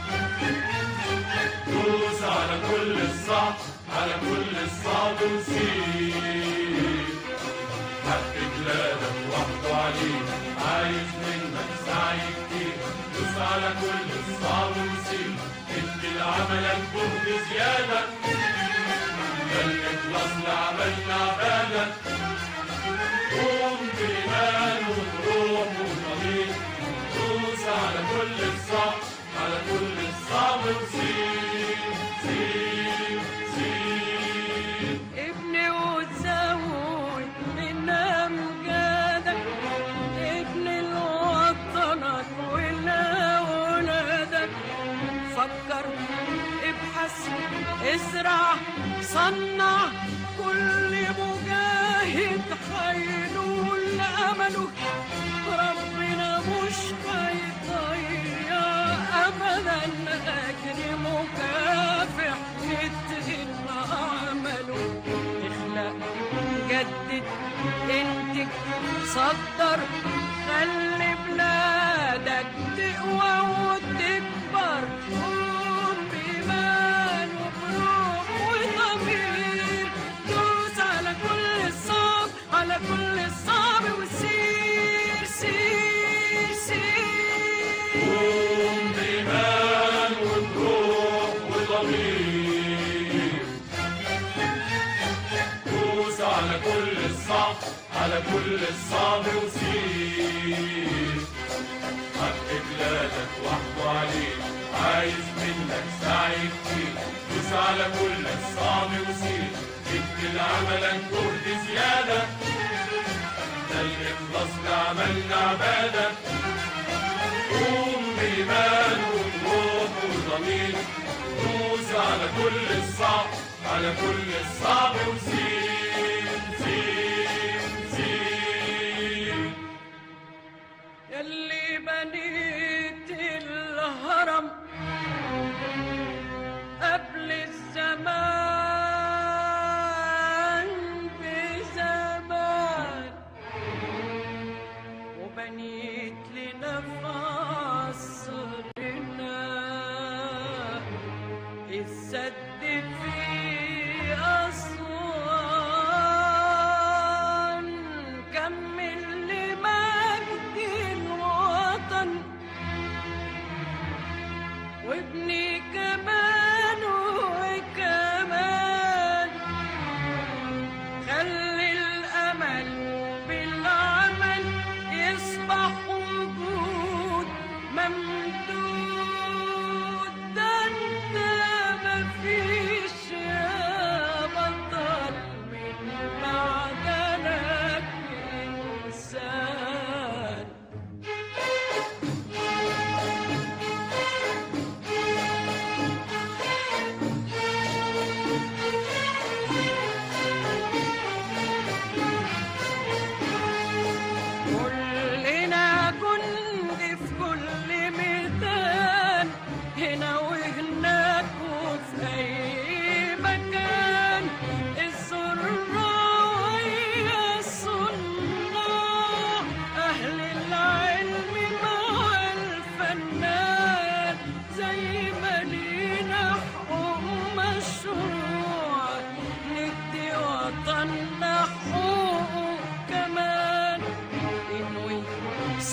D: دوس على كل الصح على كل الصعب وسير حق بلادك وحده عليك عايز منك سعي كتير دوس على كل الصعب وسير ادي لعملك جهد زيادة ده الإخلاص لعملنا عبادك قوم بإيمان وبروح وضمير دوس على كل الصعب على كل الصعب وسير سير سير
E: ابني وتزود من امجادك ابني لوطنك ولأولادك فكر ابحث ازرع صنع كل مجاهد هينول امله ربنا مش هيضيع ابدا اجر مكافح يتقن عمله اخلق جدد انتج صدر خلي بلادك تقوى وتكبر قوم بإيمان وبروح وضمير دوس على كل الصعب على كل الصعب وسير سير سير
D: قوم بإيمان وبروح وضمير دوس على كل الصعب على كل الصعب وسير حق بلادك وحده عليك عايز منك سعي كتير دوس على كل الصعب وسير ادي لعملك جهد زيادة ده الإخلاص لعملنا عبادة قوم بإيمان وبروح وضمير دوس على كل الصعب على كل الصعب وسير سير سير
E: يلي بنيت الهرم قبل الزمان بزمان وبنيت لنا في عصرنا السد في أسوان كمل لمجد الوطن وابني كمان وكمان خلي الأمل بالعمل يصبح وجود ممدود ده انت مفيش يا بطل من معدنك إنسان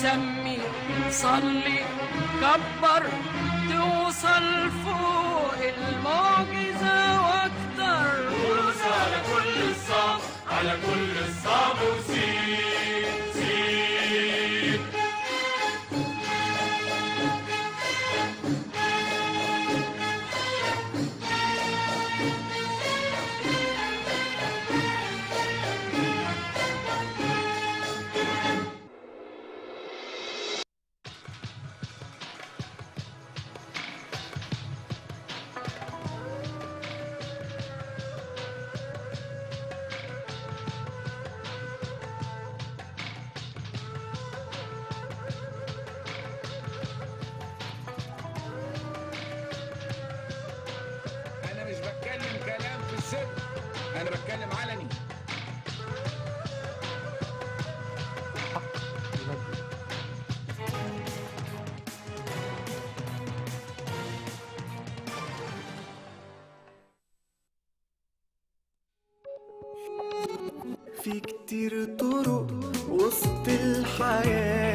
E: سمي صلي كبر توصل فوق المعجزة واكتر
D: دوس على كل الصعب على كل الصعب وسيب سيب
B: انا مش بتكلم كلام في السر انا بتكلم علني
A: في كتير طرق وسط الحياة